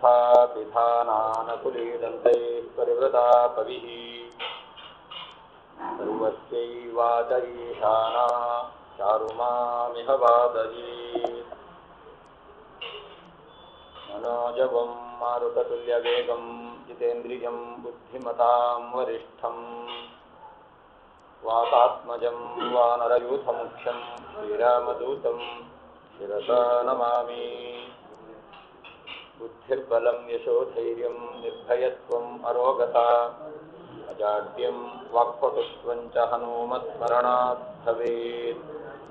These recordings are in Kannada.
पिधानानकुलीदन्तैः परिवृता कविः सर्वस्यैवाचरीशाना चारुमामिह वादयेत् मनोजवं मारुततुल्यवेगं जितेन्द्रियं बुद्धिमतां वरिष्ठम् वातात्मजं वानरयूथमुख्यं श्रीरामदूतं शिरसा नमामि बुद्धिर्बलं यशोधैर्यं निर्भयत्वम् अरोगता अजाड्यं वाक्पटुत्वं च हनूमत्स्मरणात् भवेत्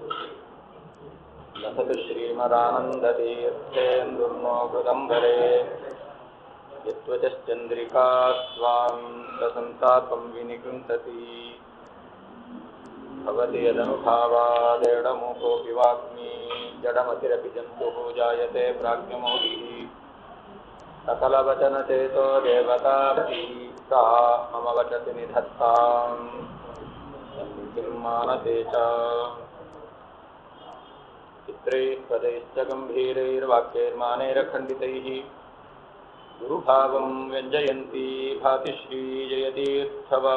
लसतु श्रीमदानन्दतीर्थेन्दुर्नो कृदम्बरे यत्त्वचश्चन्द्रिका स्वां ससन्तापं विनिकृन्तति भवति यदनुभावादेडमुकोऽपि वाग्मी जडमतिरपि जन्तुः जायते प्राज्ञमौलिः सकलवचनचेतो देवतापि सा मम वचसि निधत्ताम् सन्निधिं मानसे च चित्रैः पदैश्च गम्भीरैर्वाक्यैर्मानैरखण्डितैः गुरुभावं व्यञ्जयन्ती भाति श्रीजयतीर्थवा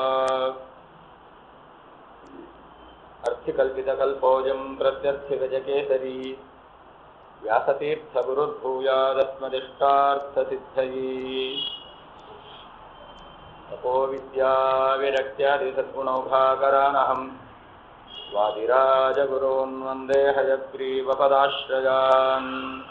अर्थिकल्पितकल्पोऽयं प्रत्यर्थिगजकेसरी व्यासतीर्थगुरुर्भूयादस्मदिष्टार्थसिद्धये तपोविद्याविरक्त्यादिसद्गुणौघाकरानहं वादिराजगुरोन् वन्दे हयग्रीवपदाश्रयान्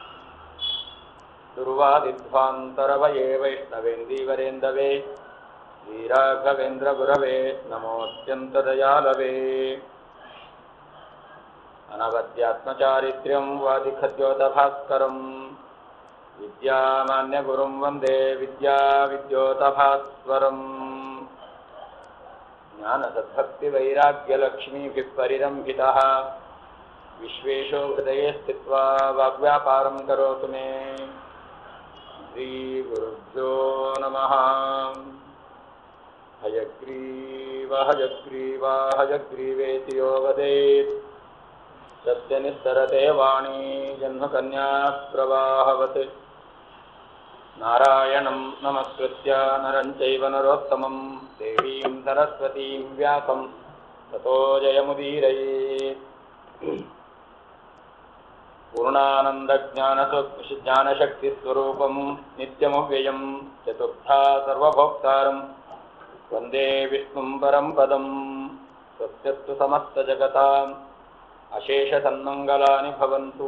दुर्वादिध्वान्तरवये वैष्णवेन्दीवरेन्दवे श्रीराघवेन्द्रगुरवे नमोऽत्यन्तदयालवे अनवद्यात्मचारित्र्यं वादिखद्योतभास्करम् विद्यामान्यगुरुं वन्दे विद्याविद्योतभास्वरम् ज्ञानसद्भक्तिवैराग्यलक्ष्मीभिः परिरम्भितः विश्वेशो हृदये स्थित्वा वाग्व्यापारं करोतु मे श्रीगुरुभ्यो नमः हयग्रीव हयग्रीवा हयग्रीवेति यो वदेत् तस्य निस्तरते वाणी जन्मकन्याप्रवाहवत् नारायणं नमस्कृत्य नरं चैव नरोत्तमं देवीं सरस्वतीं व्यासं ततो जयमुदीरयेत् पूर्णानन्दज्ञानशक्तिस्वरूपं नित्यमव्ययं चतुर्था सर्वभोक्तारं वन्दे विष्णुं परं पदं स्वस्यस्तु समस्तजगताम् अशेषसन्मङ्गलानि भवन्तु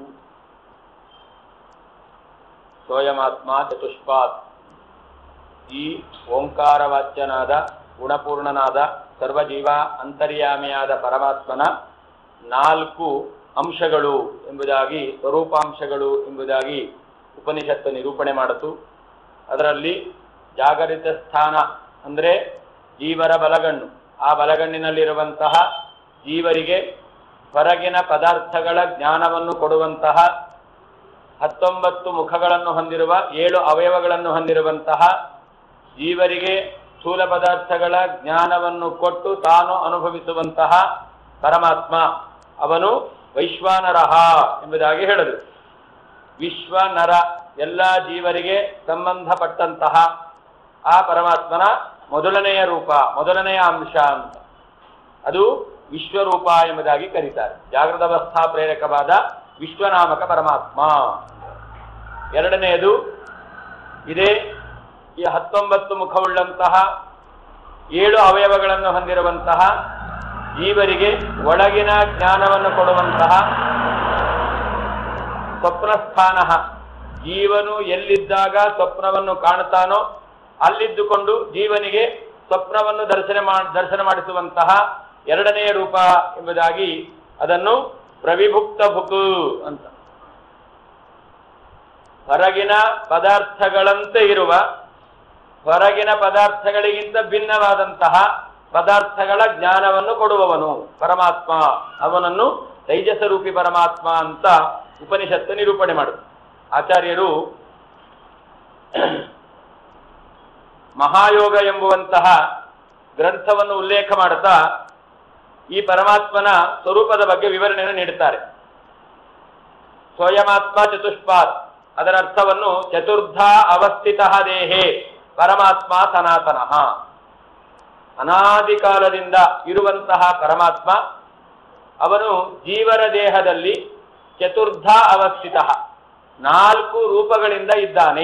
ಸೋಯಮಾತ್ಮ ಚತುಷ್ಪಾತ್ ಈ ಓಂಕಾರವಾಚ್ಯನಾದ ಗುಣಪೂರ್ಣನಾದ ಸರ್ವಜೀವ ಅಂತರ್ಯಾಮಿಯಾದ ಪರಮಾತ್ಮನ ನಾಲ್ಕು ಅಂಶಗಳು ಎಂಬುದಾಗಿ ಸ್ವರೂಪಾಂಶಗಳು ಎಂಬುದಾಗಿ ಉಪನಿಷತ್ತು ನಿರೂಪಣೆ ಮಾಡಿತು ಅದರಲ್ಲಿ ಜಾಗರಿತ ಸ್ಥಾನ ಅಂದರೆ ಜೀವರ ಬಲಗಣ್ಣು ಆ ಬಲಗಣ್ಣಿನಲ್ಲಿರುವಂತಹ ಜೀವರಿಗೆ ಹೊರಗಿನ ಪದಾರ್ಥಗಳ ಜ್ಞಾನವನ್ನು ಕೊಡುವಂತಹ ಹತ್ತೊಂಬತ್ತು ಮುಖಗಳನ್ನು ಹೊಂದಿರುವ ಏಳು ಅವಯವಗಳನ್ನು ಹೊಂದಿರುವಂತಹ ಜೀವರಿಗೆ ಸ್ಥೂಲ ಪದಾರ್ಥಗಳ ಜ್ಞಾನವನ್ನು ಕೊಟ್ಟು ತಾನು ಅನುಭವಿಸುವಂತಹ ಪರಮಾತ್ಮ ಅವನು ವೈಶ್ವಾನರಹ ಎಂಬುದಾಗಿ ಹೇಳದು ವಿಶ್ವನರ ಎಲ್ಲ ಜೀವರಿಗೆ ಸಂಬಂಧಪಟ್ಟಂತಹ ಆ ಪರಮಾತ್ಮನ ಮೊದಲನೆಯ ರೂಪ ಮೊದಲನೆಯ ಅಂಶ ಅಂತ ಅದು ವಿಶ್ವರೂಪ ಎಂಬುದಾಗಿ ಕರೀತಾರೆ ಜಾಗೃತ ಅವಸ್ಥಾ ಪ್ರೇರಕವಾದ ವಿಶ್ವನಾಮಕ ಪರಮಾತ್ಮ ಎರಡನೆಯದು ಇದೇ ಈ ಹತ್ತೊಂಬತ್ತು ಮುಖವುಳ್ಳಂತಹ ಏಳು ಅವಯವಗಳನ್ನು ಹೊಂದಿರುವಂತಹ ಜೀವರಿಗೆ ಒಳಗಿನ ಜ್ಞಾನವನ್ನು ಕೊಡುವಂತಹ ಸ್ವಪ್ನಸ್ಥಾನ ಜೀವನು ಎಲ್ಲಿದ್ದಾಗ ಸ್ವಪ್ನವನ್ನು ಕಾಣುತ್ತಾನೋ ಅಲ್ಲಿದ್ದುಕೊಂಡು ಜೀವನಿಗೆ ಸ್ವಪ್ನವನ್ನು ದರ್ಶನ ಮಾ ದರ್ಶನ ಮಾಡಿಸುವಂತಹ ಎರಡನೆಯ ರೂಪ ಎಂಬುದಾಗಿ ಅದನ್ನು ಪ್ರವಿಭುಕ್ತ ಭುಕು ಅಂತ ಹೊರಗಿನ ಪದಾರ್ಥಗಳಂತೆ ಇರುವ ಹೊರಗಿನ ಪದಾರ್ಥಗಳಿಗಿಂತ ಭಿನ್ನವಾದಂತಹ ಪದಾರ್ಥಗಳ ಜ್ಞಾನವನ್ನು ಕೊಡುವವನು ಪರಮಾತ್ಮ ಅವನನ್ನು ತೈಜಸ ರೂಪಿ ಪರಮಾತ್ಮ ಅಂತ ಉಪನಿಷತ್ತು ನಿರೂಪಣೆ ಮಾಡುತ್ತೆ ಆಚಾರ್ಯರು ಮಹಾಯೋಗ ಎಂಬುವಂತಹ ಗ್ರಂಥವನ್ನು ಉಲ್ಲೇಖ ಮಾಡುತ್ತಾ ಈ ಪರಮಾತ್ಮನ ಸ್ವರೂಪದ ಬಗ್ಗೆ ವಿವರಣೆಯನ್ನು ನೀಡುತ್ತಾರೆ ಸ್ವಯಮಾತ್ಮ ಚತುಷ್ಪಾತ್ ಅದರ ಅರ್ಥವನ್ನು ಚತುರ್ಧ ಅವಸ್ಥಿತ ದೇಹೇ ಪರಮಾತ್ಮ ಸನಾತನಃ ಅನಾದಿ ಕಾಲದಿಂದ ಇರುವಂತಹ ಪರಮಾತ್ಮ ಅವನು ಜೀವರ ದೇಹದಲ್ಲಿ ಚತುರ್ಧ ಅವಸ್ಥಿತ ನಾಲ್ಕು ರೂಪಗಳಿಂದ ಇದ್ದಾನೆ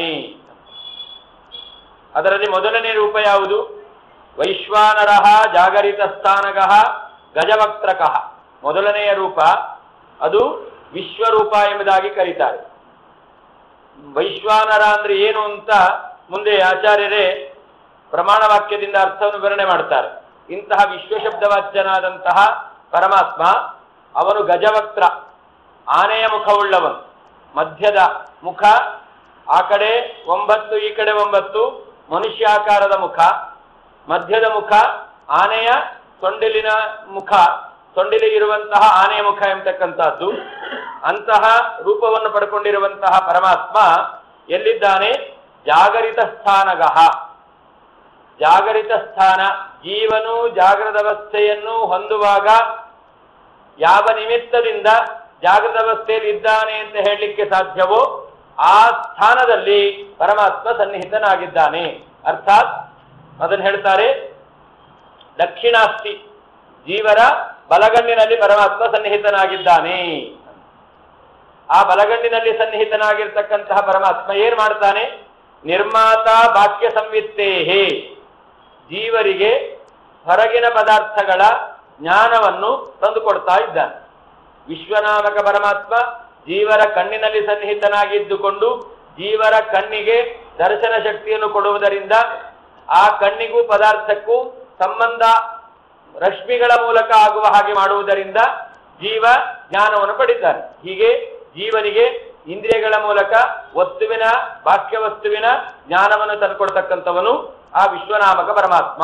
ಅದರಲ್ಲಿ ಮೊದಲನೇ ರೂಪ ಯಾವುದು ವೈಶ್ವಾನರಃ ಜಾಗರಿತ ಸ್ಥಾನಗಃ ಗಜವಕ್ತ್ರಕಃ ಮೊದಲನೆಯ ರೂಪ ಅದು ವಿಶ್ವರೂಪ ಎಂಬುದಾಗಿ ಕರೀತಾರೆ ವೈಶ್ವಾನರ ಅಂದ್ರೆ ಏನು ಅಂತ ಮುಂದೆ ಆಚಾರ್ಯರೇ ಪ್ರಮಾಣ ವಾಕ್ಯದಿಂದ ಅರ್ಥವನ್ನು ವಿವರಣೆ ಮಾಡ್ತಾರೆ ಇಂತಹ ವಿಶ್ವಶಬ್ದವಾಚ್ಯನಾದಂತಹ ಪರಮಾತ್ಮ ಅವನು ಗಜವಕ್ತ್ರ ಆನೆಯ ಮುಖವುಳ್ಳವನು ಮಧ್ಯದ ಮುಖ ಆ ಕಡೆ ಒಂಬತ್ತು ಈ ಕಡೆ ಒಂಬತ್ತು ಮನುಷ್ಯಾಕಾರದ ಮುಖ ಮಧ್ಯದ ಮುಖ ಆನೆಯ ಸೊಂಡಿಲಿನ ಮುಖ ಸೊಂಡಿಲಿಗಿರುವಂತಹ ಆನೆಯ ಮುಖ ಎಂಬತಕ್ಕಂತಹದ್ದು ಅಂತಹ ರೂಪವನ್ನು ಪಡ್ಕೊಂಡಿರುವಂತಹ ಪರಮಾತ್ಮ ಎಲ್ಲಿದ್ದಾನೆ ಜಾಗರಿತ ಸ್ಥಾನಗಹ ಜಾಗರಿತ ಸ್ಥಾನ ಜೀವನು ಜಾಗೃತ ಅವಸ್ಥೆಯನ್ನು ಹೊಂದುವಾಗ ಯಾವ ನಿಮಿತ್ತದಿಂದ ಜಾಗೃತ ಅವಸ್ಥೆಯಲ್ಲಿ ಇದ್ದಾನೆ ಅಂತ ಹೇಳಲಿಕ್ಕೆ ಸಾಧ್ಯವೋ ಆ ಸ್ಥಾನದಲ್ಲಿ ಪರಮಾತ್ಮ ಸನ್ನಿಹಿತನಾಗಿದ್ದಾನೆ ಅರ್ಥಾತ್ ಅದನ್ನು ಹೇಳ್ತಾರೆ ದಕ್ಷಿಣಾಸ್ತಿ ಜೀವರ ಬಲಗಣ್ಣಿನಲ್ಲಿ ಪರಮಾತ್ಮ ಸನ್ನಿಹಿತನಾಗಿದ್ದಾನೆ ಆ ಬಲಗಣ್ಣಿನಲ್ಲಿ ಸನ್ನಿಹಿತನಾಗಿರ್ತಕ್ಕಂತಹ ಪರಮಾತ್ಮ ಏನ್ ಮಾಡ್ತಾನೆ ನಿರ್ಮಾತ ವಾಕ್ಯ ಸಂವಿತ್ತೇಹೇ ಜೀವರಿಗೆ ಹೊರಗಿನ ಪದಾರ್ಥಗಳ ಜ್ಞಾನವನ್ನು ತಂದುಕೊಡ್ತಾ ಇದ್ದಾನೆ ವಿಶ್ವನಾಮಕ ಪರಮಾತ್ಮ ಜೀವರ ಕಣ್ಣಿನಲ್ಲಿ ಸನ್ನಿಹಿತನಾಗಿದ್ದುಕೊಂಡು ಜೀವರ ಕಣ್ಣಿಗೆ ದರ್ಶನ ಶಕ್ತಿಯನ್ನು ಕೊಡುವುದರಿಂದ ಆ ಕಣ್ಣಿಗೂ ಪದಾರ್ಥಕ್ಕೂ ಸಂಬಂಧ ರಶ್ಮಿಗಳ ಮೂಲಕ ಆಗುವ ಹಾಗೆ ಮಾಡುವುದರಿಂದ ಜೀವ ಜ್ಞಾನವನ್ನು ಪಡಿತಾನೆ ಹೀಗೆ ಜೀವನಿಗೆ ಇಂದ್ರಿಯಗಳ ಮೂಲಕ ವಸ್ತುವಿನ ಬಾಹ್ಯ ವಸ್ತುವಿನ ಜ್ಞಾನವನ್ನು ತಂದುಕೊಡ್ತಕ್ಕಂಥವನು ಆ ವಿಶ್ವನಾಮಕ ಪರಮಾತ್ಮ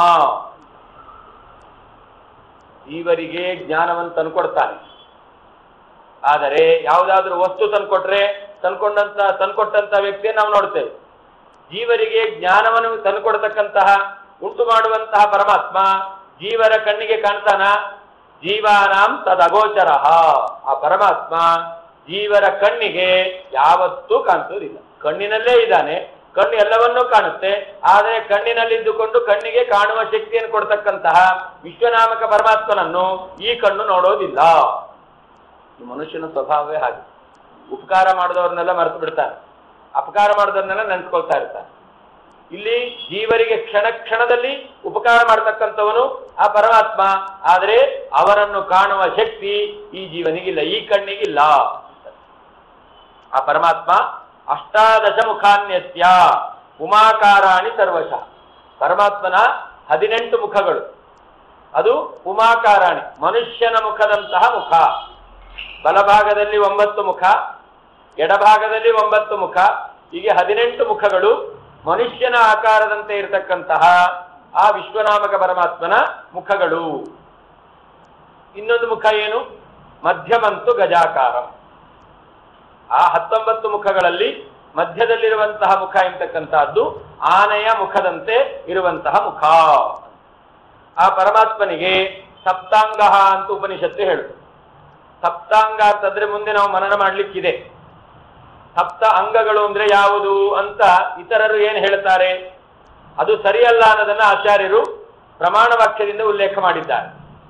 ಜೀವರಿಗೆ ಜ್ಞಾನವನ್ನು ತಂದುಕೊಡ್ತಾನೆ ಆದರೆ ಯಾವುದಾದ್ರೂ ವಸ್ತು ತಂದ್ಕೊಟ್ರೆ ತಂದ್ಕೊಂಡಂತ ತಂದ್ಕೊಟ್ಟಂತ ವ್ಯಕ್ತಿಯನ್ನು ನಾವು ನೋಡ್ತೇವೆ ಜೀವರಿಗೆ ಜ್ಞಾನವನ್ನು ತಂದುಕೊಡ್ತಕ್ಕಂತಹ ಉಂಟು ಮಾಡುವಂತಹ ಪರಮಾತ್ಮ ಜೀವರ ಕಣ್ಣಿಗೆ ಕಾಣ್ತಾನ ಜೀವಾನಾಂ ತದಗೋಚರ ಆ ಪರಮಾತ್ಮ ಜೀವರ ಕಣ್ಣಿಗೆ ಯಾವತ್ತೂ ಕಾಣಿಸೋದಿಲ್ಲ ಕಣ್ಣಿನಲ್ಲೇ ಇದ್ದಾನೆ ಕಣ್ಣು ಎಲ್ಲವನ್ನೂ ಕಾಣುತ್ತೆ ಆದರೆ ಕಣ್ಣಿನಲ್ಲಿದ್ದುಕೊಂಡು ಕಣ್ಣಿಗೆ ಕಾಣುವ ಶಕ್ತಿಯನ್ನು ಕೊಡ್ತಕ್ಕಂತಹ ವಿಶ್ವನಾಮಕ ಪರಮಾತ್ಮನನ್ನು ಈ ಕಣ್ಣು ನೋಡೋದಿಲ್ಲ ಈ ಮನುಷ್ಯನ ಸ್ವಭಾವವೇ ಹಾಗೆ ಉಪಕಾರ ಮಾಡಿದವ್ರನ್ನೆಲ್ಲ ಮರೆತು ಬಿಡ್ತಾನೆ ಅಪಕಾರ ಮಾಡಿದವ್ರನ್ನೆಲ್ಲ ನೆನ್ಸ್ಕೊಳ್ತಾ ಇರ್ತಾನೆ ಇಲ್ಲಿ ಜೀವರಿಗೆ ಕ್ಷಣ ಕ್ಷಣದಲ್ಲಿ ಉಪಕಾರ ಮಾಡತಕ್ಕಂಥವನು ಆ ಪರಮಾತ್ಮ ಆದರೆ ಅವರನ್ನು ಕಾಣುವ ಶಕ್ತಿ ಈ ಜೀವನಿಗಿಲ್ಲ ಈ ಕಣ್ಣಿಗಿಲ್ಲ ಆ ಪರಮಾತ್ಮ ಅಷ್ಟಾದಶ ಮುಖಾನ್ಯಸ್ಯ ಉಮಾಕಾರಾಣಿ ಸರ್ವಶಃ ಪರಮಾತ್ಮನ ಹದಿನೆಂಟು ಮುಖಗಳು ಅದು ಉಮಾಕಾರಾಣಿ ಮನುಷ್ಯನ ಮುಖದಂತಹ ಮುಖ ಬಲಭಾಗದಲ್ಲಿ ಒಂಬತ್ತು ಮುಖ ಎಡಭಾಗದಲ್ಲಿ ಒಂಬತ್ತು ಮುಖ ಹೀಗೆ ಹದಿನೆಂಟು ಮುಖಗಳು ಮನುಷ್ಯನ ಆಕಾರದಂತೆ ಇರತಕ್ಕಂತಹ ಆ ವಿಶ್ವನಾಮಕ ಪರಮಾತ್ಮನ ಮುಖಗಳು ಇನ್ನೊಂದು ಮುಖ ಏನು ಮಧ್ಯಮಂತು ಗಜಾಕಾರ ಆ ಹತ್ತೊಂಬತ್ತು ಮುಖಗಳಲ್ಲಿ ಮಧ್ಯದಲ್ಲಿರುವಂತಹ ಮುಖ ಎಂತಕ್ಕಂತಹದ್ದು ಆನೆಯ ಮುಖದಂತೆ ಇರುವಂತಹ ಮುಖ ಆ ಪರಮಾತ್ಮನಿಗೆ ಸಪ್ತಾಂಗ ಅಂತ ಉಪನಿಷತ್ತು ಹೇಳುದು ಸಪ್ತಾಂಗ ಅಂತಂದ್ರೆ ಮುಂದೆ ನಾವು ಮನನ ಮಾಡ್ಲಿಕ್ಕಿದೆ ಸಪ್ತ ಅಂಗಗಳು ಅಂದ್ರೆ ಯಾವುದು ಅಂತ ಇತರರು ಏನ್ ಹೇಳ್ತಾರೆ ಅದು ಸರಿಯಲ್ಲ ಅನ್ನೋದನ್ನ ಆಚಾರ್ಯರು ಪ್ರಮಾಣ ವಾಕ್ಯದಿಂದ ಉಲ್ಲೇಖ ಮಾಡಿದ್ದಾರೆ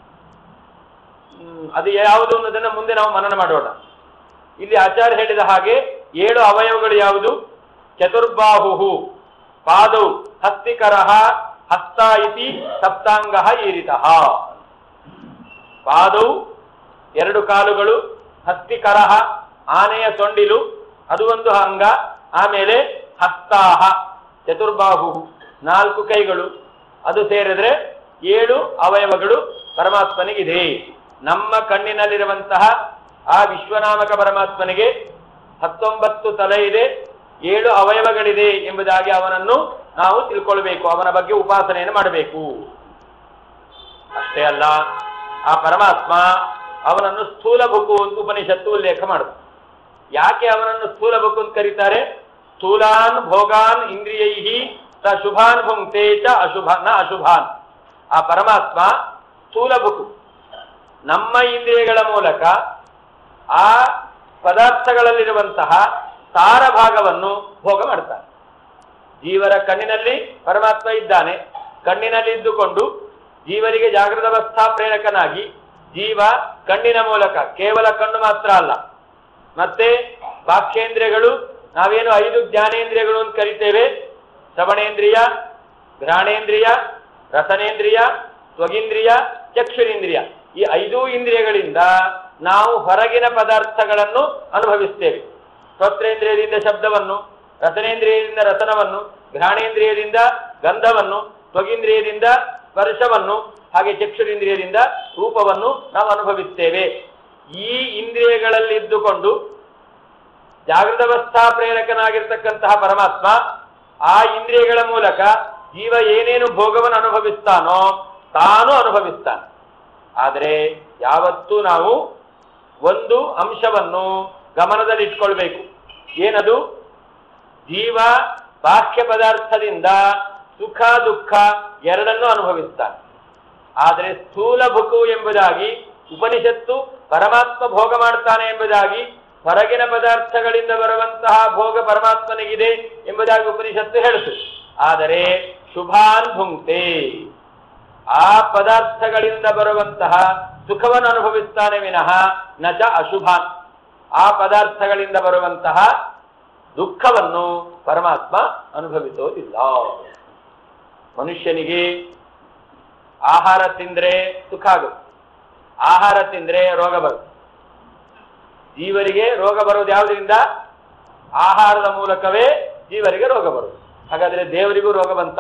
ಹ್ಮ್, ಅದು ಯಾವುದು ಅನ್ನೋದನ್ನ ಮುಂದೆ ನಾವು ಮನನ ಮಾಡೋಣ ಇಲ್ಲಿ ಆಚಾರ್ಯ ಹೇಳಿದ ಹಾಗೆ ಏಳು ಅವಯವಗಳು ಯಾವುದು ಚತುರ್ಬಾಹು ಪಾದೌ ಹಸ್ತಿಕರಹ ಹಸ್ತ ಇತಿ ಸಪ್ತಾಂಗ ಈರಿತಃ ಪಾದೌ ಎರಡು ಕಾಲುಗಳು ಹಸ್ತಿಕರಹ ಆನೆಯ ಸೊಂಡಿಲು ಅದು ಒಂದು ಅಂಗ ಆಮೇಲೆ ಹಸ್ತಾಹ ಚತುರ್ಬಾಹು ನಾಲ್ಕು ಕೈಗಳು ಅದು ಸೇರಿದ್ರೆ ಏಳು ಅವಯವಗಳು ಪರಮಾತ್ಮನಿಗಿದೆ ನಮ್ಮ ಕಣ್ಣಿನಲ್ಲಿರುವಂತಹ ಆ ವಿಶ್ವನಾಮಕ ಪರಮಾತ್ಮನಿಗೆ ಹತ್ತೊಂಬತ್ತು ತಲೆ ಇದೆ ಏಳು ಅವಯವಗಳಿದೆ ಎಂಬುದಾಗಿ ಅವನನ್ನು ನಾವು ತಿಳ್ಕೊಳ್ಬೇಕು ಅವನ ಬಗ್ಗೆ ಉಪಾಸನೆಯನ್ನು ಮಾಡಬೇಕು ಅಷ್ಟೇ ಅಲ್ಲ ಆ ಪರಮಾತ್ಮ ಅವನನ್ನು ಸ್ಥೂಲ ಬುಕ್ಕು ಅಂತ ಉಪನಿಷತ್ತು ಉಲ್ಲೇಖ ಮಾಡುತ್ತೆ ಯಾಕೆ ಅವನನ್ನು ಸ್ಥೂಲ ಬುಕ್ಕು ಅಂತ ಕರೀತಾರೆ ಸ್ಥೂಲಾನ್ ಭೋಗಾನ್ ಇಂದ್ರಿಯೈ ಸ ಶುಭಾನ್ ಭುಂಕ್ತೆ ಚ ಅಶುಭ ನ ಅಶುಭಾನ್ ಆ ಪರಮಾತ್ಮ ಸ್ಥೂಲ ಬುಕ್ಕು ನಮ್ಮ ಇಂದ್ರಿಯಗಳ ಮೂಲಕ ಆ ಪದಾರ್ಥಗಳಲ್ಲಿರುವಂತಹ ಸಾರ ಭಾಗವನ್ನು ಭೋಗ ಮಾಡ್ತಾನೆ ಜೀವರ ಕಣ್ಣಿನಲ್ಲಿ ಪರಮಾತ್ಮ ಇದ್ದಾನೆ ಕಣ್ಣಿನಲ್ಲಿ ಇದ್ದುಕೊಂಡು ಜೀವರಿಗೆ ಜಾಗೃತ ಅವಸ್ಥಾ ಪ್ರೇರಕನಾಗಿ ಜೀವ ಕಣ್ಣಿನ ಮೂಲಕ ಕೇವಲ ಕಣ್ಣು ಮಾತ್ರ ಅಲ್ಲ ಮತ್ತೆ ಬಾಹ್ಯೇಂದ್ರಿಯಗಳು ನಾವೇನು ಐದು ಜ್ಞಾನೇಂದ್ರಿಯಗಳು ಅಂತ ಕರಿತೇವೆ ಶ್ರವಣೇಂದ್ರಿಯ ಘ್ರಾಣೇಂದ್ರಿಯ ರಸನೇಂದ್ರಿಯ ತ್ವಗೀಂದ್ರಿಯ ಚಕ್ಷುರೇಂದ್ರಿಯ ಈ ಐದೂ ಇಂದ್ರಿಯಗಳಿಂದ ನಾವು ಹೊರಗಿನ ಪದಾರ್ಥಗಳನ್ನು ಅನುಭವಿಸ್ತೇವೆ ಸ್ತೋತ್ರೇಂದ್ರಿಯದಿಂದ ಶಬ್ದವನ್ನು ರಸನೇಂದ್ರಿಯದಿಂದ ರಸನವನ್ನು ಘ್ರಾಣೇಂದ್ರಿಯದಿಂದ ಗಂಧವನ್ನು ತ್ವಗೀಂದ್ರಿಯದಿಂದ ಸ್ಪರ್ಶವನ್ನು ಹಾಗೆ ಚಕ್ಷುರೇಂದ್ರಿಯದಿಂದ ರೂಪವನ್ನು ನಾವು ಅನುಭವಿಸ್ತೇವೆ ಈ ಇಂದ್ರಿಯಗಳಲ್ಲಿದ್ದುಕೊಂಡು ಜಾಗೃತಾವಸ್ಥಾ ಪ್ರೇರಕನಾಗಿರ್ತಕ್ಕಂತಹ ಪರಮಾತ್ಮ ಆ ಇಂದ್ರಿಯಗಳ ಮೂಲಕ ಜೀವ ಏನೇನು ಭೋಗವನ್ನು ಅನುಭವಿಸ್ತಾನೋ ತಾನು ಅನುಭವಿಸ್ತಾನೆ ಆದರೆ ಯಾವತ್ತೂ ನಾವು ಒಂದು ಅಂಶವನ್ನು ಗಮನದಲ್ಲಿಟ್ಕೊಳ್ಬೇಕು ಏನದು ಜೀವ ಬಾಹ್ಯ ಪದಾರ್ಥದಿಂದ ಸುಖ ದುಃಖ ಎರಡನ್ನೂ ಅನುಭವಿಸ್ತಾನೆ ಆದರೆ ಸ್ಥೂಲ ಭುಕು ಎಂಬುದಾಗಿ ಉಪನಿಷತ್ತು ಪರಮಾತ್ಮ ಭೋಗ ಮಾಡ್ತಾನೆ ಎಂಬುದಾಗಿ ಹೊರಗಿನ ಪದಾರ್ಥಗಳಿಂದ ಬರುವಂತಹ ಭೋಗ ಪರಮಾತ್ಮನಿಗಿದೆ ಎಂಬುದಾಗಿ ಉಪನಿಷತ್ತು ಹೇಳಿತು ಆದರೆ ಶುಭಾನ್ ಭುಂಕ್ತೆ ಆ ಪದಾರ್ಥಗಳಿಂದ ಬರುವಂತಹ ಸುಖವನ್ನು ಅನುಭವಿಸ್ತಾನೆ ವಿನಃ ನಚ ಅಶುಭಾನ್ ಆ ಪದಾರ್ಥಗಳಿಂದ ಬರುವಂತಹ ದುಃಖವನ್ನು ಪರಮಾತ್ಮ ಅನುಭವಿಸೋದಿಲ್ಲ ಮನುಷ್ಯನಿಗೆ ಆಹಾರ ತಿಂದ್ರೆ ಸುಖ ಆಗುತ್ತೆ ಆಹಾರ ತಿಂದ್ರೆ ರೋಗ ಬರುತ್ತೆ ಜೀವರಿಗೆ ರೋಗ ಬರೋದು ಯಾವುದರಿಂದ ಆಹಾರದ ಮೂಲಕವೇ ಜೀವರಿಗೆ ರೋಗ ಬರುವುದು ಹಾಗಾದ್ರೆ ದೇವರಿಗೂ ರೋಗ ಬಂತ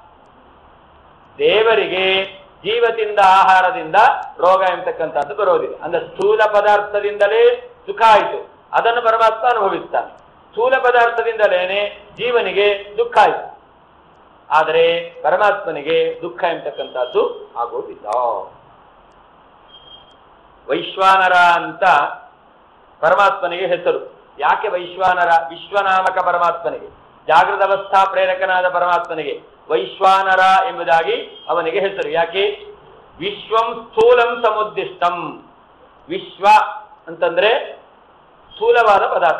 ದೇವರಿಗೆ ಜೀವದಿಂದ ಆಹಾರದಿಂದ ರೋಗ ಎಂಬತಕ್ಕಂಥದ್ದು ಬರೋದಿಲ್ಲ ಅಂದ್ರೆ ಸ್ಥೂಲ ಪದಾರ್ಥದಿಂದಲೇ ಸುಖ ಆಯಿತು ಅದನ್ನು ಪರಮಾತ್ಮ ಅನುಭವಿಸ್ತಾನೆ ಸ್ಥೂಲ ಪದಾರ್ಥದಿಂದಲೇನೆ ಜೀವನಿಗೆ ದುಃಖ ಆಯಿತು ಆದರೆ ಪರಮಾತ್ಮನಿಗೆ ದುಃಖ ಎಂಬತಕ್ಕಂಥದ್ದು ಆಗೋದಿಲ್ಲ ವೈಶ್ವಾನರ ಅಂತ ಪರಮಾತ್ಮನಿಗೆ ಹೆಸರು ಯಾಕೆ ವೈಶ್ವಾನರ ವಿಶ್ವನಾಮಕ ಪರಮಾತ್ಮನಿಗೆ ಜಾಗೃತ ಅವಸ್ಥಾ ಪ್ರೇರಕನಾದ ಪರಮಾತ್ಮನಿಗೆ ವೈಶ್ವಾನರ ಎಂಬುದಾಗಿ ಅವನಿಗೆ ಹೆಸರು ಯಾಕೆ ವಿಶ್ವಂ ಸ್ಥೂಲಂ ಸಮುದ್ದಿಷ್ಟಂ ವಿಶ್ವ ಅಂತಂದ್ರೆ ಸ್ಥೂಲವಾದ ಪದಾರ್ಥ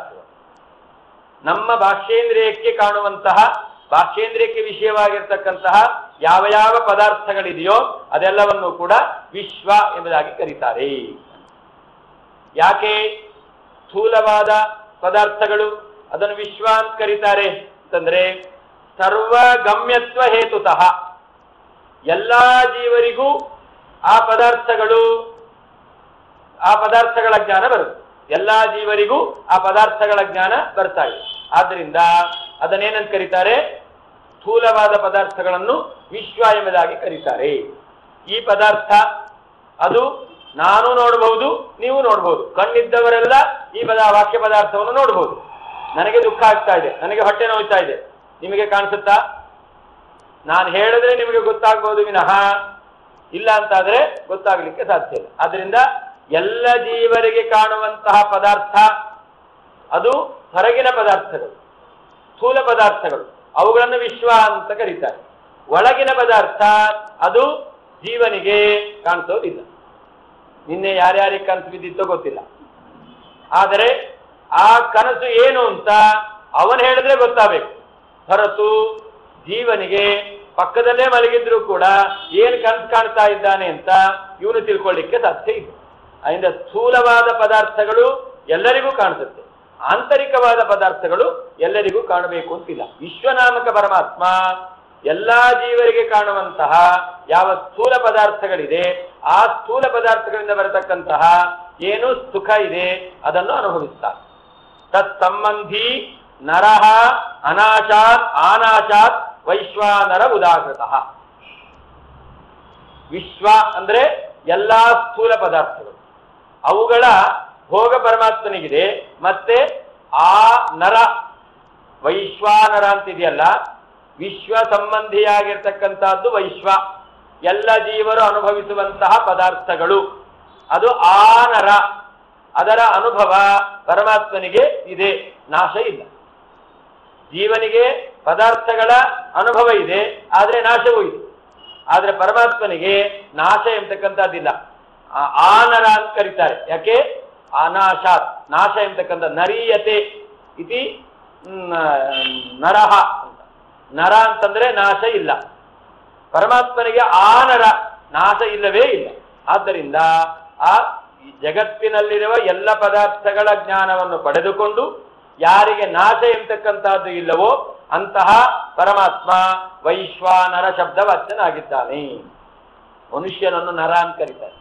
ನಮ್ಮ ಬಾಹ್ಯೇಂದ್ರಿಯಕ್ಕೆ ಕಾಣುವಂತಹ ಬಾಹ್ಯೇಂದ್ರಿಯಕ್ಕೆ ವಿಷಯವಾಗಿರ್ತಕ್ಕಂತಹ ಯಾವ ಯಾವ ಪದಾರ್ಥಗಳಿದೆಯೋ ಅದೆಲ್ಲವನ್ನು ಕೂಡ ವಿಶ್ವ ಎಂಬುದಾಗಿ ಕರೀತಾರೆ ಯಾಕೆ ಸ್ಥೂಲವಾದ ಪದಾರ್ಥಗಳು ಅದನ್ನು ವಿಶ್ವ ಅಂತ ಕರೀತಾರೆ ಅಂತಂದ್ರೆ ಸರ್ವಗಮ್ಯತ್ವ ಹೇತುತಃ ಎಲ್ಲಾ ಜೀವರಿಗೂ ಆ ಪದಾರ್ಥಗಳು ಆ ಪದಾರ್ಥಗಳ ಜ್ಞಾನ ಬರುತ್ತೆ ಎಲ್ಲಾ ಜೀವರಿಗೂ ಆ ಪದಾರ್ಥಗಳ ಜ್ಞಾನ ಬರ್ತಾ ಇದೆ ಆದ್ದರಿಂದ ಅದನ್ನೇನಂತ ಕರೀತಾರೆ ಸ್ಥೂಲವಾದ ಪದಾರ್ಥಗಳನ್ನು ವಿಶ್ವ ಎಂಬುದಾಗಿ ಕರೀತಾರೆ ಈ ಪದಾರ್ಥ ಅದು ನಾನು ನೋಡಬಹುದು ನೀವು ನೋಡಬಹುದು ಕಣ್ಣಿದ್ದವರೆಲ್ಲ ಈ ಪದ ವಾಕ್ಯ ಪದಾರ್ಥವನ್ನು ನೋಡಬಹುದು ನನಗೆ ದುಃಖ ಆಗ್ತಾ ಇದೆ ನನಗೆ ಹೊಟ್ಟೆ ನೋಯ್ತಾ ಇದೆ ನಿಮಗೆ ಕಾಣಿಸುತ್ತಾ ನಾನು ಹೇಳಿದ್ರೆ ನಿಮಗೆ ಗೊತ್ತಾಗ್ಬೋದು ವಿನಃ ಇಲ್ಲ ಅಂತಾದ್ರೆ ಗೊತ್ತಾಗ್ಲಿಕ್ಕೆ ಸಾಧ್ಯ ಇಲ್ಲ ಆದ್ರಿಂದ ಎಲ್ಲ ಜೀವರಿಗೆ ಕಾಣುವಂತಹ ಪದಾರ್ಥ ಅದು ಹೊರಗಿನ ಪದಾರ್ಥಗಳು ಸ್ಥೂಲ ಪದಾರ್ಥಗಳು ಅವುಗಳನ್ನು ವಿಶ್ವ ಅಂತ ಕರೀತಾರೆ ಒಳಗಿನ ಪದಾರ್ಥ ಅದು ಜೀವನಿಗೆ ಕಾಣಿಸೋದಿಲ್ಲ ನಿನ್ನೆ ಯಾರ್ಯಾರಿಗೆ ಕನಸು ಬಿದ್ದಿತ್ತೋ ಗೊತ್ತಿಲ್ಲ ಆದರೆ ಆ ಕನಸು ಏನು ಅಂತ ಅವನು ಹೇಳಿದ್ರೆ ಗೊತ್ತಾಗಬೇಕು ಹೊರತು ಜೀವನಿಗೆ ಪಕ್ಕದಲ್ಲೇ ಮಲಗಿದ್ರು ಕೂಡ ಏನು ಕನಸು ಕಾಣ್ತಾ ಇದ್ದಾನೆ ಅಂತ ಇವನು ತಿಳ್ಕೊಳ್ಳಿಕ್ಕೆ ಸಾಧ್ಯ ಇಲ್ಲ ಅದರಿಂದ ಸ್ಥೂಲವಾದ ಪದಾರ್ಥಗಳು ಎಲ್ಲರಿಗೂ ಕಾಣಿಸುತ್ತೆ ಆಂತರಿಕವಾದ ಪದಾರ್ಥಗಳು ಎಲ್ಲರಿಗೂ ಕಾಣಬೇಕು ಅಂತಿಲ್ಲ ವಿಶ್ವನಾಮಕ ಪರಮಾತ್ಮ ಎಲ್ಲಾ ಜೀವರಿಗೆ ಕಾಣುವಂತಹ ಯಾವ ಸ್ಥೂಲ ಪದಾರ್ಥಗಳಿದೆ ಆ ಸ್ಥೂಲ ಪದಾರ್ಥಗಳಿಂದ ಬರತಕ್ಕಂತಹ ಏನು ಸುಖ ಇದೆ ಅದನ್ನು ಅನುಭವಿಸ್ತಾರೆ ತತ್ ಸಂಬಂಧಿ ನರಹ ಅನಾಶಾತ್ ಆನಾಶಾತ್ ವೈಶ್ವಾನರ ಉದಾಹೃತಃ ವಿಶ್ವ ಅಂದ್ರೆ ಎಲ್ಲಾ ಸ್ಥೂಲ ಪದಾರ್ಥಗಳು ಅವುಗಳ ಭೋಗ ಪರಮಾತ್ಮನಿಗಿದೆ ಮತ್ತೆ ಆ ನರ ವೈಶ್ವಾನರ ಅಂತಿದೆಯಲ್ಲ ವಿಶ್ವ ಸಂಬಂಧಿಯಾಗಿರ್ತಕ್ಕಂಥದ್ದು ವೈಶ್ವ ಎಲ್ಲ ಜೀವರು ಅನುಭವಿಸುವಂತಹ ಪದಾರ್ಥಗಳು ಅದು ಆ ನರ ಅದರ ಅನುಭವ ಪರಮಾತ್ಮನಿಗೆ ಇದೆ ನಾಶ ಇಲ್ಲ ಜೀವನಿಗೆ ಪದಾರ್ಥಗಳ ಅನುಭವ ಇದೆ ಆದರೆ ನಾಶವೂ ಇದೆ ಆದರೆ ಪರಮಾತ್ಮನಿಗೆ ನಾಶ ಎಂಬತಕ್ಕಂಥದ್ದಿಲ್ಲ ಆ- ಆನರ ಅಂತ ಕರೀತಾರೆ ಯಾಕೆ ಅನಾಶಾತ್ ನಾಶ ಎಂಬತಕ್ಕಂಥ ನರೀಯತೆ ಇತಿ ಮ್, ನರಹ ಅಂತ ನರ ಅಂತಂದ್ರೆ ನಾಶ ಇಲ್ಲ ಪರಮಾತ್ಮನಿಗೆ ಆ ನರ ನಾಶ ಇಲ್ಲವೇ ಇಲ್ಲ ಆದ್ದರಿಂದ ಆ ಈ ಜಗತ್ತಿನಲ್ಲಿರುವ ಎಲ್ಲ ಪದಾರ್ಥಗಳ ಜ್ಞಾನವನ್ನು ಪಡೆದುಕೊಂಡು ಯಾರಿಗೆ ನಾಶ ಎಂತಕ್ಕಂತಹದ್ದು ಇಲ್ಲವೋ ಅಂತಹ ಪರಮಾತ್ಮ ವೈಶ್ವಾನರ ಶಬ್ದವಾಚ್ಯನಾಗಿದ್ದಾನೆ ಮನುಷ್ಯನನ್ನು ನರ ಅಂತ ಕರೀತಾರೆ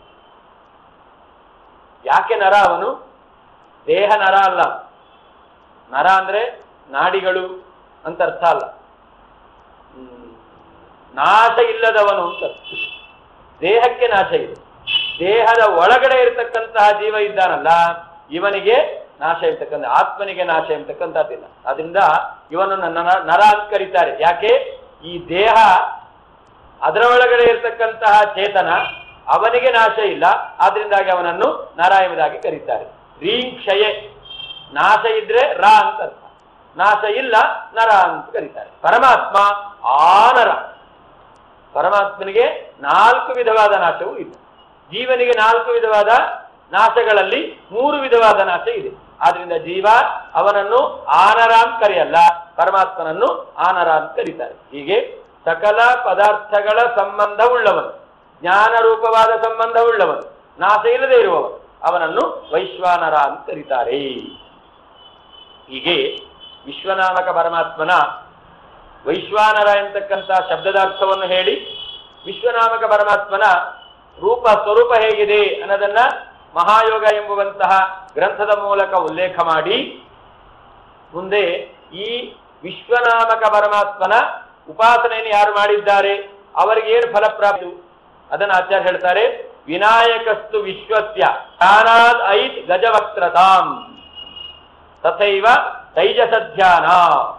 ಯಾಕೆ ನರ ಅವನು ದೇಹ ನರ ಅಲ್ಲ ನರ ಅಂದ್ರೆ ನಾಡಿಗಳು ಅಂತ ಅರ್ಥ ಅಲ್ಲ ಹ್ಮ್. ನಾಶ ಇಲ್ಲದವನು ಅಂತ ಅರ್ಥ. ದೇಹಕ್ಕೆ ನಾಶ ಇದೆ ದೇಹದ ಒಳಗಡೆ ಇರತಕ್ಕಂತಹ ಜೀವ ಇದ್ದಾನಲ್ಲ ಇವನಿಗೆ ನಾಶ ಇರ್ತಕ್ಕಂಥ ಆತ್ಮನಿಗೆ ನಾಶ ಇರ್ತಕ್ಕಂಥದ್ದಿಲ್ಲ ಅದರಿಂದ ಇವನನ್ನು ನರ- ನರ ಅಂತ ಕರೀತಾರೆ ಯಾಕೆ ಈ ದೇಹ ಅದರ ಒಳಗಡೆ ಇರತಕ್ಕಂತಹ ಚೇತನ ಅವನಿಗೆ ನಾಶ ಇಲ್ಲ ಆದ್ರಿಂದಾಗಿ ಅವನನ್ನು ನರ ಎಂಬುದಾಗಿ ಕರೀತಾರೆ ರೀಂ ಕ್ಷಯೆ ನಾಶ ಇದ್ರೆ ರ ಅಂತ ಅರ್ಥ ನಾಶ ಇಲ್ಲ ನರ ಅಂತ ಕರೀತಾರೆ ಪರಮಾತ್ಮ ಆ ನರ ಪರಮಾತ್ಮನಿಗೆ ನಾಲ್ಕು ವಿಧವಾದ ನಾಶವೂ ಇದೆ ಜೀವನಿಗೆ ನಾಲ್ಕು ವಿಧವಾದ ನಾಶಗಳಲ್ಲಿ ಮೂರು ವಿಧವಾದ ನಾಶ ಇದೆ ಆದ್ರಿಂದ ಜೀವ ಅವನನ್ನು ಆನರ ಅಂತ ಕರೆಯಲ್ಲ ಪರಮಾತ್ಮನನ್ನು ಆನರ ಅಂತ ಕರೀತಾರೆ ಹೀಗೆ ಸಕಲ ಪದಾರ್ಥಗಳ ಸಂಬಂಧವುಳ್ಳವನು ಜ್ಞಾನ ರೂಪವಾದ ಸಂಬಂಧವುಳ್ಳವನು ನಾಶ ಇಲ್ಲದೆ ಇರುವವನು ಅವನನ್ನು ವೈಶ್ವಾನರ ಅಂತ ಕರೀತಾರೆ ಹೀಗೆ ವಿಶ್ವನಾಮಕ ಪರಮಾತ್ಮನ ವೈಶ್ವಾನರ ಎಂತಕ್ಕಂಥ ಶಬ್ದದ ಅರ್ಥವನ್ನು ಹೇಳಿ ವಿಶ್ವನಾಮಕ ಪರಮಾತ್ಮನ ರೂಪ ಸ್ವರೂಪ ಹೇಗಿದೆ ಅನ್ನೋದನ್ನ ಮಹಾಯೋಗ ಎಂಬುವಂತಹ ಗ್ರಂಥದ ಮೂಲಕ ಉಲ್ಲೇಖ ಮಾಡಿ ಮುಂದೆ ಈ ವಿಶ್ವನಾಮಕ ಪರಮಾತ್ಮನ ಉಪಾಸನೆಯನ್ನು ಯಾರು ಮಾಡಿದ್ದಾರೆ ಅವರಿಗೆ ಏನು ಫಲಪ್ರಾಪ್ತಿ ಅದನ್ನು ಆಚಾರ್ಯ ಹೇಳ್ತಾರೆ ವಿನಾಯಕಸ್ತು ವಿಶ್ವಸ್ಯ ಜ್ಞಾನಾದ್ ಐತ್ ಗಜವಕ್ತ್ರತಾಂ ತಥೈವ ತೈಜಸಧ್ಯಾನ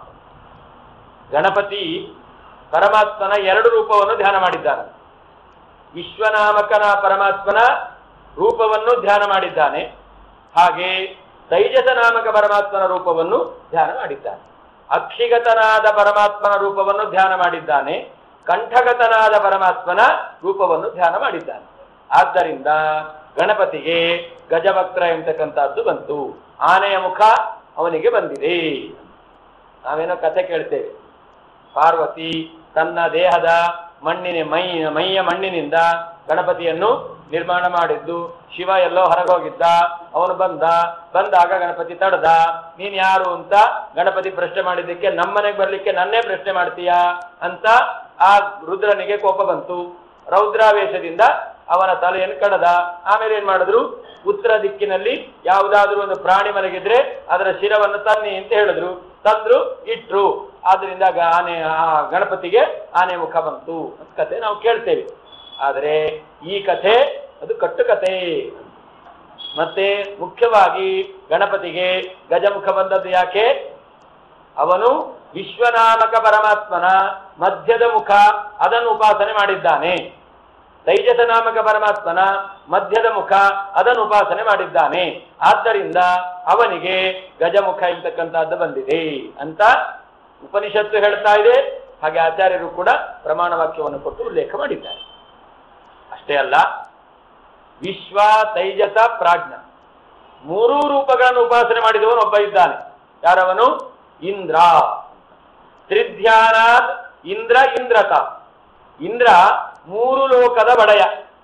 ಗಣಪತಿ ಪರಮಾತ್ಮನ ಎರಡು ರೂಪವನ್ನು ಧ್ಯಾನ ಮಾಡಿದ್ದಾನೆ ವಿಶ್ವನಾಮಕನ ಪರಮಾತ್ಮನ ರೂಪವನ್ನು ಧ್ಯಾನ ಮಾಡಿದ್ದಾನೆ ಹಾಗೆ ತೈಜಸ ನಾಮಕ ಪರಮಾತ್ಮನ ರೂಪವನ್ನು ಧ್ಯಾನ ಮಾಡಿದ್ದಾನೆ ಅಕ್ಷಿಗತನಾದ ಪರಮಾತ್ಮನ ರೂಪವನ್ನು ಧ್ಯಾನ ಮಾಡಿದ್ದಾನೆ ಕಂಠಗತನಾದ ಪರಮಾತ್ಮನ ರೂಪವನ್ನು ಧ್ಯಾನ ಮಾಡಿದ್ದಾನೆ ಆದ್ದರಿಂದ ಗಣಪತಿಗೆ ಗಜವಕ್ರ ಎಂತಕ್ಕಂಥದ್ದು ಬಂತು ಆನೆಯ ಮುಖ ಅವನಿಗೆ ಬಂದಿದೆ ನಾವೇನೋ ಕಥೆ ಕೇಳ್ತೇವೆ ಪಾರ್ವತಿ ತನ್ನ ದೇಹದ ಮಣ್ಣಿನ ಮೈ ಮೈಯ ಮಣ್ಣಿನಿಂದ ಗಣಪತಿಯನ್ನು ನಿರ್ಮಾಣ ಮಾಡಿದ್ದು ಶಿವ ಎಲ್ಲೋ ಹೊರಗೋಗಿದ್ದ ಅವನು ಬಂದ ಬಂದಾಗ ಗಣಪತಿ ತಡೆದ ನೀನ್ ಯಾರು ಅಂತ ಗಣಪತಿ ಪ್ರಶ್ನೆ ಮಾಡಿದ್ದಕ್ಕೆ ನಮ್ಮನೆಗೆ ಬರ್ಲಿಕ್ಕೆ ನನ್ನೇ ಪ್ರಶ್ನೆ ಮಾಡ್ತೀಯಾ ಅಂತ ಆ ರುದ್ರನಿಗೆ ಕೋಪ ಬಂತು ರೌದ್ರಾವೇಶದಿಂದ ಅವನ ತಲೆಯನ್ನು ಕಡದ ಆಮೇಲೆ ಏನ್ ಮಾಡಿದ್ರು ಉತ್ತರ ದಿಕ್ಕಿನಲ್ಲಿ ಯಾವುದಾದ್ರೂ ಒಂದು ಪ್ರಾಣಿ ಮಲಗಿದ್ರೆ ಅದರ ಶಿರವನ್ನು ತನ್ನಿ ಅಂತ ಹೇಳಿದ್ರು ತಂದ್ರು ಇಟ್ರು ಆದ್ರಿಂದ ಗ- ಆನೆ ಆ ಗಣಪತಿಗೆ ಆನೆ ಮುಖ ಬಂತು ಅಂತ ಕತೆ ನಾವು ಕೇಳ್ತೇವೆ ಆದರೆ ಈ ಕಥೆ ಅದು ಕಟ್ಟುಕತೆ ಮತ್ತೆ ಮುಖ್ಯವಾಗಿ ಗಣಪತಿಗೆ ಗಜಮುಖ ಬಂದದ್ದು ಯಾಕೆ ಅವನು ವಿಶ್ವನಾಮಕ ಪರಮಾತ್ಮನ ಮಧ್ಯದ ಮುಖ ಅದನ್ನು ಉಪಾಸನೆ ಮಾಡಿದ್ದಾನೆ ತೈಜಸ ನಾಮಕ ಪರಮಾತ್ಮನ ಮಧ್ಯದ ಮುಖ ಅದನ್ನು ಉಪಾಸನೆ ಮಾಡಿದ್ದಾನೆ ಆದ್ದರಿಂದ ಅವನಿಗೆ ಗಜಮುಖ ಎಂತಕ್ಕಂತಹದ್ದು ಬಂದಿದೆ ಅಂತ ಉಪನಿಷತ್ತು ಹೇಳ್ತಾ ಇದೆ ಹಾಗೆ ಆಚಾರ್ಯರು ಕೂಡ ಪ್ರಮಾಣ ವಾಕ್ಯವನ್ನು ಕೊಟ್ಟು ಉಲ್ಲೇಖ ಮಾಡಿದ್ದಾರೆ ಅಷ್ಟೇ ಅಲ್ಲ ವಿಶ್ವ ತೈಜಸ ಪ್ರಾಜ್ಞ ಮೂರೂ ರೂಪಗಳನ್ನು ಉಪಾಸನೆ ಮಾಡಿದವನು ಒಬ್ಬ ಇದ್ದಾನೆ ಯಾರವನು ಇಂದ್ರ ತ್ರಿಧ್ಯಾನಾತ್ ಇಂದ್ರ ಇಂದ್ರತ ಇಂದ್ರ ಮೂರು ಲೋಕದ ಒಡೆಯ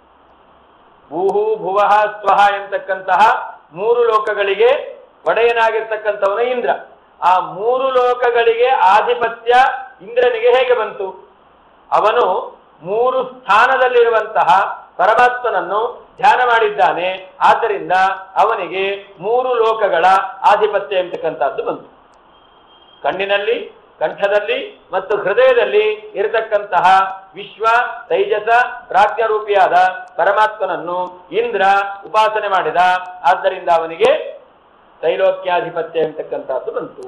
ಭೂಹು ಭುವಃ ಸ್ವಹ ಎಂತಕ್ಕಂತಹ ಮೂರು ಲೋಕಗಳಿಗೆ ಒಡೆಯನಾಗಿರ್ತಕ್ಕಂಥವನು ಇಂದ್ರ ಆ ಮೂರು ಲೋಕಗಳಿಗೆ ಆಧಿಪತ್ಯ ಇಂದ್ರನಿಗೆ ಹೇಗೆ ಬಂತು ಅವನು ಮೂರು ಸ್ಥಾನದಲ್ಲಿರುವಂತಹ ಪರಮಾತ್ಮನನ್ನು ಧ್ಯಾನ ಮಾಡಿದ್ದಾನೆ ಆದ್ದರಿಂದ ಅವನಿಗೆ ಮೂರು ಲೋಕಗಳ ಆಧಿಪತ್ಯ ಎಂತಕ್ಕಂಥದ್ದು ಬಂತು ಕಣ್ಣಿನಲ್ಲಿ ಕಂಠದಲ್ಲಿ ಮತ್ತು ಹೃದಯದಲ್ಲಿ ಇರತಕ್ಕಂತಹ ವಿಶ್ವ ತೈಜಸ ಪ್ರಾಜ್ಞರೂಪಿಯಾದ ಪರಮಾತ್ಮನನ್ನು ಇಂದ್ರ ಉಪಾಸನೆ ಮಾಡಿದ ಆದ್ದರಿಂದ ಅವನಿಗೆ ತೈಲೋಕ್ಯಾಧಿಪತ್ಯ ಎಂತಕ್ಕಂಥದ್ದು ಬಂತು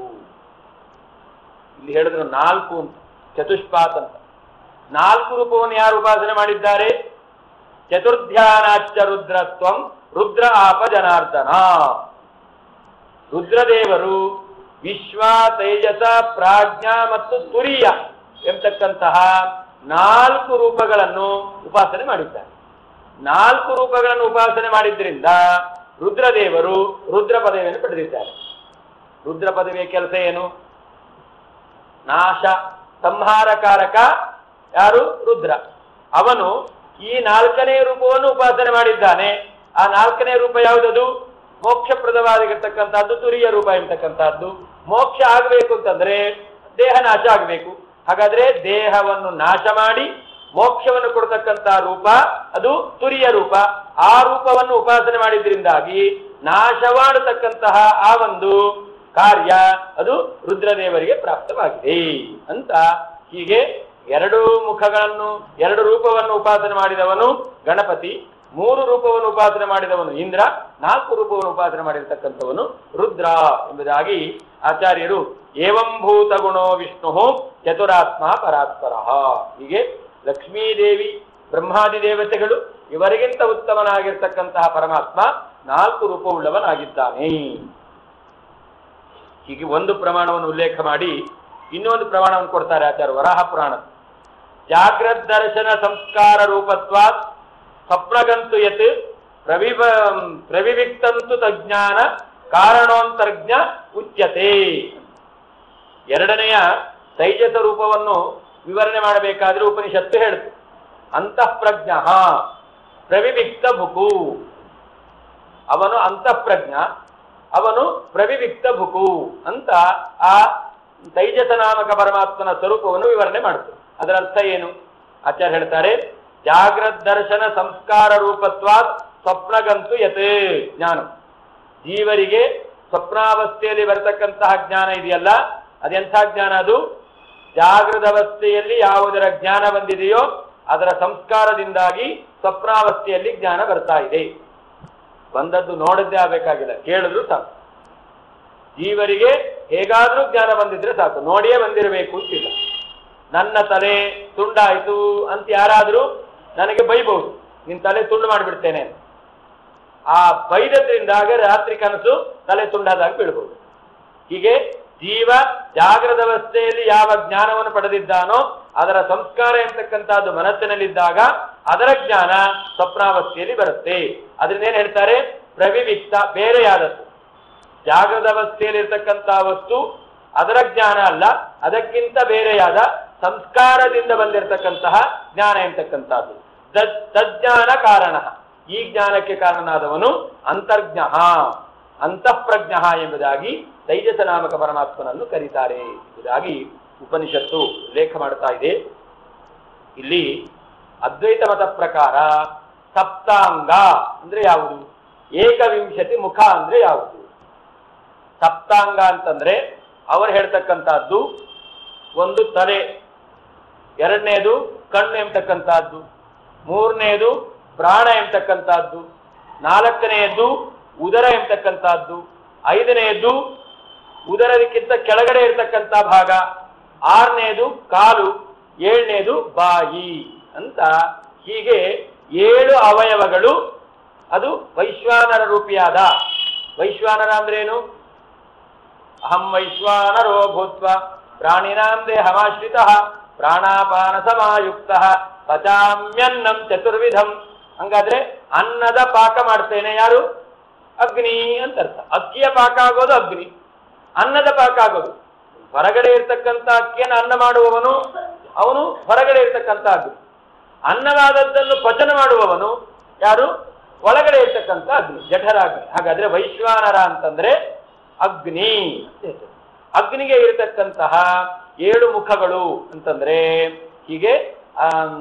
ಇಲ್ಲಿ ಹೇಳಿದ್ರು ನಾಲ್ಕು ಅಂತ ಚತುಷ್ಪಾತ್ ಅಂತ ನಾಲ್ಕು ರೂಪವನ್ನು ಯಾರು ಉಪಾಸನೆ ಮಾಡಿದ್ದಾರೆ ಚತುರ್ಧ್ಯಾನಾಚ್ಚ ರುದ್ರತ್ವಂ ರುದ್ರ ಆಪ ಜನಾರ್ದನ ರುದ್ರದೇವರು ವಿಶ್ವ ತೇಜಸ ಪ್ರಾಜ್ಞಾ ಮತ್ತು ತುರಿಯ ಎಂತಕ್ಕಂತಹ ನಾಲ್ಕು ರೂಪಗಳನ್ನು ಉಪಾಸನೆ ಮಾಡಿದ್ದಾರೆ ನಾಲ್ಕು ರೂಪಗಳನ್ನು ಉಪಾಸನೆ ಮಾಡಿದ್ರಿಂದ ರುದ್ರದೇವರು ರುದ್ರ ಪದವಿಯನ್ನು ಪಡೆದಿದ್ದಾರೆ ರುದ್ರ ಪದವಿಯ ಕೆಲಸ ಏನು ನಾಶ ಸಂಹಾರಕಾರಕ ಯಾರು ರುದ್ರ ಅವನು ಈ ನಾಲ್ಕನೇ ರೂಪವನ್ನು ಉಪಾಸನೆ ಮಾಡಿದ್ದಾನೆ ಆ ನಾಲ್ಕನೇ ರೂಪ ಯಾವುದದು ಮೋಕ್ಷಪ್ರದವಾಗಿರ್ತಕ್ಕಂಥದ್ದು ತುರಿಯ ರೂಪ ಎಂತಕ್ಕಂಥದ್ದು ಮೋಕ್ಷ ಆಗಬೇಕು ಅಂತಂದ್ರೆ ದೇಹ ನಾಶ ಆಗಬೇಕು ಹಾಗಾದ್ರೆ ದೇಹವನ್ನು ನಾಶ ಮಾಡಿ ಮೋಕ್ಷವನ್ನು ಕೊಡ್ತಕ್ಕಂಥ ರೂಪ ಅದು ತುರಿಯ ರೂಪ ಆ ರೂಪವನ್ನು ಉಪಾಸನೆ ಮಾಡಿದ್ರಿಂದಾಗಿ ನಾಶ ಮಾಡತಕ್ಕಂತಹ ಆ ಒಂದು ಕಾರ್ಯ ಅದು ರುದ್ರದೇವರಿಗೆ ಪ್ರಾಪ್ತವಾಗಿದೆ ಅಂತ ಹೀಗೆ ಎರಡು ಮುಖಗಳನ್ನು ಎರಡು ರೂಪವನ್ನು ಉಪಾಸನೆ ಮಾಡಿದವನು ಗಣಪತಿ ಮೂರು ರೂಪವನ್ನು ಉಪಾಸನೆ ಮಾಡಿದವನು ಇಂದ್ರ ನಾಲ್ಕು ರೂಪವನ್ನು ಉಪಾಸನೆ ಮಾಡಿರ್ತಕ್ಕಂಥವನು ರುದ್ರ ಎಂಬುದಾಗಿ ಆಚಾರ್ಯರು ಏವಂಭೂತ ಗುಣೋ ವಿಷ್ಣು ಚತುರಾತ್ಮ ಪರಾತ್ಪರ ಹೀಗೆ ಲಕ್ಷ್ಮೀದೇವಿ ಬ್ರಹ್ಮಾದಿ ದೇವತೆಗಳು ಇವರಿಗಿಂತ ಉತ್ತಮನಾಗಿರ್ತಕ್ಕಂತಹ ಪರಮಾತ್ಮ ನಾಲ್ಕು ರೂಪವುಳ್ಳವನಾಗಿದ್ದಾನೆ ಹೀಗೆ ಒಂದು ಪ್ರಮಾಣವನ್ನು ಉಲ್ಲೇಖ ಮಾಡಿ ಇನ್ನೊಂದು ಪ್ರಮಾಣವನ್ನು ಕೊಡ್ತಾರೆ ಆಚಾರ್ಯ ವರಾಹ ಪುರಾಣ ಜಾಗ್ರತ್ ದರ್ಶನ ಸಂಸ್ಕಾರ ರೂಪತ್ವಾತ್ ಸ್ವಪ್ನಗಂತು ಯತ್ ಪ್ರವಿವ ಪ್ರವಿವಿಕ್ತಂತು ತಜ್ಞಾನ ಕಾರಣೋಂತರ್ಜ್ಞ ಉಚ್ಯತೆ ಎರಡನೆಯ ತೈಜಸ ರೂಪವನ್ನು ವಿವರಣೆ ಮಾಡಬೇಕಾದ್ರೆ ಉಪನಿಷತ್ತು ಹೇಳಿತು ಅಂತಃಪ್ರಜ್ಞ ಪ್ರವಿವಿಕ್ತ ಭುಕು ಅವನು ಅಂತಃಪ್ರಜ್ಞ ಅವನು ಪ್ರವಿವಿಕ್ತ ಭುಕು ಅಂತ ಆ ತೈಜಸ ನಾಮಕ ಪರಮಾತ್ಮನ ಸ್ವರೂಪವನ್ನು ವಿವರಣೆ ಮಾಡುತ್ತೆ ಅದರ ಅರ್ಥ ಏನು ಆಚಾರ್ಯ ಹೇಳ್ತಾರೆ ಜಾಗ್ರತ್ ದರ್ಶನ ಸಂಸ್ಕಾರ ರೂಪತ್ವಾತ್ ಸ್ವಪ್ನಗಂತು ಯತ್ ಜ್ಞಾನ ಜೀವರಿಗೆ ಸ್ವಪ್ನಾವಸ್ಥೆಯಲ್ಲಿ ಬರತಕ್ಕಂತಹ ಜ್ಞಾನ ಇದೆಯಲ್ಲ ಅದೆಂಥ ಜ್ಞಾನ ಅದು ಜಾಗೃತ ಅವಸ್ಥೆಯಲ್ಲಿ ಯಾವುದರ ಜ್ಞಾನ ಬಂದಿದೆಯೋ ಅದರ ಸಂಸ್ಕಾರದಿಂದಾಗಿ ಸ್ವಪ್ನಾವಸ್ಥೆಯಲ್ಲಿ ಜ್ಞಾನ ಬರ್ತಾ ಇದೆ ಬಂದದ್ದು ನೋಡದ್ದೇ ಆಗಬೇಕಾಗಿಲ್ಲ ಕೇಳಿದ್ರು ಸಾಕು ಜೀವರಿಗೆ ಹೇಗಾದ್ರೂ ಜ್ಞಾನ ಬಂದಿದ್ರೆ ಸಾಕು ನೋಡಿಯೇ ಬಂದಿರಬೇಕು ಅಂತಿಲ್ಲ ನನ್ನ ತಲೆ ತುಂಡಾಯ್ತು ಅಂತ ಯಾರಾದ್ರೂ ನನಗೆ ಬೈಬಹುದು ನಿನ್ ತಲೆ ತುಂಡು ಮಾಡಿಬಿಡ್ತೇನೆ ಅಂತ. ಆ ಬೈದದ್ರಿಂದಾಗ ರಾತ್ರಿ ಕನಸು ತಲೆ ತುಂಡಾದಾಗ ಬೀಳ್ಬಹುದು ಹೀಗೆ ಜೀವ ಜಾಗೃತ ಅವಸ್ಥೆಯಲ್ಲಿ ಯಾವ ಜ್ಞಾನವನ್ನು ಪಡೆದಿದ್ದಾನೋ ಅದರ ಸಂಸ್ಕಾರ ಎಂತಕ್ಕಂಥದ್ದು ಮನಸ್ಸಿನಲ್ಲಿದ್ದಾಗ ಅದರ ಜ್ಞಾನ ಸ್ವಪ್ನಾವಸ್ಥೆಯಲ್ಲಿ ಬರುತ್ತೆ ಅದನ್ನೇನು ಹೇಳ್ತಾರೆ ಪ್ರವಿವಿಕ್ತ ಬೇರೆಯಾದದ್ದು ಜಾಗೃತ ಅವಸ್ಥೆಯಲ್ಲಿ ಇರ್ತಕ್ಕಂತಹ ವಸ್ತು ಅದರ ಜ್ಞಾನ ಅಲ್ಲ ಅದಕ್ಕಿಂತ ಬೇರೆಯಾದ ಸಂಸ್ಕಾರದಿಂದ ಬಂದಿರತಕ್ಕಂತಹ ಜ್ಞಾನ ಎಂತಕ್ಕಂಥದ್ದು ತದ್- ತಜ್ಞಾನ ಕಾರಣ ಈ ಜ್ಞಾನಕ್ಕೆ ಕಾರಣನಾದವನು ಅಂತರ್ಜ್ಞ ಅಂತಃಪ್ರಜ್ಞ ಎಂಬುದಾಗಿ ತೈಜಸ ನಾಮಕ ಪರಮಾತ್ಮನನ್ನು ಕರೀತಾರೆ ಎಂಬುದಾಗಿ ಉಪನಿಷತ್ತು ಉಲ್ಲೇಖ ಮಾಡ್ತಾ ಇದೆ ಇಲ್ಲಿ ಅದ್ವೈತ ಮತ ಪ್ರಕಾರ ಸಪ್ತಾಂಗ ಅಂದ್ರೆ ಯಾವುದು ಏಕವಿಂಶತಿ ಮುಖ ಅಂದ್ರೆ ಯಾವುದು ಸಪ್ತಾಂಗ ಅಂತಂದ್ರೆ ಅವರು ಹೇಳ್ತಕ್ಕಂಥದ್ದು ಒಂದು ತಲೆ ಎರಡನೇದು ಕಣ್ಣು ಎಂಬತಕ್ಕಂಥದ್ದು ಮೂರನೆಯದು ಪ್ರಾಣ ಎಂಬತಕ್ಕಂಥದ್ದು ನಾಲ್ಕನೆಯದ್ದು ಉದರ ಎಂಬತಕ್ಕಂಥದ್ದು ಐದನೆಯದ್ದು ಉದರದಕ್ಕಿಂತ ಕೆಳಗಡೆ ಇರತಕ್ಕಂಥ ಭಾಗ ಆರನೆಯದು ಕಾಲು ಏಳನೇದು ಬಾಯಿ ಅಂತ ಹೀಗೆ ಏಳು ಅವಯವಗಳು ಅದು ವೈಶ್ವಾನರ ರೂಪಿಯಾದ ವೈಶ್ವಾನರ ಅಂದ್ರೇನು ಅಹಂ ವೈಶ್ವಾನರೋ ಭೂತ್ವ ಪ್ರಾಣಿನಾಂ ದೇಹಮಾಶ್ರಿತ ಪ್ರಾಣಾಪಾನ ಸಮಾಯುಕ್ತ ಪಚಾಮ್ಯನ್ನಂ ಚತುರ್ವಿಧಂ ಹಂಗಾದ್ರೆ ಅನ್ನದ ಪಾಕ ಮಾಡ್ತೇನೆ ಯಾರು ಅಗ್ನಿ ಅಂತ ಅರ್ಥ ಅಕ್ಕಿಯ ಪಾಕ ಆಗೋದು ಅಗ್ನಿ ಅನ್ನದ ಪಾಕ ಆಗೋದು ಹೊರಗಡೆ ಇರ್ತಕ್ಕಂಥ ಅಕ್ಕಿಯನ್ನು ಅನ್ನ ಮಾಡುವವನು ಅವನು ಹೊರಗಡೆ ಇರ್ತಕ್ಕಂಥ ಅಗ್ನಿ ಅನ್ನವಾದದ್ದನ್ನು ಪಚನ ಮಾಡುವವನು ಯಾರು ಒಳಗಡೆ ಇರ್ತಕ್ಕಂಥ ಅಗ್ನಿ ಜಠರ ಅಗ್ನಿ ಹಾಗಾದ್ರೆ ವೈಶ್ವಾನರ ಅಂತಂದ್ರೆ ಅಗ್ನಿ ಅಂತ ಹೇಳ್ತಾರೆ. ಅಗ್ನಿಗೆ ಇರತಕ್ಕಂತಹ ಏಳು ಮುಖಗಳು ಅಂತಂದ್ರೆ ಹೀಗೆ ಆಮ್,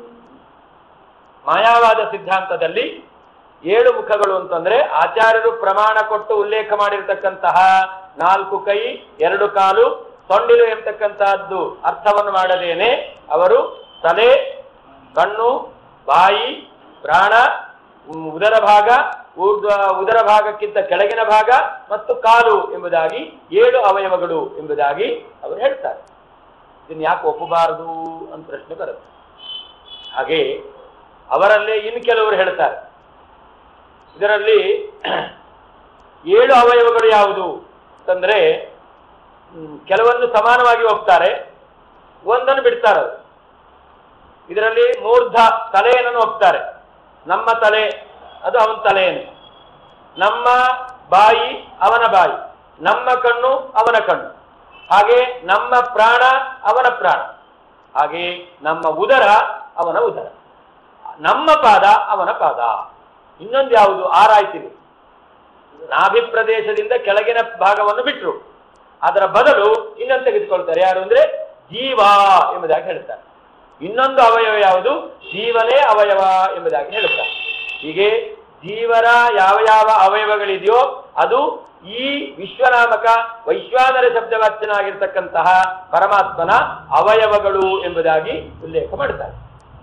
ಮಾಯಾವಾದ ಸಿದ್ಧಾಂತದಲ್ಲಿ ಏಳು ಮುಖಗಳು ಅಂತಂದ್ರೆ ಆಚಾರ್ಯರು ಪ್ರಮಾಣ ಕೊಟ್ಟು ಉಲ್ಲೇಖ ಮಾಡಿರ್ತಕ್ಕಂತಹ ನಾಲ್ಕು ಕೈ ಎರಡು ಕಾಲು ಸೊಂಡಿಲು ಎಂಬತಕ್ಕಂತಹದ್ದು ಅರ್ಥವನ್ನು ಮಾಡದೇನೆ ಅವರು ತಲೆ ಕಣ್ಣು ಬಾಯಿ ಪ್ರಾಣ ಉಮ್, ಉದರ ಭಾಗ ಊರ್ಧ್ವ ಉದರ ಭಾಗಕ್ಕಿಂತ ಕೆಳಗಿನ ಭಾಗ ಮತ್ತು ಕಾಲು ಎಂಬುದಾಗಿ ಏಳು ಅವಯವಗಳು ಎಂಬುದಾಗಿ ಅವರು ಹೇಳ್ತಾರೆ ಇದನ್ನು ಯಾಕೆ ಒಪ್ಪಬಾರದು ಅಂತ ಪ್ರಶ್ನೆ ಬರುತ್ತೆ ಹಾಗೆ ಅವರಲ್ಲೇ ಇನ್ನು ಕೆಲವರು ಹೇಳ್ತಾರೆ ಇದರಲ್ಲಿ ಏಳು ಅವಯವಗಳು ಯಾವುದು ಅಂತಂದ್ರೆ ಹ್ಮ್, ಕೆಲವೊಂದು ಸಮಾನವಾಗಿ ಹೋಗ್ತಾರೆ ಒಂದನ್ನು ಬಿಡ್ತಾರೆ ಅವರು. ಇದರಲ್ಲಿ ಮೂರ್ಧ ತಲೆಯನ್ನು ಒಪ್ತಾರೆ ನಮ್ಮ ತಲೆ ಅದು ಅವನ ತಲೆಯನ್ನು ನಮ್ಮ ಬಾಯಿ ಅವನ ಬಾಯಿ ನಮ್ಮ ಕಣ್ಣು ಅವನ ಕಣ್ಣು ಹಾಗೆ ನಮ್ಮ ಪ್ರಾಣ ಅವನ ಪ್ರಾಣ ಹಾಗೆ ನಮ್ಮ ಉದರ ಅವನ ಉದರ ನಮ್ಮ ಪಾದ ಅವನ ಪಾದ ಇನ್ನೊಂದು ಯಾವುದು ಆರಾಯ್ತಿವಿ ನಾಭಿ ಪ್ರದೇಶದಿಂದ ಕೆಳಗಿನ ಭಾಗವನ್ನು ಬಿಟ್ರು ಅದರ ಬದಲು ಇನ್ನೊಂದು ತೆಗೆದುಕೊಳ್ತಾರೆ ಯಾರು ಅಂದ್ರೆ ಜೀವ ಎಂಬುದಾಗಿ ಹೇಳ್ತಾರೆ ಇನ್ನೊಂದು ಅವಯವ ಯಾವುದು ಜೀವನೇ ಅವಯವ ಎಂಬುದಾಗಿ ಹೇಳುತ್ತಾರೆ ಹೀಗೆ ಜೀವನ ಯಾವ ಯಾವ ಅವಯವಗಳಿದೆಯೋ ಅದು ಈ ವಿಶ್ವನಾಮಕ ವೈಶ್ವಾನರ ಶಬ್ದವಾಚ್ಯನಾಗಿರ್ತಕ್ಕಂತಹ ಪರಮಾತ್ಮನ ಅವಯವಗಳು ಎಂಬುದಾಗಿ ಉಲ್ಲೇಖ ಮಾಡ್ತಾರೆ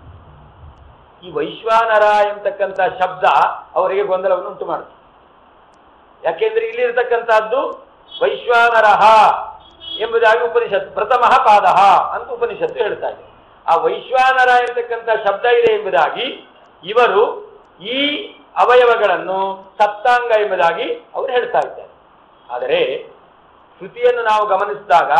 ಈ ವೈಶ್ವಾನರ ಎಂಬತಕ್ಕಂಥ ಶಬ್ದ ಅವರಿಗೆ ಗೊಂದಲವನ್ನು ಉಂಟು ಮಾಡುತ್ತೆ ಯಾಕೆಂದ್ರೆ ಇಲ್ಲಿರ್ತಕ್ಕಂಥದ್ದು ವೈಶ್ವಾನರಹ ಎಂಬುದಾಗಿ ಉಪನಿಷತ್ತು ಪ್ರಥಮ ಪಾದ ಅಂತ ಉಪನಿಷತ್ತು ಹೇಳ್ತಾ ಇದೆ ಆ ವೈಶ್ವಾನರ ಎಂಬತಕ್ಕಂಥ ಶಬ್ದ ಇದೆ ಎಂಬುದಾಗಿ ಇವರು ಈ ಅವಯವಗಳನ್ನು ಸಪ್ತಾಂಗ ಎಂಬುದಾಗಿ ಅವರು ಹೇಳ್ತಾ ಇದ್ದಾರೆ ಆದರೆ ಶ್ರುತಿಯನ್ನು ನಾವು ಗಮನಿಸಿದಾಗ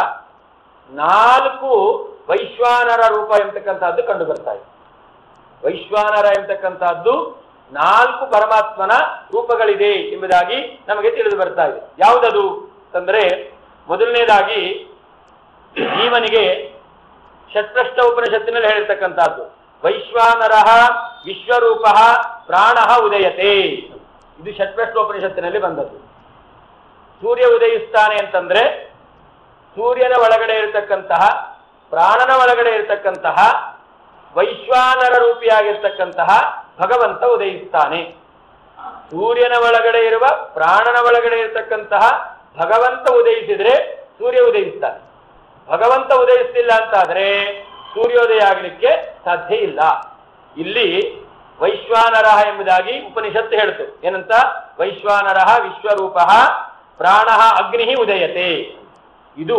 ನಾಲ್ಕು ವೈಶ್ವಾನರ ರೂಪ ಎಂಬತಕ್ಕಂಥದ್ದು ಕಂಡು ಬರ್ತಾ ಇದೆ ವೈಶ್ವಾನರ ಎಂಬತಕ್ಕಂಥದ್ದು ನಾಲ್ಕು ಪರಮಾತ್ಮನ ರೂಪಗಳಿದೆ ಎಂಬುದಾಗಿ ನಮಗೆ ತಿಳಿದು ಬರ್ತಾ ಇದೆ ಯಾವುದದು ಅಂತಂದ್ರೆ ಮೊದಲನೇದಾಗಿ ಜೀವನಿಗೆ ಷಟ್ಪ್ರಷ್ಟ ಉಪನಿಷತ್ತಿನಲ್ಲಿ ಹೇಳಿರ್ತಕ್ಕಂಥದ್ದು ವೈಶ್ವಾನರ ವಿಶ್ವರೂಪ ಪ್ರಾಣ ಉದಯತೆ ಇದು ಷಟ್ಪ್ರಷ್ಟ ಉಪನಿಷತ್ತಿನಲ್ಲಿ ಬಂದದ್ದು ಸೂರ್ಯ ಉದಯಿಸ್ತಾನೆ ಅಂತಂದ್ರೆ ಸೂರ್ಯನ ಒಳಗಡೆ ಇರತಕ್ಕಂತಹ ಪ್ರಾಣನ ಒಳಗಡೆ ಇರತಕ್ಕಂತಹ ವೈಶ್ವಾನರ ರೂಪಿಯಾಗಿರ್ತಕ್ಕಂತಹ ಭಗವಂತ ಉದಯಿಸ್ತಾನೆ ಸೂರ್ಯನ ಒಳಗಡೆ ಇರುವ ಪ್ರಾಣನ ಒಳಗಡೆ ಇರತಕ್ಕಂತಹ ಭಗವಂತ ಉದಯಿಸಿದ್ರೆ ಸೂರ್ಯ ಉದಯಿಸ್ತಾನೆ ಭಗವಂತ ಉದಯಿಸ್ತಿಲ್ಲ ಅಂತಾದ್ರೆ ಸೂರ್ಯೋದಯ ಆಗಲಿಕ್ಕೆ ಸಾಧ್ಯ ಇಲ್ಲ ಇಲ್ಲಿ ವೈಶ್ವಾನರಹ ಎಂಬುದಾಗಿ ಉಪನಿಷತ್ತು ಹೇಳ್ತು ಏನಂತ ವೈಶ್ವಾನರಹ ವಿಶ್ವರೂಪ ಪ್ರಾಣ ಅಗ್ನಿ ಉದಯತೆ ಇದು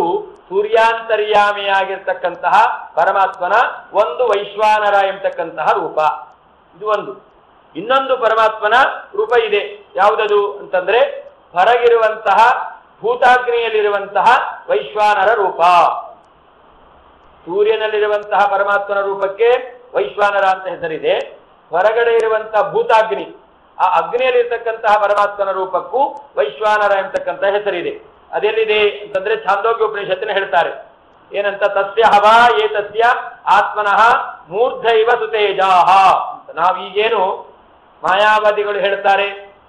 ಸೂರ್ಯಾಂತರ್ಯಾಮಿಯಾಗಿರ್ತಕ್ಕಂತಹ ಪರಮಾತ್ಮನ ಒಂದು ವೈಶ್ವಾನರ ಎಂಬತಕ್ಕಂತಹ ರೂಪ ಇದು ಒಂದು ಇನ್ನೊಂದು ಪರಮಾತ್ಮನ ರೂಪ ಇದೆ ಯಾವುದದು ಅಂತಂದ್ರೆ ಹೊರಗಿರುವಂತಹ ಭೂತಾಗ್ನಿಯಲ್ಲಿರುವಂತಹ ವೈಶ್ವಾನರ ರೂಪ ಸೂರ್ಯನಲ್ಲಿರುವಂತಹ ಪರಮಾತ್ಮನ ರೂಪಕ್ಕೆ ವೈಶ್ವಾನರ ಅಂತ ಹೆಸರಿದೆ ಹೊರಗಡೆ ಇರುವಂತಹ ಭೂತಾಗ್ನಿ ಆ ಅಗ್ನಿಯಲ್ಲಿರ್ತಕ್ಕಂತಹ ಪರಮಾತ್ಮನ ರೂಪಕ್ಕೂ ವೈಶ್ವಾನರ ಎಂಬತಕ್ಕಂಥ ಹೆಸರಿದೆ ಅದೆಲ್ಲಿದೆ ಅಂತಂದ್ರೆ ಛಾಂದೋಗ್ಯ ಉಪನಿಷತ್ತಿನ ಹೇಳ್ತಾರೆ ಏನಂತ ತಸ್ಯ ಹವಾ ಏತಸ್ಯ ಆತ್ಮನಃ ಮೂರ್ಧೈವ ಸುತೇಜಾಹ ಅಂತ ನಾವೀಗೇನು ಮಾಯಾವಾದಿಗಳು ಹೇಳ್ತಾರೆ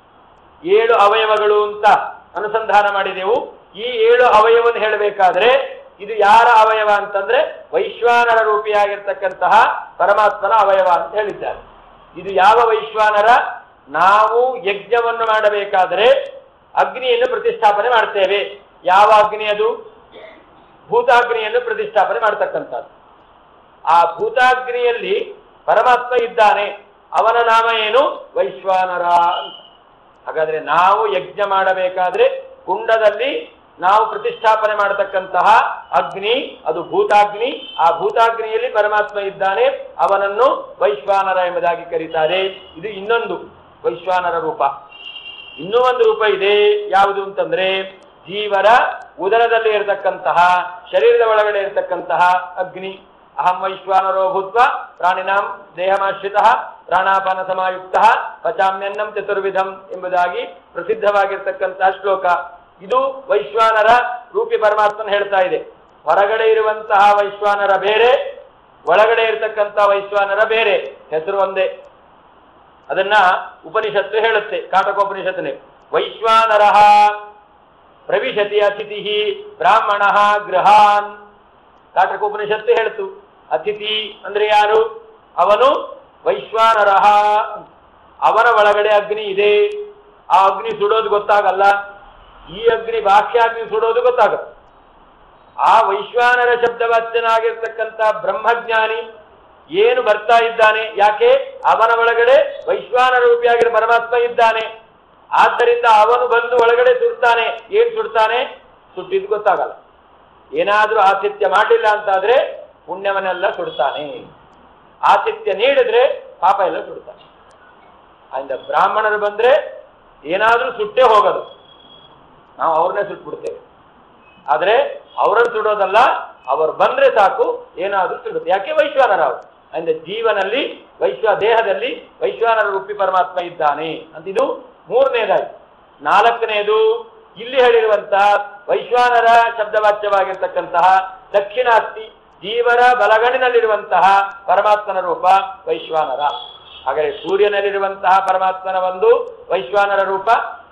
ಏಳು ಅವಯವಗಳು ಅಂತ ಅನುಸಂಧಾನ ಮಾಡಿದೆವು ಈ ಏಳು ಅವಯವನ್ನು ಹೇಳಬೇಕಾದ್ರೆ ಇದು ಯಾರ ಅವಯವ ಅಂತಂದ್ರೆ ವೈಶ್ವಾನರ ರೂಪಿಯಾಗಿರ್ತಕ್ಕಂತಹ ಪರಮಾತ್ಮನ ಅವಯವ ಅಂತ ಹೇಳಿದ್ದಾರೆ ಇದು ಯಾವ ವೈಶ್ವಾನರ ನಾವು ಯಜ್ಞವನ್ನು ಮಾಡಬೇಕಾದರೆ ಅಗ್ನಿಯನ್ನು ಪ್ರತಿಷ್ಠಾಪನೆ ಮಾಡ್ತೇವೆ ಯಾವ ಅಗ್ನಿ ಅದು ಭೂತಾಗ್ನಿಯನ್ನು ಪ್ರತಿಷ್ಠಾಪನೆ ಮಾಡ್ತಕ್ಕಂಥದ್ದು ಆ ಭೂತಾಗ್ನಿಯಲ್ಲಿ ಪರಮಾತ್ಮ ಇದ್ದಾನೆ ಅವನ ನಾಮ ಏನು ವೈಶ್ವಾನರ ಅಂತ ಹಾಗಾದ್ರೆ ನಾವು ಯಜ್ಞ ಮಾಡಬೇಕಾದ್ರೆ ಕುಂಡದಲ್ಲಿ ನಾವು ಪ್ರತಿಷ್ಠಾಪನೆ ಮಾಡತಕ್ಕಂತಹ ಅಗ್ನಿ ಅದು ಭೂತಾಗ್ನಿ ಆ ಭೂತಾಗ್ನಿಯಲ್ಲಿ ಪರಮಾತ್ಮ ಇದ್ದಾನೆ ಅವನನ್ನು ವೈಶ್ವಾನರ ಎಂಬುದಾಗಿ ಕರೀತಾರೆ ಇದು ಇನ್ನೊಂದು ವೈಶ್ವಾನರ ರೂಪ ಇನ್ನೂ ಒಂದು ರೂಪ ಇದೆ ಯಾವುದು ಅಂತಂದ್ರೆ ಜೀವರ ಉದರದಲ್ಲಿ ಇರತಕ್ಕಂತಹ ಶರೀರದ ಒಳಗಡೆ ಇರತಕ್ಕಂತಹ ಅಗ್ನಿ ಅಹಂ ವೈಶ್ವಾನರೋ ಭೂತ್ವ ಪ್ರಾಣಿನಾಂ ದೇಹಮಾಶ್ರಿತ ಪ್ರಾಣಾಪಾನ ಸಮಾಯುಕ್ತ ಪಚಾಮ್ಯನ್ನಂ ಚತುರ್ವಿಧಂ ಎಂಬುದಾಗಿ ಪ್ರಸಿದ್ಧವಾಗಿರ್ತಕ್ಕಂತಹ ಶ್ಲೋಕ ಇದು ವೈಶ್ವಾನರ ರೂಪಿ ಪರಮಾತ್ಮನ ಹೇಳ್ತಾ ಇದೆ ಹೊರಗಡೆ ಇರುವಂತಹ ವೈಶ್ವಾನರ ಬೇರೆ ಒಳಗಡೆ ಇರತಕ್ಕಂತಹ ವೈಶ್ವಾನರ ಬೇರೆ ಹೆಸರು ಒಂದೇ ಅದನ್ನ ಉಪನಿಷತ್ತು ಹೇಳುತ್ತೆ ಕಾಟಕೋಪನಿಷತ್ತಿನ ವೈಶ್ವಾನರ ಪ್ರವಿಶತಿ ಅತಿಥಿ ಬ್ರಾಹ್ಮಣ ಗೃಹಾನ್ ಕಾಟಕೋಪನಿಷತ್ತು ಹೇಳ್ತು ಅತಿಥಿ ಅಂದ್ರೆ ಯಾರು ಅವನು ವೈಶ್ವಾನರ ಅವನ ಒಳಗಡೆ ಅಗ್ನಿ ಇದೆ ಆ ಅಗ್ನಿ ಸುಡೋದು ಗೊತ್ತಾಗಲ್ಲ ಈ ಅಗ್ನಿ ಬಾಹ್ಯಾಗ್ನಿ ಸುಡೋದು ಗೊತ್ತಾಗಲ್ಲ ಆ ವೈಶ್ವಾನರ ಶಬ್ದವಾಚ್ಯನಾಗಿರ್ತಕ್ಕಂಥ ಬ್ರಹ್ಮಜ್ಞಾನಿ ಏನು ಬರ್ತಾ ಇದ್ದಾನೆ ಯಾಕೆ ಅವನ ಒಳಗಡೆ ವೈಶ್ವಾನ ರೂಪಿಯಾಗಿರೋ ಪರಮಾತ್ಮ ಇದ್ದಾನೆ ಆದ್ದರಿಂದ ಅವನು ಬಂದು ಒಳಗಡೆ ಸುಡ್ತಾನೆ ಏನ್ ಸುಡ್ತಾನೆ ಸುಟ್ಟಿದ್ದು ಗೊತ್ತಾಗಲ್ಲ ಏನಾದ್ರೂ ಆತಿಥ್ಯ ಮಾಡಲಿಲ್ಲ ಅಂತಾದ್ರೆ ಪುಣ್ಯವನ್ನೆಲ್ಲ ಸುಡ್ತಾನೆ ಆತಿಥ್ಯ ನೀಡಿದ್ರೆ ಪಾಪ ಎಲ್ಲ ಸುಡ್ತಾನೆ ಆದ್ದರಿಂದ ಬ್ರಾಹ್ಮಣರು ಬಂದ್ರೆ ಏನಾದ್ರೂ ಸುಟ್ಟೇ ಹೋಗೋದು ನಾವು ಅವ್ರನ್ನೇ ಸುಟ್ಬಿಡ್ತೇವೆ ಆದ್ರೆ ಅವರನ್ನು ಸುಡೋದಲ್ಲ ಅವರು ಬಂದ್ರೆ ಸಾಕು ಏನಾದ್ರೂ ಸುಡುತ್ತೆ ಯಾಕೆ ವೈಶ್ವಾನರ ಅವರು ಅಂದ್ರೆ ಜೀವನಲ್ಲಿ ವೈಶ್ವ ದೇಹದಲ್ಲಿ ವೈಶ್ವಾನರ ರೂಪಿ ಪರಮಾತ್ಮ ಇದ್ದಾನೆ ಅಂತ ಇದು ಮೂರನೇದಾಯ್ತು ನಾಲ್ಕನೇದು ಇಲ್ಲಿ ಹೇಳಿರುವಂತಹ ವೈಶ್ವಾನರ ಶಬ್ದವಾಚ್ಯವಾಗಿರ್ತಕ್ಕಂತಹ ದಕ್ಷಿಣಾಸ್ತಿ ಜೀವರ ಬಲಗಣಿನಲ್ಲಿರುವಂತಹ ಪರಮಾತ್ಮನ ರೂಪ ವೈಶ್ವಾನರ ಹಾಗಾದರೆ ಸೂರ್ಯನಲ್ಲಿರುವಂತಹ ಪರಮಾತ್ಮನ ಒಂದು ವೈಶ್ವಾನರ ರೂಪ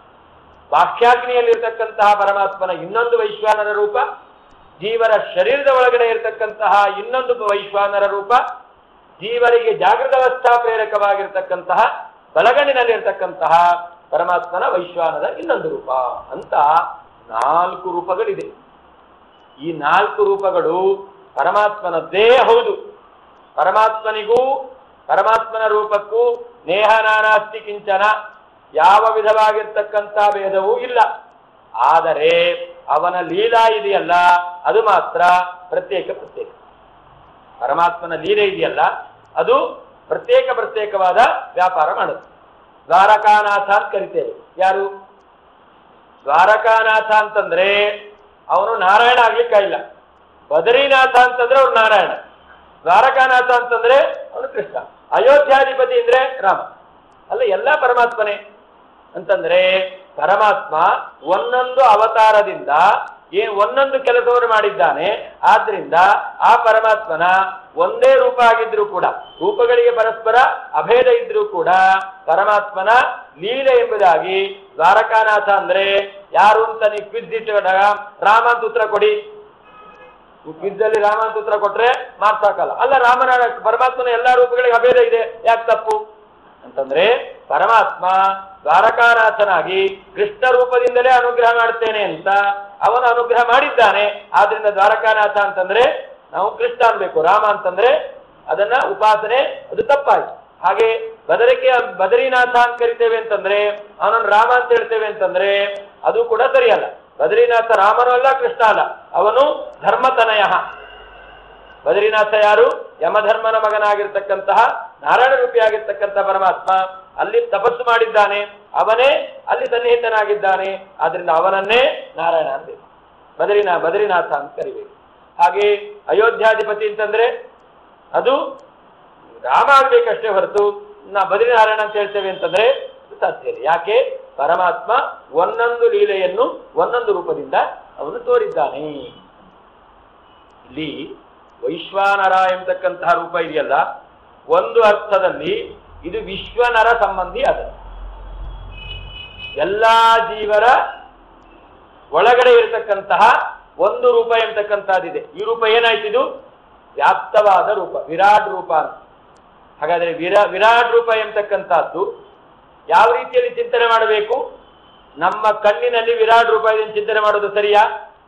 ಬಾಹ್ಯಾಗ್ನಿಯಲ್ಲಿರ್ತಕ್ಕಂತಹ ಪರಮಾತ್ಮನ ಇನ್ನೊಂದು ವೈಶ್ವಾನರ ರೂಪ ಜೀವರ ಶರೀರದ ಒಳಗಡೆ ಇರತಕ್ಕಂತಹ ಇನ್ನೊಂದು ವೈಶ್ವಾನರ ರೂಪ ಜೀವರಿಗೆ ಜಾಗೃತ ಅವಸ್ಥಾ ಪ್ರೇರಕವಾಗಿರ್ತಕ್ಕಂತಹ ಬಲಗಣ್ಣಿನಲ್ಲಿರ್ತಕ್ಕಂತಹ ಪರಮಾತ್ಮನ ವೈಶ್ವಾನದ ಇನ್ನೊಂದು ರೂಪ ಅಂತ ನಾಲ್ಕು ರೂಪಗಳಿದೆ ಈ ನಾಲ್ಕು ರೂಪಗಳು ಪರಮಾತ್ಮನದ್ದೇ ಹೌದು ಪರಮಾತ್ಮನಿಗೂ ಪರಮಾತ್ಮನ ರೂಪಕ್ಕೂ ನೇಹ ನಾನಾಸ್ತಿ ಕಿಂಚನ ಯಾವ ವಿಧವಾಗಿರ್ತಕ್ಕಂಥ ಭೇದವೂ ಇಲ್ಲ ಆದರೆ ಅವನ ಲೀಲಾ ಇದೆಯಲ್ಲ ಅದು ಮಾತ್ರ ಪ್ರತ್ಯೇಕ ಪ್ರತ್ಯೇಕ ಪರಮಾತ್ಮನ ಲೀಲೆ ಇದೆಯಲ್ಲ ಅದು ಪ್ರತ್ಯೇಕ ಪ್ರತ್ಯೇಕವಾದ ವ್ಯಾಪಾರ ಮಾಡುತ್ತೆ ದ್ವಾರಕಾನಾಥ ಅಂತ ಕರಿತೇವೆ ಯಾರು ದ್ವಾರಕಾನಾಥ ಅಂತಂದ್ರೆ ಅವನು ನಾರಾಯಣ ಆಗ್ಲಿಕ್ಕಾಗಿಲ್ಲ ಬದರಿನಾಥ ಅಂತಂದ್ರೆ ಅವ್ರು ನಾರಾಯಣ ದ್ವಾರಕಾನಾಥ ಅಂತಂದ್ರೆ ಅವನು ಕೃಷ್ಣ ಅಯೋಧ್ಯಾಧಿಪತಿ ಅಂದ್ರೆ ರಾಮ ಅಲ್ಲ ಎಲ್ಲ ಪರಮಾತ್ಮನೇ ಅಂತಂದ್ರೆ ಪರಮಾತ್ಮ ಒಂದೊಂದು ಅವತಾರದಿಂದ ಏನ್ ಒಂದೊಂದು ಕೆಲಸವನ್ನು ಮಾಡಿದ್ದಾನೆ ಆದ್ರಿಂದ ಆ ಪರಮಾತ್ಮನ ಒಂದೇ ರೂಪ ಆಗಿದ್ರು ಕೂಡ ರೂಪಗಳಿಗೆ ಪರಸ್ಪರ ಅಭೇದ ಇದ್ರೂ ಕೂಡ ಪರಮಾತ್ಮನ ಲೀಲೆ ಎಂಬುದಾಗಿ ದ್ವಾರಕಾನಾಥ ಅಂದ್ರೆ ಯಾರು ಅಂತ ನೀವು ಕ್ವಿಜ್ ಇಟ್ಟಾಗ ರಾಮ ಅಂತ ಉತ್ತರ ಕೊಡಿ ಕ್ವಿಜ್ ಅಲ್ಲಿ ರಾಮ ಅಂತ ಉತ್ತರ ಕೊಟ್ರೆ ಮಾರ್ಕ್ಸ್ ಹಾಕಲ್ಲ ಅಲ್ಲ ರಾಮನ ಪರಮಾತ್ಮನ ಎಲ್ಲಾ ರೂಪಗಳಿಗೆ ಅಭೇದ ಇದೆ ಯಾಕೆ ತಪ್ಪು ಅಂತಂದ್ರೆ ಪರಮಾತ್ಮ ದ್ವಾರಕಾನಾಥನಾಗಿ ಕೃಷ್ಣ ರೂಪದಿಂದಲೇ ಅನುಗ್ರಹ ಮಾಡ್ತೇನೆ ಅಂತ ಅವನು ಅನುಗ್ರಹ ಮಾಡಿದ್ದಾನೆ ಆದ್ರಿಂದ ದ್ವಾರಕಾನಾಥ ಅಂತಂದ್ರೆ ನಾವು ಕೃಷ್ಣ ಅನ್ಬೇಕು ರಾಮ ಅಂತಂದ್ರೆ ಅದನ್ನ ಉಪಾಸನೆ ಅದು ತಪ್ಪಾಯ್ತು ಹಾಗೆ ಬದರಿಕೆ ಬದರಿನಾಥ ಅಂತ ಕರಿತೇವೆ ಅಂತಂದ್ರೆ ಅವನನ್ನು ರಾಮ ಅಂತ ಹೇಳ್ತೇವೆ ಅಂತಂದ್ರೆ ಅದು ಕೂಡ ಸರಿಯಲ್ಲ ಬದರಿನಾಥ ರಾಮನೂ ಅಲ್ಲ ಕೃಷ್ಣ ಅಲ್ಲ ಅವನು ಧರ್ಮತನಯ ಬದರಿನಾಥ ಯಾರು ಯಮಧರ್ಮನ ಮಗನಾಗಿರ್ತಕ್ಕಂತಹ ನಾರಾಯಣ ರೂಪಿಯಾಗಿರ್ತಕ್ಕಂತಹ ಪರಮಾತ್ಮ ಅಲ್ಲಿ ತಪಸ್ಸು ಮಾಡಿದ್ದಾನೆ ಅವನೇ ಅಲ್ಲಿ ಸನ್ನಿಹಿತನಾಗಿದ್ದಾನೆ ಆದ್ರಿಂದ ಅವನನ್ನೇ ನಾರಾಯಣ ಅಂತ ಬದರಿನಾ ಬದರಿನಾಥ ಅಂತ ಕರಿಬೇಕು ಹಾಗೆ ಅಯೋಧ್ಯಾಧಿಪತಿ ಅಂತಂದ್ರೆ ಅದು ರಾಮ ಆಗ್ಬೇಕಷ್ಟೇ ಹೊರತು ನಾ ಬದರಿನಾರಾಯಣ ಅಂತ ಹೇಳ್ತೇವೆ ಅಂತಂದ್ರೆ ಅದು ಸಾಧ್ಯ ಇಲ್ಲ ಯಾಕೆ ಪರಮಾತ್ಮ ಒಂದೊಂದು ಲೀಲೆಯನ್ನು ಒಂದೊಂದು ರೂಪದಿಂದ ಅವನು ತೋರಿದ್ದಾನೆ ಇಲ್ಲಿ ವೈಶ್ವಾನರ ಎಂಬತಕ್ಕಂತಹ ರೂಪ ಇದೆಯಲ್ಲ ಒಂದು ಅರ್ಥದಲ್ಲಿ ಇದು ವಿಶ್ವನರ ಸಂಬಂಧಿ ಅದ ಎಲ್ಲಾ ಜೀವರ ಒಳಗಡೆ ಇರತಕ್ಕಂತಹ ಒಂದು ರೂಪ ಎಂಬತಕ್ಕಂತಹದ್ದಿದೆ ಈ ರೂಪ ಏನಾಯ್ತು ಇದು ವ್ಯಾಪ್ತವಾದ ರೂಪ ವಿರಾಟ್ ರೂಪ ಅಂತ ಹಾಗಾದ್ರೆ ವಿರಾ ವಿರಾಟ್ ರೂಪ ಎಂಬತಕ್ಕಂತಹದ್ದು ಯಾವ ರೀತಿಯಲ್ಲಿ ಚಿಂತನೆ ಮಾಡಬೇಕು ನಮ್ಮ ಕಣ್ಣಿನಲ್ಲಿ ವಿರಾಟ್ ರೂಪ ಇದೆ ಅಂತ ಚಿಂತನೆ ಮಾಡೋದು ಸರಿಯಾ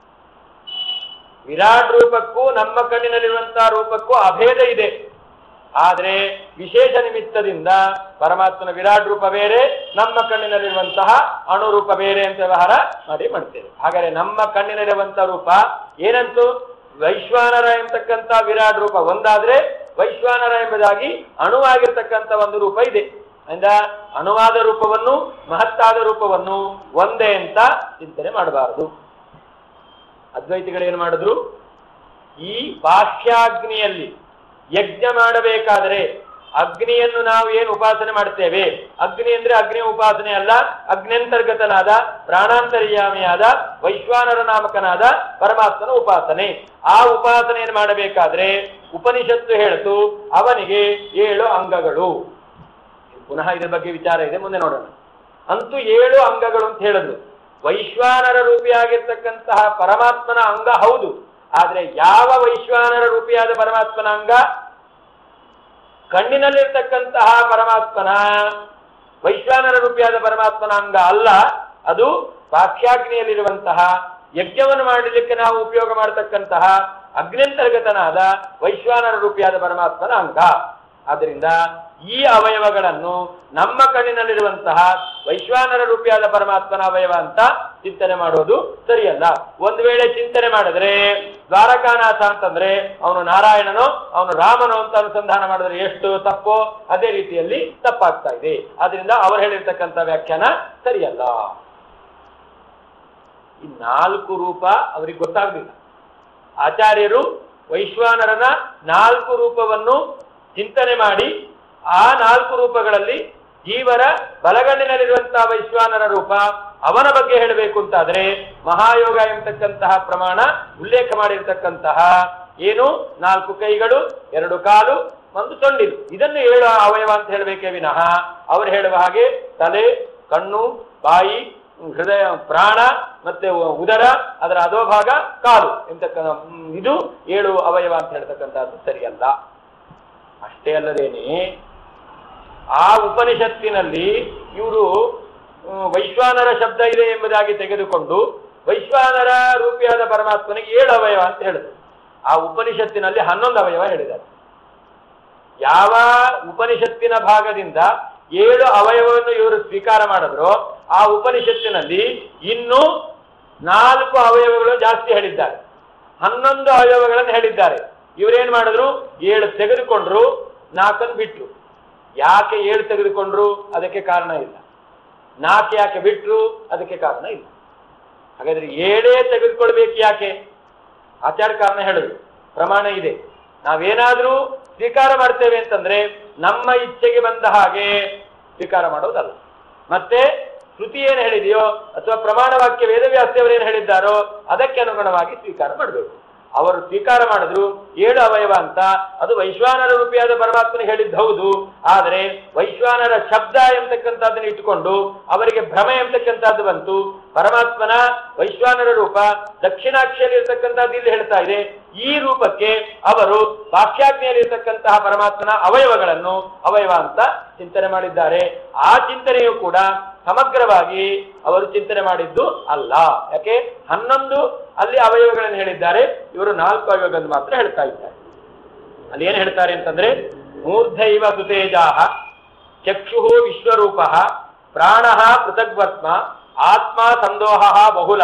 ವಿರಾಟ್ ರೂಪಕ್ಕೂ ನಮ್ಮ ಕಣ್ಣಿನಲ್ಲಿರುವಂತಹ ರೂಪಕ್ಕೂ ಅಭೇದ ಇದೆ ಆದ್ರೆ ವಿಶೇಷ ನಿಮಿತ್ತದಿಂದ ಪರಮಾತ್ಮನ ವಿರಾಟ್ ರೂಪ ಬೇರೆ ನಮ್ಮ ಕಣ್ಣಿನಲ್ಲಿರುವಂತಹ ಅಣುರೂಪ ಬೇರೆ ಅಂತ ವ್ಯವಹಾರ ಮಾಡಿ ಮಾಡ್ತೇವೆ ಹಾಗಾದ್ರೆ ನಮ್ಮ ಕಣ್ಣಿನಲ್ಲಿರುವಂತಹ ರೂಪ ಏನಂತು ವೈಶ್ವಾನರ ಎಂಬತಕ್ಕಂತ ವಿರಾಟ್ ರೂಪ ಒಂದಾದ್ರೆ ವೈಶ್ವಾನರ ಎಂಬುದಾಗಿ ಅಣುವಾಗಿರ್ತಕ್ಕಂಥ ಒಂದು ರೂಪ ಇದೆ ಅಂದ ಅಣುವಾದ ರೂಪವನ್ನು ಮಹತ್ತಾದ ರೂಪವನ್ನು ಒಂದೇ ಅಂತ ಚಿಂತನೆ ಮಾಡಬಾರದು ಅದ್ವೈತಿಗಳೇನು ಮಾಡಿದ್ರು ಈ ಬಾಹ್ಯಾಗ್ನಿಯಲ್ಲಿ ಯಜ್ಞ ಮಾಡಬೇಕಾದರೆ ಅಗ್ನಿಯನ್ನು ನಾವು ಏನು ಉಪಾಸನೆ ಮಾಡ್ತೇವೆ ಅಗ್ನಿ ಅಂದ್ರೆ ಅಗ್ನಿ ಉಪಾಸನೆ ಅಲ್ಲ ಅಗ್ನ್ಯಂತರ್ಗತನಾದ ಪ್ರಾಣಾಂತರ್ಯಾಮಿಯಾದ ವೈಶ್ವಾನರ ನಾಮಕನಾದ ಪರಮಾತ್ಮನ ಉಪಾಸನೆ ಆ ಉಪಾಸನೆಯನ್ನು ಮಾಡಬೇಕಾದ್ರೆ ಉಪನಿಷತ್ತು ಹೇಳ್ತು ಅವನಿಗೆ ಏಳು ಅಂಗಗಳು ಪುನಃ ಇದ್ರ ಬಗ್ಗೆ ವಿಚಾರ ಇದೆ ಮುಂದೆ ನೋಡೋಣ ಅಂತೂ ಏಳು ಅಂಗಗಳು ಅಂತ ಹೇಳಿದ್ರು ವೈಶ್ವಾನರ ರೂಪಿಯಾಗಿರ್ತಕ್ಕಂತಹ ಪರಮಾತ್ಮನ ಅಂಗ ಹೌದು ಆದ್ರೆ ಯಾವ ವೈಶ್ವಾನರ ರೂಪಿಯಾದ ಪರಮಾತ್ಮನ ಅಂಗ ಕಣ್ಣಿನಲ್ಲಿರ್ತಕ್ಕಂತಹ ಪರಮಾತ್ಮನ ವೈಶ್ವಾನರ ರೂಪಿಯಾದ ಪರಮಾತ್ಮನ ಅಂಗ ಅಲ್ಲ ಅದು ಬಾಹ್ಯಾಗ್ನಿಯಲ್ಲಿರುವಂತಹ ಯಜ್ಞವನ್ನು ಮಾಡಲಿಕ್ಕೆ ನಾವು ಉಪಯೋಗ ಮಾಡತಕ್ಕಂತಹ ಅಗ್ನ್ಯಂತರ್ಗತನಾದ ವೈಶ್ವಾನರ ರೂಪಿಯಾದ ಪರಮಾತ್ಮನ ಅಂಗ ಆದ್ದರಿಂದ ಈ ಅವಯವಗಳನ್ನು ನಮ್ಮ ಕಣ್ಣಿನಲ್ಲಿರುವಂತಹ ವೈಶ್ವಾನರ ರೂಪಿಯಾದ ಪರಮಾತ್ಮನ ಅವಯವ ಅಂತ ಚಿಂತನೆ ಮಾಡೋದು ಸರಿಯಲ್ಲ ಒಂದು ವೇಳೆ ಚಿಂತನೆ ಮಾಡಿದ್ರೆ ದ್ವಾರಕಾನಾಥ ಅಂತಂದ್ರೆ ಅವನು ನಾರಾಯಣನೋ ಅವನು ರಾಮನೋ ಅಂತ ಅನುಸಂಧಾನ ಮಾಡಿದ್ರೆ ಎಷ್ಟು ತಪ್ಪೋ ಅದೇ ರೀತಿಯಲ್ಲಿ ತಪ್ಪಾಗ್ತಾ ಇದೆ ಆದ್ರಿಂದ ಅವರು ಹೇಳಿರ್ತಕ್ಕಂಥ ವ್ಯಾಖ್ಯಾನ ಸರಿಯಲ್ಲ ಈ ನಾಲ್ಕು ರೂಪ ಅವರಿಗೆ ಗೊತ್ತಾಗ್ಲಿಲ್ಲ ಆಚಾರ್ಯರು ವೈಶ್ವಾನರನ ನಾಲ್ಕು ರೂಪವನ್ನು ಚಿಂತನೆ ಮಾಡಿ ಆ ನಾಲ್ಕು ರೂಪಗಳಲ್ಲಿ ಜೀವರ ಬಲಗಣ್ಣಿನಲ್ಲಿರುವಂತಹ ವೈಶ್ವಾನರ ರೂಪ ಅವನ ಬಗ್ಗೆ ಹೇಳಬೇಕು ಅಂತಾದ್ರೆ ಮಹಾಯೋಗ ಎಂಬತಕ್ಕಂತಹ ಪ್ರಮಾಣ ಉಲ್ಲೇಖ ಮಾಡಿರ್ತಕ್ಕಂತಹ ಏನು ನಾಲ್ಕು ಕೈಗಳು ಎರಡು ಕಾಲು ಒಂದು ತೊಂಡಿಲು ಇದನ್ನು ಏಳು ಅವಯವ ಅಂತ ಹೇಳಬೇಕೇ ವಿನಃ ಅವರು ಹೇಳುವ ಹಾಗೆ ತಲೆ ಕಣ್ಣು ಬಾಯಿ ಹೃದಯ ಪ್ರಾಣ ಮತ್ತೆ ಉದರ ಅದರ ಅಧೋಭಾಗ ಕಾಲು ಎಂತಕ್ಕ ಹ್ಮ್, ಇದು ಏಳು ಅವಯವ ಅಂತ ಹೇಳ್ತಕ್ಕಂಥದ್ದು ಸರಿಯಲ್ಲ ಅಷ್ಟೇ ಅಲ್ಲದೇನೆ ಆ ಉಪನಿಷತ್ತಿನಲ್ಲಿ ಇವರು ವೈಶ್ವಾನರ ಶಬ್ದ ಇದೆ ಎಂಬುದಾಗಿ ತೆಗೆದುಕೊಂಡು ವೈಶ್ವಾನರ ರೂಪಿಯಾದ ಪರಮಾತ್ಮನಿಗೆ ಏಳು ಅವಯವ ಅಂತ ಹೇಳಿದ್ರು ಆ ಉಪನಿಷತ್ತಿನಲ್ಲಿ ಹನ್ನೊಂದು ಅವಯವ ಹೇಳಿದ್ದಾರೆ ಯಾವ ಉಪನಿಷತ್ತಿನ ಭಾಗದಿಂದ ಏಳು ಅವಯವವನ್ನು ಇವರು ಸ್ವೀಕಾರ ಮಾಡಿದ್ರು ಆ ಉಪನಿಷತ್ತಿನಲ್ಲಿ ಇನ್ನೂ ನಾಲ್ಕು ಅವಯವಗಳು ಜಾಸ್ತಿ ಹೇಳಿದ್ದಾರೆ ಹನ್ನೊಂದು ಅವಯವಗಳನ್ನು ಹೇಳಿದ್ದಾರೆ ಇವರೇನ್ ಮಾಡಿದ್ರು ಏಳು ತೆಗೆದುಕೊಂಡ್ರು ನಾಲ್ಕನ್ನು ಬಿಟ್ರು ಯಾಕೆ ಏಳು ತೆಗೆದುಕೊಂಡ್ರು ಅದಕ್ಕೆ ಕಾರಣ ಇಲ್ಲ ನಾಲ್ಕು ಯಾಕೆ ಬಿಟ್ರು ಅದಕ್ಕೆ ಕಾರಣ ಇಲ್ಲ ಹಾಗಾದ್ರೆ ಏಳೇ ತೆಗೆದುಕೊಳ್ಬೇಕು ಯಾಕೆ ಆಚಾರ ಕಾರಣ ಹೇಳಿದ್ರು ಪ್ರಮಾಣ ಇದೆ ನಾವೇನಾದ್ರೂ ಸ್ವೀಕಾರ ಮಾಡ್ತೇವೆ ಅಂತಂದ್ರೆ ನಮ್ಮ ಇಚ್ಛೆಗೆ ಬಂದ ಹಾಗೆ ಸ್ವೀಕಾರ ಮಾಡೋದಲ್ಲ ಮತ್ತೆ ಶ್ರುತಿ ಏನು ಹೇಳಿದೆಯೋ ಅಥವಾ ಪ್ರಮಾಣ ವಾಕ್ಯ ವೇದವ್ಯಾಸದೇವರು ಏನು ಹೇಳಿದ್ದಾರೋ ಅದಕ್ಕೆ ಅನುಗುಣವಾಗಿ ಸ್ವೀಕಾರ ಮಾಡಬೇಕು ಅವರು ಸ್ವೀಕಾರ ಮಾಡಿದ್ರು ಏಳು ಅವಯವ ಅಂತ ಅದು ವೈಶ್ವಾನರ ರೂಪಿಯಾದ ಪರಮಾತ್ಮನಿಗೆ ಹೇಳಿದ್ದು ಹೌದು ಆದರೆ ವೈಶ್ವಾನರ ಶಬ್ದ ಎಂಬತಕ್ಕಂಥದ್ದನ್ನು ಇಟ್ಟುಕೊಂಡು ಅವರಿಗೆ ಭ್ರಮ ಎಂಬತಕ್ಕಂಥದ್ದು ಬಂತು ಪರಮಾತ್ಮನ ವೈಶ್ವಾನರ ರೂಪ ದಕ್ಷಿಣಾಕ್ಷಿಯಲ್ಲಿ ಇರತಕ್ಕಂಥದ್ದು ಇಲ್ಲಿ ಹೇಳ್ತಾ ಇದೆ ಈ ರೂಪಕ್ಕೆ ಅವರು ವಾಕ್ಯಾಜ್ಞೆಯಲ್ಲಿ ಇರತಕ್ಕಂತಹ ಪರಮಾತ್ಮನ ಅವಯವಗಳನ್ನು ಅವಯವ ಅಂತ ಚಿಂತನೆ ಮಾಡಿದ್ದಾರೆ ಆ ಚಿಂತನೆಯು ಕೂಡ ಸಮಗ್ರವಾಗಿ ಅವರು ಚಿಂತನೆ ಮಾಡಿದ್ದು ಅಲ್ಲ ಯಾಕೆ ಹನ್ನೊಂದು ಅಲ್ಲಿ ಅವಯವಗಳನ್ನು ಹೇಳಿದ್ದಾರೆ ಇವರು ನಾಲ್ಕು ಅವಯವಗಳನ್ನು ಮಾತ್ರ ಹೇಳ್ತಾ ಇದ್ದಾರೆ ಅಲ್ಲಿ ಏನ್ ಹೇಳ್ತಾರೆ ಅಂತಂದ್ರೆ ಮೂರ್ಧೈವ ಸುತೇಜಾಹ ಚಕ್ಷು ವಿಶ್ವರೂಪ ಪ್ರಾಣ ಪೃಥಗ್ವತ್ಮ ಆತ್ಮ ಸಂದೋಹ ಬಹುಲ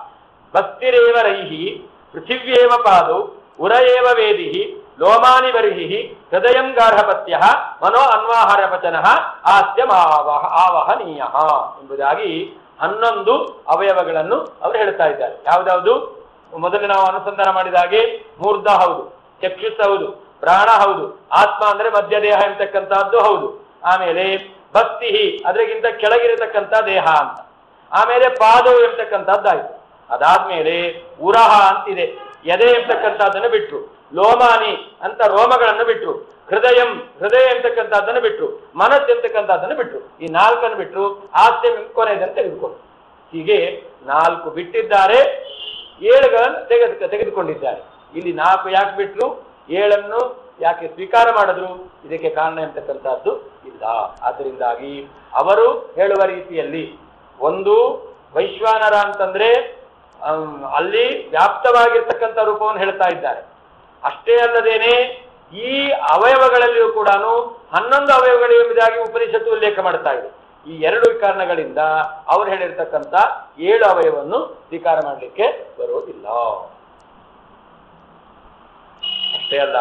ಭಕ್ತಿರೇವ ರೈಹಿ ಪೃಥಿವ್ಯೇವ ಪಾದು ಉರ ಏವ ವೇದಿ ಲೋಮಾನಿ ಬರ್ಹಿ ಹೃದಯಂ ಗಾರ್ಹಪತ್ಯ ಮನೋ ಅನ್ವಾಹಾರ ಪಚನ ಆಸ್ಯಂ ಆವಹ ಆವಹನೀಯ ಎಂಬುದಾಗಿ ಹನ್ನೊಂದು ಅವಯವಗಳನ್ನು ಅವರು ಹೇಳ್ತಾ ಇದ್ದಾರೆ ಯಾವ್ದಾವುದು ಮೊದಲು ನಾವು ಅನುಸಂಧಾನ ಮಾಡಿದ ಹಾಗೆ ಮೂರ್ಧ ಹೌದು ಚಕ್ಷುಸ್ ಹೌದು ಪ್ರಾಣ ಹೌದು ಆತ್ಮ ಅಂದ್ರೆ ಮಧ್ಯದೇಹ ಎಂತಕ್ಕಂತಹದ್ದು ಹೌದು ಆಮೇಲೆ ಭಕ್ತಿ ಅದರಿಗಿಂತ ಕೆಳಗಿರತಕ್ಕಂಥ ದೇಹ ಅಂತ ಆಮೇಲೆ ಪಾದವು ಎಂತಕ್ಕಂಥದ್ದಾಯ್ತು ಅದಾದ್ಮೇಲೆ ಉರಹ ಅಂತಿದೆ ಎದೆ ಎಂತಕ್ಕಂಥದ್ದನ್ನು ಬಿಟ್ರು ಲೋಮಾನಿ ಅಂತ ರೋಮಗಳನ್ನು ಬಿಟ್ರು ಹೃದಯಂ ಹೃದಯ ಎಂತಕ್ಕಂಥದ್ದನ್ನು ಬಿಟ್ರು ಮನಸ್ಸು ಎಂತಕ್ಕಂಥದ್ದನ್ನು ಬಿಟ್ರು ಈ ನಾಲ್ಕನ್ನು ಬಿಟ್ರು ಆಸ್ತಿ ಕೊನೆಯದನ್ನು ತೆಗೆದುಕೊಂಡು ಹೀಗೆ ನಾಲ್ಕು ಬಿಟ್ಟಿದ್ದಾರೆ ಏಳುಗಳನ್ನು ತೆಗೆದು ತೆಗೆದುಕೊಂಡಿದ್ದಾರೆ ಇಲ್ಲಿ ನಾಲ್ಕು ಯಾಕೆ ಬಿಟ್ರು ಏಳನ್ನು ಯಾಕೆ ಸ್ವೀಕಾರ ಮಾಡಿದ್ರು ಇದಕ್ಕೆ ಕಾರಣ ಎಂತಕ್ಕಂಥದ್ದು ಇಲ್ಲ ಆದ್ದರಿಂದಾಗಿ ಅವರು ಹೇಳುವ ರೀತಿಯಲ್ಲಿ ಒಂದು ವೈಶ್ವಾನರ ಅಂತಂದ್ರೆ ಅಮ್, ಅಲ್ಲಿ ವ್ಯಾಪ್ತವಾಗಿರ್ತಕ್ಕಂಥ ರೂಪವನ್ನು ಹೇಳ್ತಾ ಇದ್ದಾರೆ ಅಷ್ಟೇ ಅಲ್ಲದೇನೆ ಈ ಅವಯವಗಳಲ್ಲಿಯೂ ಕೂಡ ಹನ್ನೊಂದು ಅವಯವಗಳು ಎಂಬುದಾಗಿ ಉಪನಿಷತ್ತು ಉಲ್ಲೇಖ ಮಾಡ್ತಾ ಇದೆ ಈ ಎರಡು ಕಾರಣಗಳಿಂದ ಅವರು ಹೇಳಿರ್ತಕ್ಕಂಥ ಏಳು ಅವಯವನ್ನು ಸ್ವೀಕಾರ ಮಾಡಲಿಕ್ಕೆ ಬರೋದಿಲ್ಲ ಅಷ್ಟೇ ಅಲ್ಲ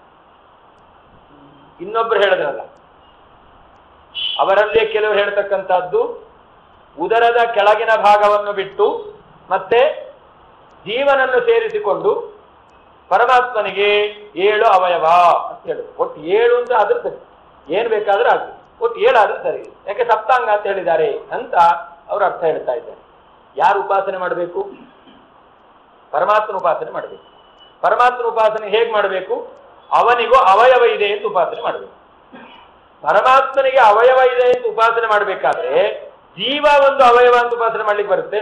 ಇನ್ನೊಬ್ರು ಹೇಳಿದ್ರಲ್ಲ ಅವರಲ್ಲೇ ಕೆಲವರು ಹೇಳ್ತಕ್ಕಂಥದ್ದು ಉದರದ ಕೆಳಗಿನ ಭಾಗವನ್ನು ಬಿಟ್ಟು ಮತ್ತೆ ಜೀವನನ್ನು ಸೇರಿಸಿಕೊಂಡು ಪರಮಾತ್ಮನಿಗೆ ಏಳು ಅವಯವ ಅಂತ ಹೇಳುದು ಒಟ್ಟು ಏಳು ಅಂತ ಆದ್ರೂ ಸರಿ ಏನ್ ಬೇಕಾದ್ರೂ ಆಗ್ಲಿ ಒಟ್ಟು ಏಳಾದ್ರೂ ಸರಿ ಯಾಕೆ ಸಪ್ತಾಂಗ ಅಂತ ಹೇಳಿದ್ದಾರೆ ಅಂತ ಅವರು ಅರ್ಥ ಹೇಳ್ತಾ ಇದ್ದಾರೆ ಯಾರು ಉಪಾಸನೆ ಮಾಡಬೇಕು ಪರಮಾತ್ಮನ ಉಪಾಸನೆ ಮಾಡಬೇಕು ಪರಮಾತ್ಮನ ಉಪಾಸನೆ ಹೇಗೆ ಮಾಡಬೇಕು ಅವನಿಗೂ ಅವಯವ ಇದೆ ಎಂದು ಉಪಾಸನೆ ಮಾಡಬೇಕು ಪರಮಾತ್ಮನಿಗೆ ಅವಯವ ಇದೆ ಎಂದು ಉಪಾಸನೆ ಮಾಡಬೇಕಾದ್ರೆ ಜೀವ ಒಂದು ಅವಯವ ಅಂತ ಉಪಾಸನೆ ಮಾಡ್ಲಿಕ್ಕೆ ಬರುತ್ತೆ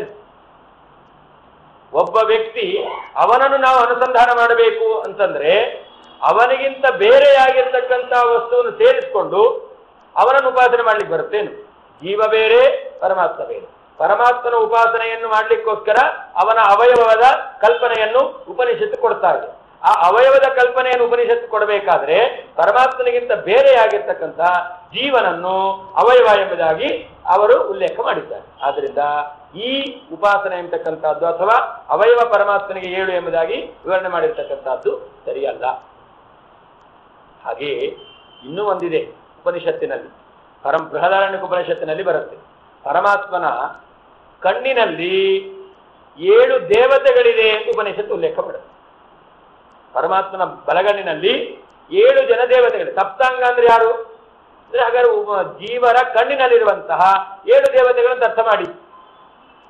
ಒಬ್ಬ ವ್ಯಕ್ತಿ ಅವನನ್ನು ನಾವು ಅನುಸಂಧಾನ ಮಾಡಬೇಕು ಅಂತಂದ್ರೆ ಅವನಿಗಿಂತ ಬೇರೆಯಾಗಿರ್ತಕ್ಕಂಥ ವಸ್ತುವನ್ನು ಸೇರಿಸಿಕೊಂಡು ಅವನನ್ನು ಉಪಾಸನೆ ಮಾಡ್ಲಿಕ್ಕೆ ಬರುತ್ತೇನು ಜೀವ ಬೇರೆ ಪರಮಾತ್ಮ ಬೇರೆ ಪರಮಾತ್ಮನ ಉಪಾಸನೆಯನ್ನು ಮಾಡ್ಲಿಕ್ಕೋಸ್ಕರ ಅವನ ಅವಯವದ ಕಲ್ಪನೆಯನ್ನು ಉಪನಿಷತ್ತು ಕೊಡ್ತಾ ಇದೆ ಆ ಅವಯವದ ಕಲ್ಪನೆಯನ್ನು ಉಪನಿಷತ್ತು ಕೊಡಬೇಕಾದ್ರೆ ಪರಮಾತ್ಮನಿಗಿಂತ ಬೇರೆಯಾಗಿರ್ತಕ್ಕಂಥ ಜೀವನನ್ನು ಅವಯವ ಎಂಬುದಾಗಿ ಅವರು ಉಲ್ಲೇಖ ಮಾಡಿದ್ದಾರೆ ಆದ್ರಿಂದ ಈ ಉಪಾಸನೆ ಎಂಬತಕ್ಕಂಥದ್ದು ಅಥವಾ ಅವಯವ ಪರಮಾತ್ಮನಿಗೆ ಏಳು ಎಂಬುದಾಗಿ ವಿವರಣೆ ಮಾಡಿರ್ತಕ್ಕಂಥದ್ದು ಸರಿಯಲ್ಲ ಹಾಗೆಯೇ ಇನ್ನೂ ಒಂದಿದೆ ಉಪನಿಷತ್ತಿನಲ್ಲಿ ಪರಂ ಬೃಹದಾರಣ್ಯ ಉಪನಿಷತ್ತಿನಲ್ಲಿ ಬರುತ್ತೆ ಪರಮಾತ್ಮನ ಕಣ್ಣಿನಲ್ಲಿ ಏಳು ದೇವತೆಗಳಿದೆ ಎಂದು ಉಪನಿಷತ್ತು ಉಲ್ಲೇಖ ಮಾಡುತ್ತೆ ಪರಮಾತ್ಮನ ಬಲಗಣ್ಣಿನಲ್ಲಿ ಏಳು ಜನ ದೇವತೆಗಳು ಸಪ್ತಾಂಗ ಅಂದ್ರೆ ಯಾರು ಅಂದ್ರೆ ಹಾಗಾದ್ರೆ ಉಪ- ಜೀವರ ಕಣ್ಣಿನಲ್ಲಿರುವಂತಹ ಏಳು ದೇವತೆಗಳನ್ನು ಅರ್ಥ ಮಾಡಿ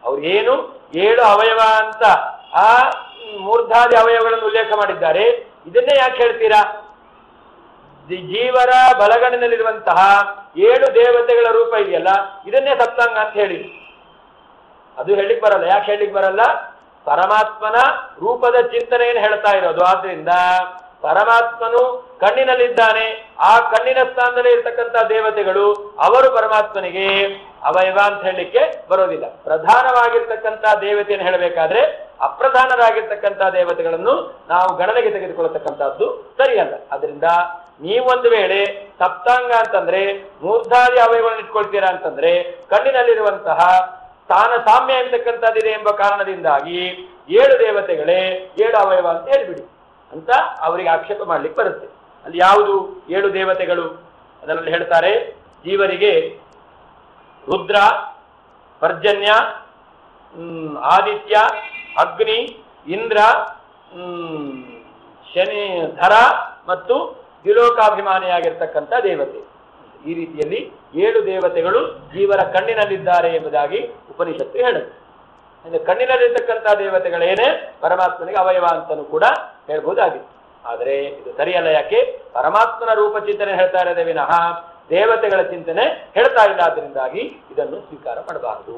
ಅವ್ರು ಏನು ಏಳು ಅವಯವ ಅಂತ ಆ ಮೂರ್ಧಾದಿ ಅವಯವಗಳನ್ನು ಉಲ್ಲೇಖ ಮಾಡಿದ್ದಾರೆ ಇದನ್ನೇ ಯಾಕೆ ಹೇಳ್ತೀರಾ ಜಿ- ಜೀವರ ಬಲಗಣಿನಲ್ಲಿರುವಂತಹ ಏಳು ದೇವತೆಗಳ ರೂಪ ಇದೆಯಲ್ಲ ಇದನ್ನೇ ಸಪ್ತಾಂಗ ಅಂತ ಹೇಳಿ ಅದು ಹೇಳಿಕ್ ಬರಲ್ಲ ಯಾಕೆ ಹೇಳಿಕ್ ಬರಲ್ಲ ಪರಮಾತ್ಮನ ರೂಪದ ಚಿಂತನೆಯನ್ನು ಹೇಳ್ತಾ ಇರೋದು ಆದ್ರಿಂದ ಪರಮಾತ್ಮನು ಕಣ್ಣಿನಲ್ಲಿದ್ದಾನೆ ಆ ಕಣ್ಣಿನ ಸ್ಥಾನದಲ್ಲಿ ಇರ್ತಕ್ಕಂಥ ದೇವತೆಗಳು ಅವರು ಪರಮಾತ್ಮನಿಗೆ ಅವಯವ ಅಂತ ಹೇಳಲಿಕ್ಕೆ ಬರೋದಿಲ್ಲ ಪ್ರಧಾನವಾಗಿರ್ತಕ್ಕಂಥ ದೇವತೆಯನ್ನು ಹೇಳಬೇಕಾದ್ರೆ ಅಪ್ರಧಾನರಾಗಿರ್ತಕ್ಕಂಥ ದೇವತೆಗಳನ್ನು ನಾವು ಗಣನೆಗೆ ತೆಗೆದುಕೊಳ್ಳತಕ್ಕಂಥದ್ದು ಸರಿಯಲ್ಲ ಅದರಿಂದ ನೀವೊಂದು ವೇಳೆ ಸಪ್ತಾಂಗ ಅಂತಂದ್ರೆ ಮೂರ್ಧಾದಿ ಅವಯವಗಳನ್ನು ಇಟ್ಕೊಳ್ತೀರಾ ಅಂತಂದ್ರೆ ಕಣ್ಣಿನಲ್ಲಿರುವಂತಹ ಸ್ಥಾನ ಸಾಮ್ಯ ಎಂಬತಕ್ಕಂಥದ್ದಿದೆ ಎಂಬ ಕಾರಣದಿಂದಾಗಿ ಏಳು ದೇವತೆಗಳೇ ಏಳು ಅವಯವ ಅಂತ ಹೇಳಿಬಿಡಿ ಅಂತ ಅವರಿಗೆ ಆಕ್ಷೇಪ ಮಾಡ್ಲಿಕ್ಕೆ ಬರುತ್ತೆ ಅಲ್ಲಿ ಯಾವುದು ಏಳು ದೇವತೆಗಳು ಅದರಲ್ಲಿ ಹೇಳ್ತಾರೆ ಜೀವರಿಗೆ ರುದ್ರ ಪರ್ಜನ್ಯ ಹ್ಮ್, ಆದಿತ್ಯ ಅಗ್ನಿ ಇಂದ್ರ ಹ್ಮ್, ಶನಿ ಧರ ಮತ್ತು ದ್ವಿಲೋಕಾಭಿಮಾನಿಯಾಗಿರ್ತಕ್ಕಂಥ ದೇವತೆ ಈ ರೀತಿಯಲ್ಲಿ ಏಳು ದೇವತೆಗಳು ಜೀವರ ಕಣ್ಣಿನಲ್ಲಿದ್ದಾರೆ ಎಂಬುದಾಗಿ ಉಪನಿಷತ್ತು ಹೇಳುತ್ತೆ ಅಂದ್ರೆ ಕಣ್ಣಿನಲ್ಲಿರ್ತಕ್ಕಂಥ ದೇವತೆಗಳೇನೆ ಪರಮಾತ್ಮನಿಗೆ ಅವಯವ ಅಂತಲೂ ಕೂಡ ಹೇಳ್ಬೋದಾಗಿತ್ತು ಆದರೆ ಇದು ಸರಿಯಲ್ಲ ಯಾಕೆ ಪರಮಾತ್ಮನ ರೂಪ ಚಿಂತನೆ ಹೇಳ್ತಾ ಇರೋದೇ ವಿನಃ ದೇವತೆಗಳ ಚಿಂತನೆ ಹೇಳ್ತಾ ಇಲ್ಲ ಆದ್ರಿಂದಾಗಿ ಇದನ್ನು ಸ್ವೀಕಾರ ಮಾಡಬಾರದು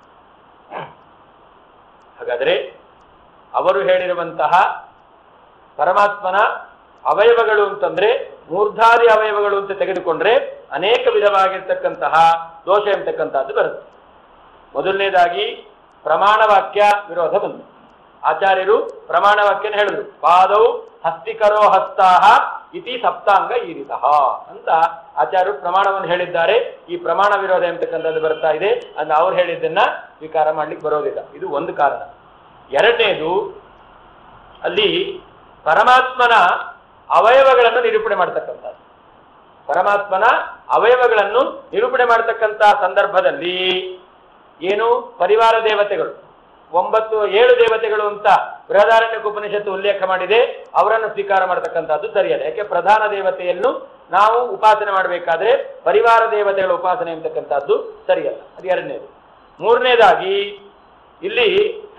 ಹಾಗಾದರೆ ಅವರು ಹೇಳಿರುವಂತಹ ಪರಮಾತ್ಮನ ಅವಯವಗಳು ಅಂತಂದ್ರೆ ಮೂರ್ಧಾದಿ ಅವಯವಗಳು ಅಂತ ತೆಗೆದುಕೊಂಡ್ರೆ ಅನೇಕ ವಿಧವಾಗಿರ್ತಕ್ಕಂತಹ ದೋಷ ಎಂಬತಕ್ಕಂಥದ್ದು ಬರುತ್ತೆ ಮೊದಲನೇದಾಗಿ ಪ್ರಮಾಣ ವಾಕ್ಯ ವಿರೋಧ ಬಂತು ಆಚಾರ್ಯರು ಪ್ರಮಾಣ ವಾಕ್ಯನ ಹೇಳಿದ್ರು ಪಾದವು ಹಸ್ತಿಕರೋ ಹಸ್ತಾಹ ಇತಿ ಸಪ್ತಾಂಗ ಈರಿತಃ ಅಂತ ಆಚಾರ್ಯರು ಪ್ರಮಾಣವನ್ನು ಹೇಳಿದ್ದಾರೆ ಈ ಪ್ರಮಾಣ ವಿರೋಧ ಎಂಬತಕ್ಕಂಥದ್ದು ಬರ್ತಾ ಇದೆ ಅಂತ ಅವ್ರು ಹೇಳಿದ್ದನ್ನ ಸ್ವೀಕಾರ ಮಾಡ್ಲಿಕ್ಕೆ ಬರೋದಿಲ್ಲ ಇದು ಒಂದು ಕಾರಣ ಎರಡನೇದು ಅಲ್ಲಿ ಪರಮಾತ್ಮನ ಅವಯವಗಳನ್ನು ನಿರೂಪಣೆ ಮಾಡ್ತಕ್ಕಂಥದ್ದು ಪರಮಾತ್ಮನ ಅವಯವಗಳನ್ನು ನಿರೂಪಣೆ ಮಾಡತಕ್ಕಂಥ ಸಂದರ್ಭದಲ್ಲಿ ಏನು ಪರಿವಾರ ದೇವತೆಗಳು ಒಂಬತ್ತು ಏಳು ದೇವತೆಗಳು ಅಂತ ಬೃಹದಾರಣ್ಯ ಉಪನಿಷತ್ತು ಉಲ್ಲೇಖ ಮಾಡಿದೆ ಅವರನ್ನು ಸ್ವೀಕಾರ ಮಾಡತಕ್ಕಂಥದ್ದು ಸರಿಯಲ್ಲ ಯಾಕೆ ಪ್ರಧಾನ ದೇವತೆಯನ್ನು ನಾವು ಉಪಾಸನೆ ಮಾಡಬೇಕಾದ್ರೆ ಪರಿವಾರ ದೇವತೆಗಳ ಉಪಾಸನೆ ಎಂಬತಕ್ಕಂಥದ್ದು ಸರಿಯಲ್ಲ ಅದು ಎರಡನೇದು ಮೂರನೇದಾಗಿ ಇಲ್ಲಿ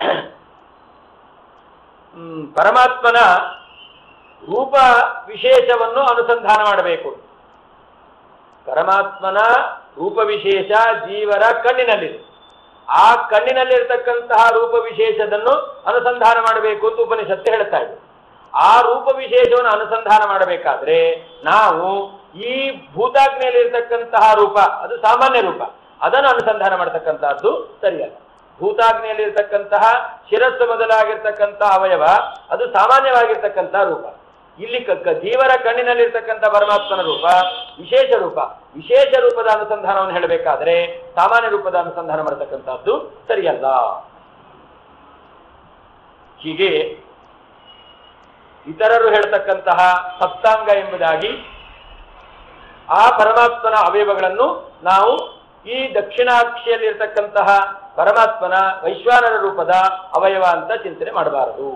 ಹ್ಮ್, ಪರಮಾತ್ಮನ ರೂಪ ವಿಶೇಷವನ್ನು ಅನುಸಂಧಾನ ಮಾಡಬೇಕು ಪರಮಾತ್ಮನ ರೂಪ ವಿಶೇಷ ಜೀವರ ಕಣ್ಣಿನಲ್ಲಿದೆ ಆ ಕಣ್ಣಿನಲ್ಲಿರ್ತಕ್ಕಂತಹ ರೂಪ ವಿಶೇಷದನ್ನು ಅನುಸಂಧಾನ ಮಾಡಬೇಕು ಅಂತ ಉಪನಿಷತ್ತು ಹೇಳ್ತಾ ಇದೆ ಆ ರೂಪ ವಿಶೇಷವನ್ನು ಅನುಸಂಧಾನ ಮಾಡಬೇಕಾದ್ರೆ ನಾವು ಈ ಭೂತಾಗ್ನಿಯಲ್ಲಿ ಇರ್ತಕ್ಕಂತಹ ರೂಪ ಅದು ಸಾಮಾನ್ಯ ರೂಪ ಅದನ್ನು ಅನುಸಂಧಾನ ಮಾಡತಕ್ಕಂತಹದ್ದು ಸರಿಯಲ್ಲ ಭೂತಾಗ್ನಿಯಲ್ಲಿ ಇರ್ತಕ್ಕಂತಹ ಶಿರಸ್ಸು ಮೊದಲಾಗಿರ್ತಕ್ಕಂತಹ ಅವಯವ ಅದು ಸಾಮಾನ್ಯವಾಗಿರ್ತಕ್ಕಂತಹ ರೂಪ ಇಲ್ಲಿ ಕ- ಕ- ಜೀವರ ಕಣ್ಣಿನಲ್ಲಿರ್ತಕ್ಕಂಥ ಪರಮಾತ್ಮನ ರೂಪ ವಿಶೇಷ ರೂಪ ವಿಶೇಷ ರೂಪದ ಅನುಸಂಧಾನವನ್ನು ಹೇಳಬೇಕಾದ್ರೆ ಸಾಮಾನ್ಯ ರೂಪದ ಅನುಸಂಧಾನ ಮಾಡತಕ್ಕಂಥದ್ದು ಸರಿಯಲ್ಲ ಹೀಗೆ ಇತರರು ಹೇಳ್ತಕ್ಕಂತಹ ಸಪ್ತಾಂಗ ಎಂಬುದಾಗಿ ಆ ಪರಮಾತ್ಮನ ಅವಯವಗಳನ್ನು ನಾವು ಈ ದಕ್ಷಿಣಾಕ್ಷಿಯಲ್ಲಿರ್ತಕ್ಕಂತಹ ಪರಮಾತ್ಮನ ವೈಶ್ವಾನರ ರೂಪದ ಅವಯವ ಅಂತ ಚಿಂತನೆ ಮಾಡಬಾರದು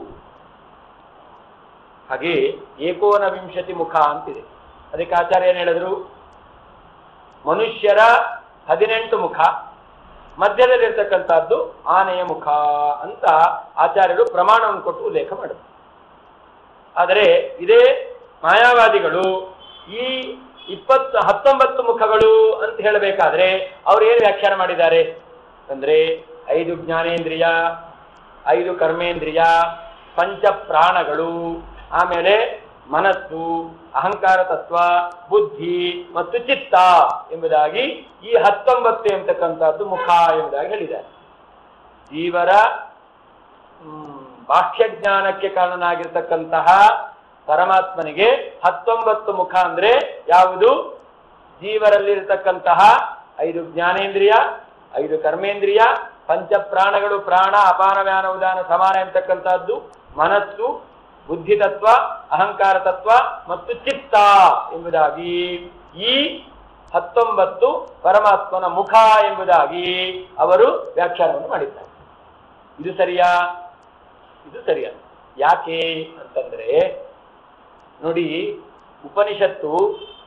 ಹಾಗೆ ಏಕೋನವಿಂಶತಿ ಮುಖ ಅಂತಿದೆ ಅದಕ್ಕೆ ಆಚಾರ್ಯ ಏನ್ ಹೇಳಿದ್ರು ಮನುಷ್ಯರ ಹದಿನೆಂಟು ಮುಖ ಮಧ್ಯದಲ್ಲಿರ್ತಕ್ಕಂಥದ್ದು ಆನೆಯ ಮುಖ ಅಂತ ಆಚಾರ್ಯರು ಪ್ರಮಾಣವನ್ನು ಕೊಟ್ಟು ಉಲ್ಲೇಖ ಮಾಡಿದ್ರು ಆದರೆ ಇದೇ ಮಾಯಾವಾದಿಗಳು ಈ ಇಪ್ಪತ್ತು ಹತ್ತೊಂಬತ್ತು ಮುಖಗಳು ಅಂತ ಹೇಳಬೇಕಾದ್ರೆ ಅವ್ರು ಏನು ವ್ಯಾಖ್ಯಾನ ಮಾಡಿದ್ದಾರೆ ಅಂದ್ರೆ ಐದು ಜ್ಞಾನೇಂದ್ರಿಯ ಐದು ಕರ್ಮೇಂದ್ರಿಯ ಪಂಚ ಪ್ರಾಣಗಳು ಆಮೇಲೆ ಮನಸ್ಸು ಅಹಂಕಾರ ತತ್ವ ಬುದ್ಧಿ ಮತ್ತು ಚಿತ್ತ ಎಂಬುದಾಗಿ ಈ ಹತ್ತೊಂಬತ್ತು ಎಂಬತಕ್ಕಂಥದ್ದು ಮುಖ ಎಂಬುದಾಗಿ ಹೇಳಿದ್ದಾರೆ ಜೀವರ ಹ್ಮ್, ಬಾಹ್ಯ ಜ್ಞಾನಕ್ಕೆ ಕಾರಣನಾಗಿರ್ತಕ್ಕಂತಹ ಪರಮಾತ್ಮನಿಗೆ ಹತ್ತೊಂಬತ್ತು ಮುಖ ಅಂದ್ರೆ ಯಾವುದು ಜೀವರಲ್ಲಿರ್ತಕ್ಕಂತಹ ಐದು ಜ್ಞಾನೇಂದ್ರಿಯ ಐದು ಕರ್ಮೇಂದ್ರಿಯ ಪಂಚ ಪ್ರಾಣಗಳು ಪ್ರಾಣ ಅಪಾನ ವ್ಯಾನ ಉದಾನ ಸಮಾನ ಎಂಬತಕ್ಕಂತಹದ್ದು ಮನಸ್ಸು ಬುದ್ಧಿ ತತ್ವ ಅಹಂಕಾರ ತತ್ವ ಮತ್ತು ಚಿತ್ತ ಎಂಬುದಾಗಿ ಈ ಹತ್ತೊಂಬತ್ತು ಪರಮಾತ್ಮನ ಮುಖ ಎಂಬುದಾಗಿ ಅವರು ವ್ಯಾಖ್ಯಾನವನ್ನು ಮಾಡಿದ್ದಾರೆ ಇದು ಸರಿಯಾ ಇದು ಸರಿಯಲ್ಲ ಯಾಕೆ ಅಂತಂದ್ರೆ ನೋಡಿ ಉಪನಿಷತ್ತು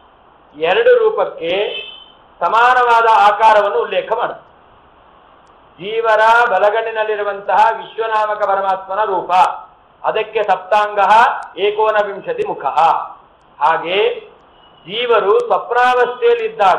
ಎರಡು ರೂಪಕ್ಕೆ ಸಮಾನವಾದ ಆಕಾರವನ್ನು ಉಲ್ಲೇಖ ಮಾಡುತ್ತೆ ಜೀವರ ಬಲಗಣ್ಣಿನಲ್ಲಿರುವಂತಹ ವಿಶ್ವನಾಮಕ ಪರಮಾತ್ಮನ ರೂಪ ಅದಕ್ಕೆ ಸಪ್ತಾಂಗ ಏಕೋನವಿಂಶತಿ ಮುಖ ಹಾಗೆ ಜೀವರು ಸ್ವಪ್ನಾವಸ್ಥೆಯಲ್ಲಿದ್ದಾಗ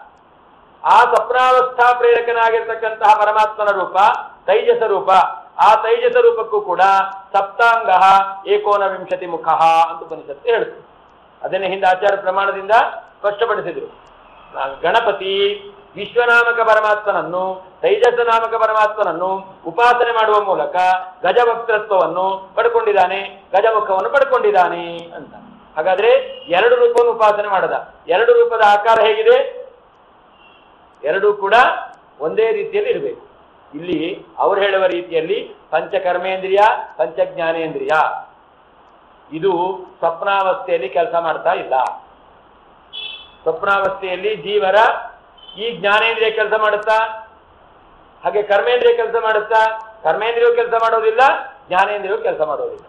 ಆ ಸ್ವಪ್ನಾವಸ್ಥಾ ಪ್ರೇರಕನಾಗಿರ್ತಕ್ಕಂತಹ ಪರಮಾತ್ಮನ ರೂಪ ತೈಜಸ ರೂಪ ಆ ತೈಜಸ ರೂಪಕ್ಕೂ ಕೂಡ ಸಪ್ತಾಂಗ ಏಕೋನವಿಂಶತಿ ಮುಖ ಅಂತ ಉಪನಿಷತ್ತು ಹೇಳುತ್ತೆ ಅದನ್ನೇ ಹಿಂದೆ ಆಚಾರ ಪ್ರಮಾಣದಿಂದ ಸ್ಪಷ್ಟಪಡಿಸಿದ್ರು ಆ ಗಣಪತಿ ವಿಶ್ವನಾಮಕ ಪರಮಾತ್ಮನನ್ನು ತೈಜಸ ನಾಮಕ ಪರಮಾತ್ಮನನ್ನು ಉಪಾಸನೆ ಮಾಡುವ ಮೂಲಕ ಗಜವಕ್ತೃತ್ವವನ್ನು ಪಡ್ಕೊಂಡಿದ್ದಾನೆ ಗಜಮುಖವನ್ನು ಪಡ್ಕೊಂಡಿದ್ದಾನೆ ಅಂತ ಹಾಗಾದ್ರೆ ಎರಡು ರೂಪವನ್ನು ಉಪಾಸನೆ ಮಾಡದ ಎರಡು ರೂಪದ ಆಕಾರ ಹೇಗಿದೆ ಎರಡೂ ಕೂಡ ಒಂದೇ ರೀತಿಯಲ್ಲಿ ಇರಬೇಕು ಇಲ್ಲಿ ಅವರು ಹೇಳುವ ರೀತಿಯಲ್ಲಿ ಪಂಚಕರ್ಮೇಂದ್ರಿಯ ಪಂಚಜ್ಞಾನೇಂದ್ರಿಯ ಇದು ಸ್ವಪ್ನಾವಸ್ಥೆಯಲ್ಲಿ ಕೆಲಸ ಮಾಡ್ತಾ ಇಲ್ಲ ಸ್ವಪ್ನಾವಸ್ಥೆಯಲ್ಲಿ ಜೀವರ ಈ ಜ್ಞಾನೇಂದ್ರಿಯ ಕೆಲಸ ಮಾಡುತ್ತಾ ಹಾಗೆ ಕರ್ಮೇಂದ್ರಿಯ ಕೆಲಸ ಮಾಡುತ್ತಾ ಕರ್ಮೇಂದ್ರಿಯೂ ಕೆಲಸ ಮಾಡೋದಿಲ್ಲ ಜ್ಞಾನೇಂದ್ರಿಯೂ ಕೆಲಸ ಮಾಡೋದಿಲ್ಲ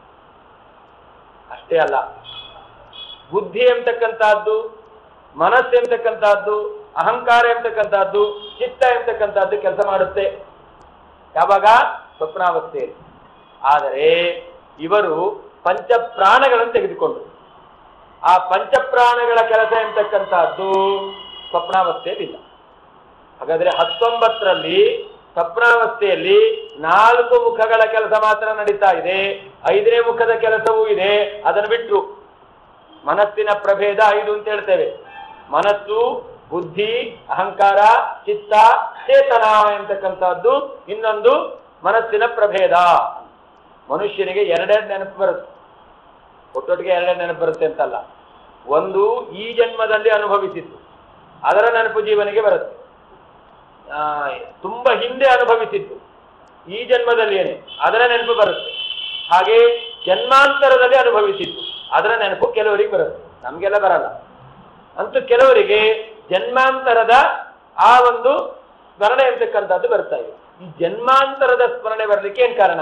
ಅಷ್ಟೇ ಅಲ್ಲ ಬುದ್ಧಿ ಎಂಬತಕ್ಕಂತಹದ್ದು ಮನಸ್ಸು ಎಂಬತಕ್ಕಂತಹದ್ದು ಅಹಂಕಾರ ಎಂಬತಕ್ಕಂತಹದ್ದು ಚಿತ್ತ ಎಂಬತಕ್ಕಂತಹದ್ದು ಕೆಲಸ ಮಾಡುತ್ತೆ ಯಾವಾಗ ಸ್ವಪ್ನಾವಸ್ಥೆಯಲ್ಲಿ ಆದರೆ ಇವರು ಪಂಚ ಪ್ರಾಣಗಳನ್ನು ತೆಗೆದುಕೊಂಡರು ಆ ಪಂಚಪ್ರಾಣಗಳ ಕೆಲಸ ಎಂಬತಕ್ಕಂತಹದ್ದು ಸ್ವಪ್ನಾವಸ್ಥೆಯಲ್ಲಿಲ್ಲ ಹಾಗಾದ್ರೆ ಹತ್ತೊಂಬತ್ತರಲ್ಲಿ ಸ್ವಪ್ನಾವಸ್ಥೆಯಲ್ಲಿ ನಾಲ್ಕು ಮುಖಗಳ ಕೆಲಸ ಮಾತ್ರ ನಡೀತಾ ಇದೆ ಐದನೇ ಮುಖದ ಕೆಲಸವೂ ಇದೆ ಅದನ್ನು ಬಿಟ್ರು ಮನಸ್ಸಿನ ಪ್ರಭೇದ ಐದು ಅಂತ ಹೇಳ್ತೇವೆ ಮನಸ್ಸು ಬುದ್ಧಿ ಅಹಂಕಾರ ಚಿತ್ತ ಚೇತನ ಎಂತಕ್ಕಂಥದ್ದು ಇನ್ನೊಂದು ಮನಸ್ಸಿನ ಪ್ರಭೇದ ಮನುಷ್ಯನಿಗೆ ಎರಡೆರಡು ನೆನಪು ಬರುತ್ತೆ ಒಟ್ಟೊಟ್ಟಿಗೆ ಎರಡೆರಡು ನೆನಪು ಬರುತ್ತೆ ಅಂತಲ್ಲ ಒಂದು ಈ ಜನ್ಮದಲ್ಲಿ ಅನುಭವಿಸಿದ್ದು ಅದರ ನೆನಪು ಜೀವನಿಗೆ ಬರುತ್ತೆ ಆ, ತುಂಬಾ ಹಿಂದೆ ಅನುಭವಿಸಿದ್ದು ಈ ಜನ್ಮದಲ್ಲಿ ಏನೇ ಅದರ ನೆನಪು ಬರುತ್ತೆ ಹಾಗೆ ಜನ್ಮಾಂತರದಲ್ಲಿ ಅನುಭವಿಸಿದ್ದು ಅದರ ನೆನಪು ಕೆಲವರಿಗೆ ಬರುತ್ತೆ ನಮಗೆಲ್ಲ ಬರಲ್ಲ ಅಂತೂ ಕೆಲವರಿಗೆ ಜನ್ಮಾಂತರದ ಆ ಒಂದು ಸ್ಮರಣೆ ಇರ್ತಕ್ಕಂಥದ್ದು ಬರ್ತಾ ಇದೆ ಈ ಜನ್ಮಾಂತರದ ಸ್ಮರಣೆ ಬರಲಿಕ್ಕೆ ಏನ್ ಕಾರಣ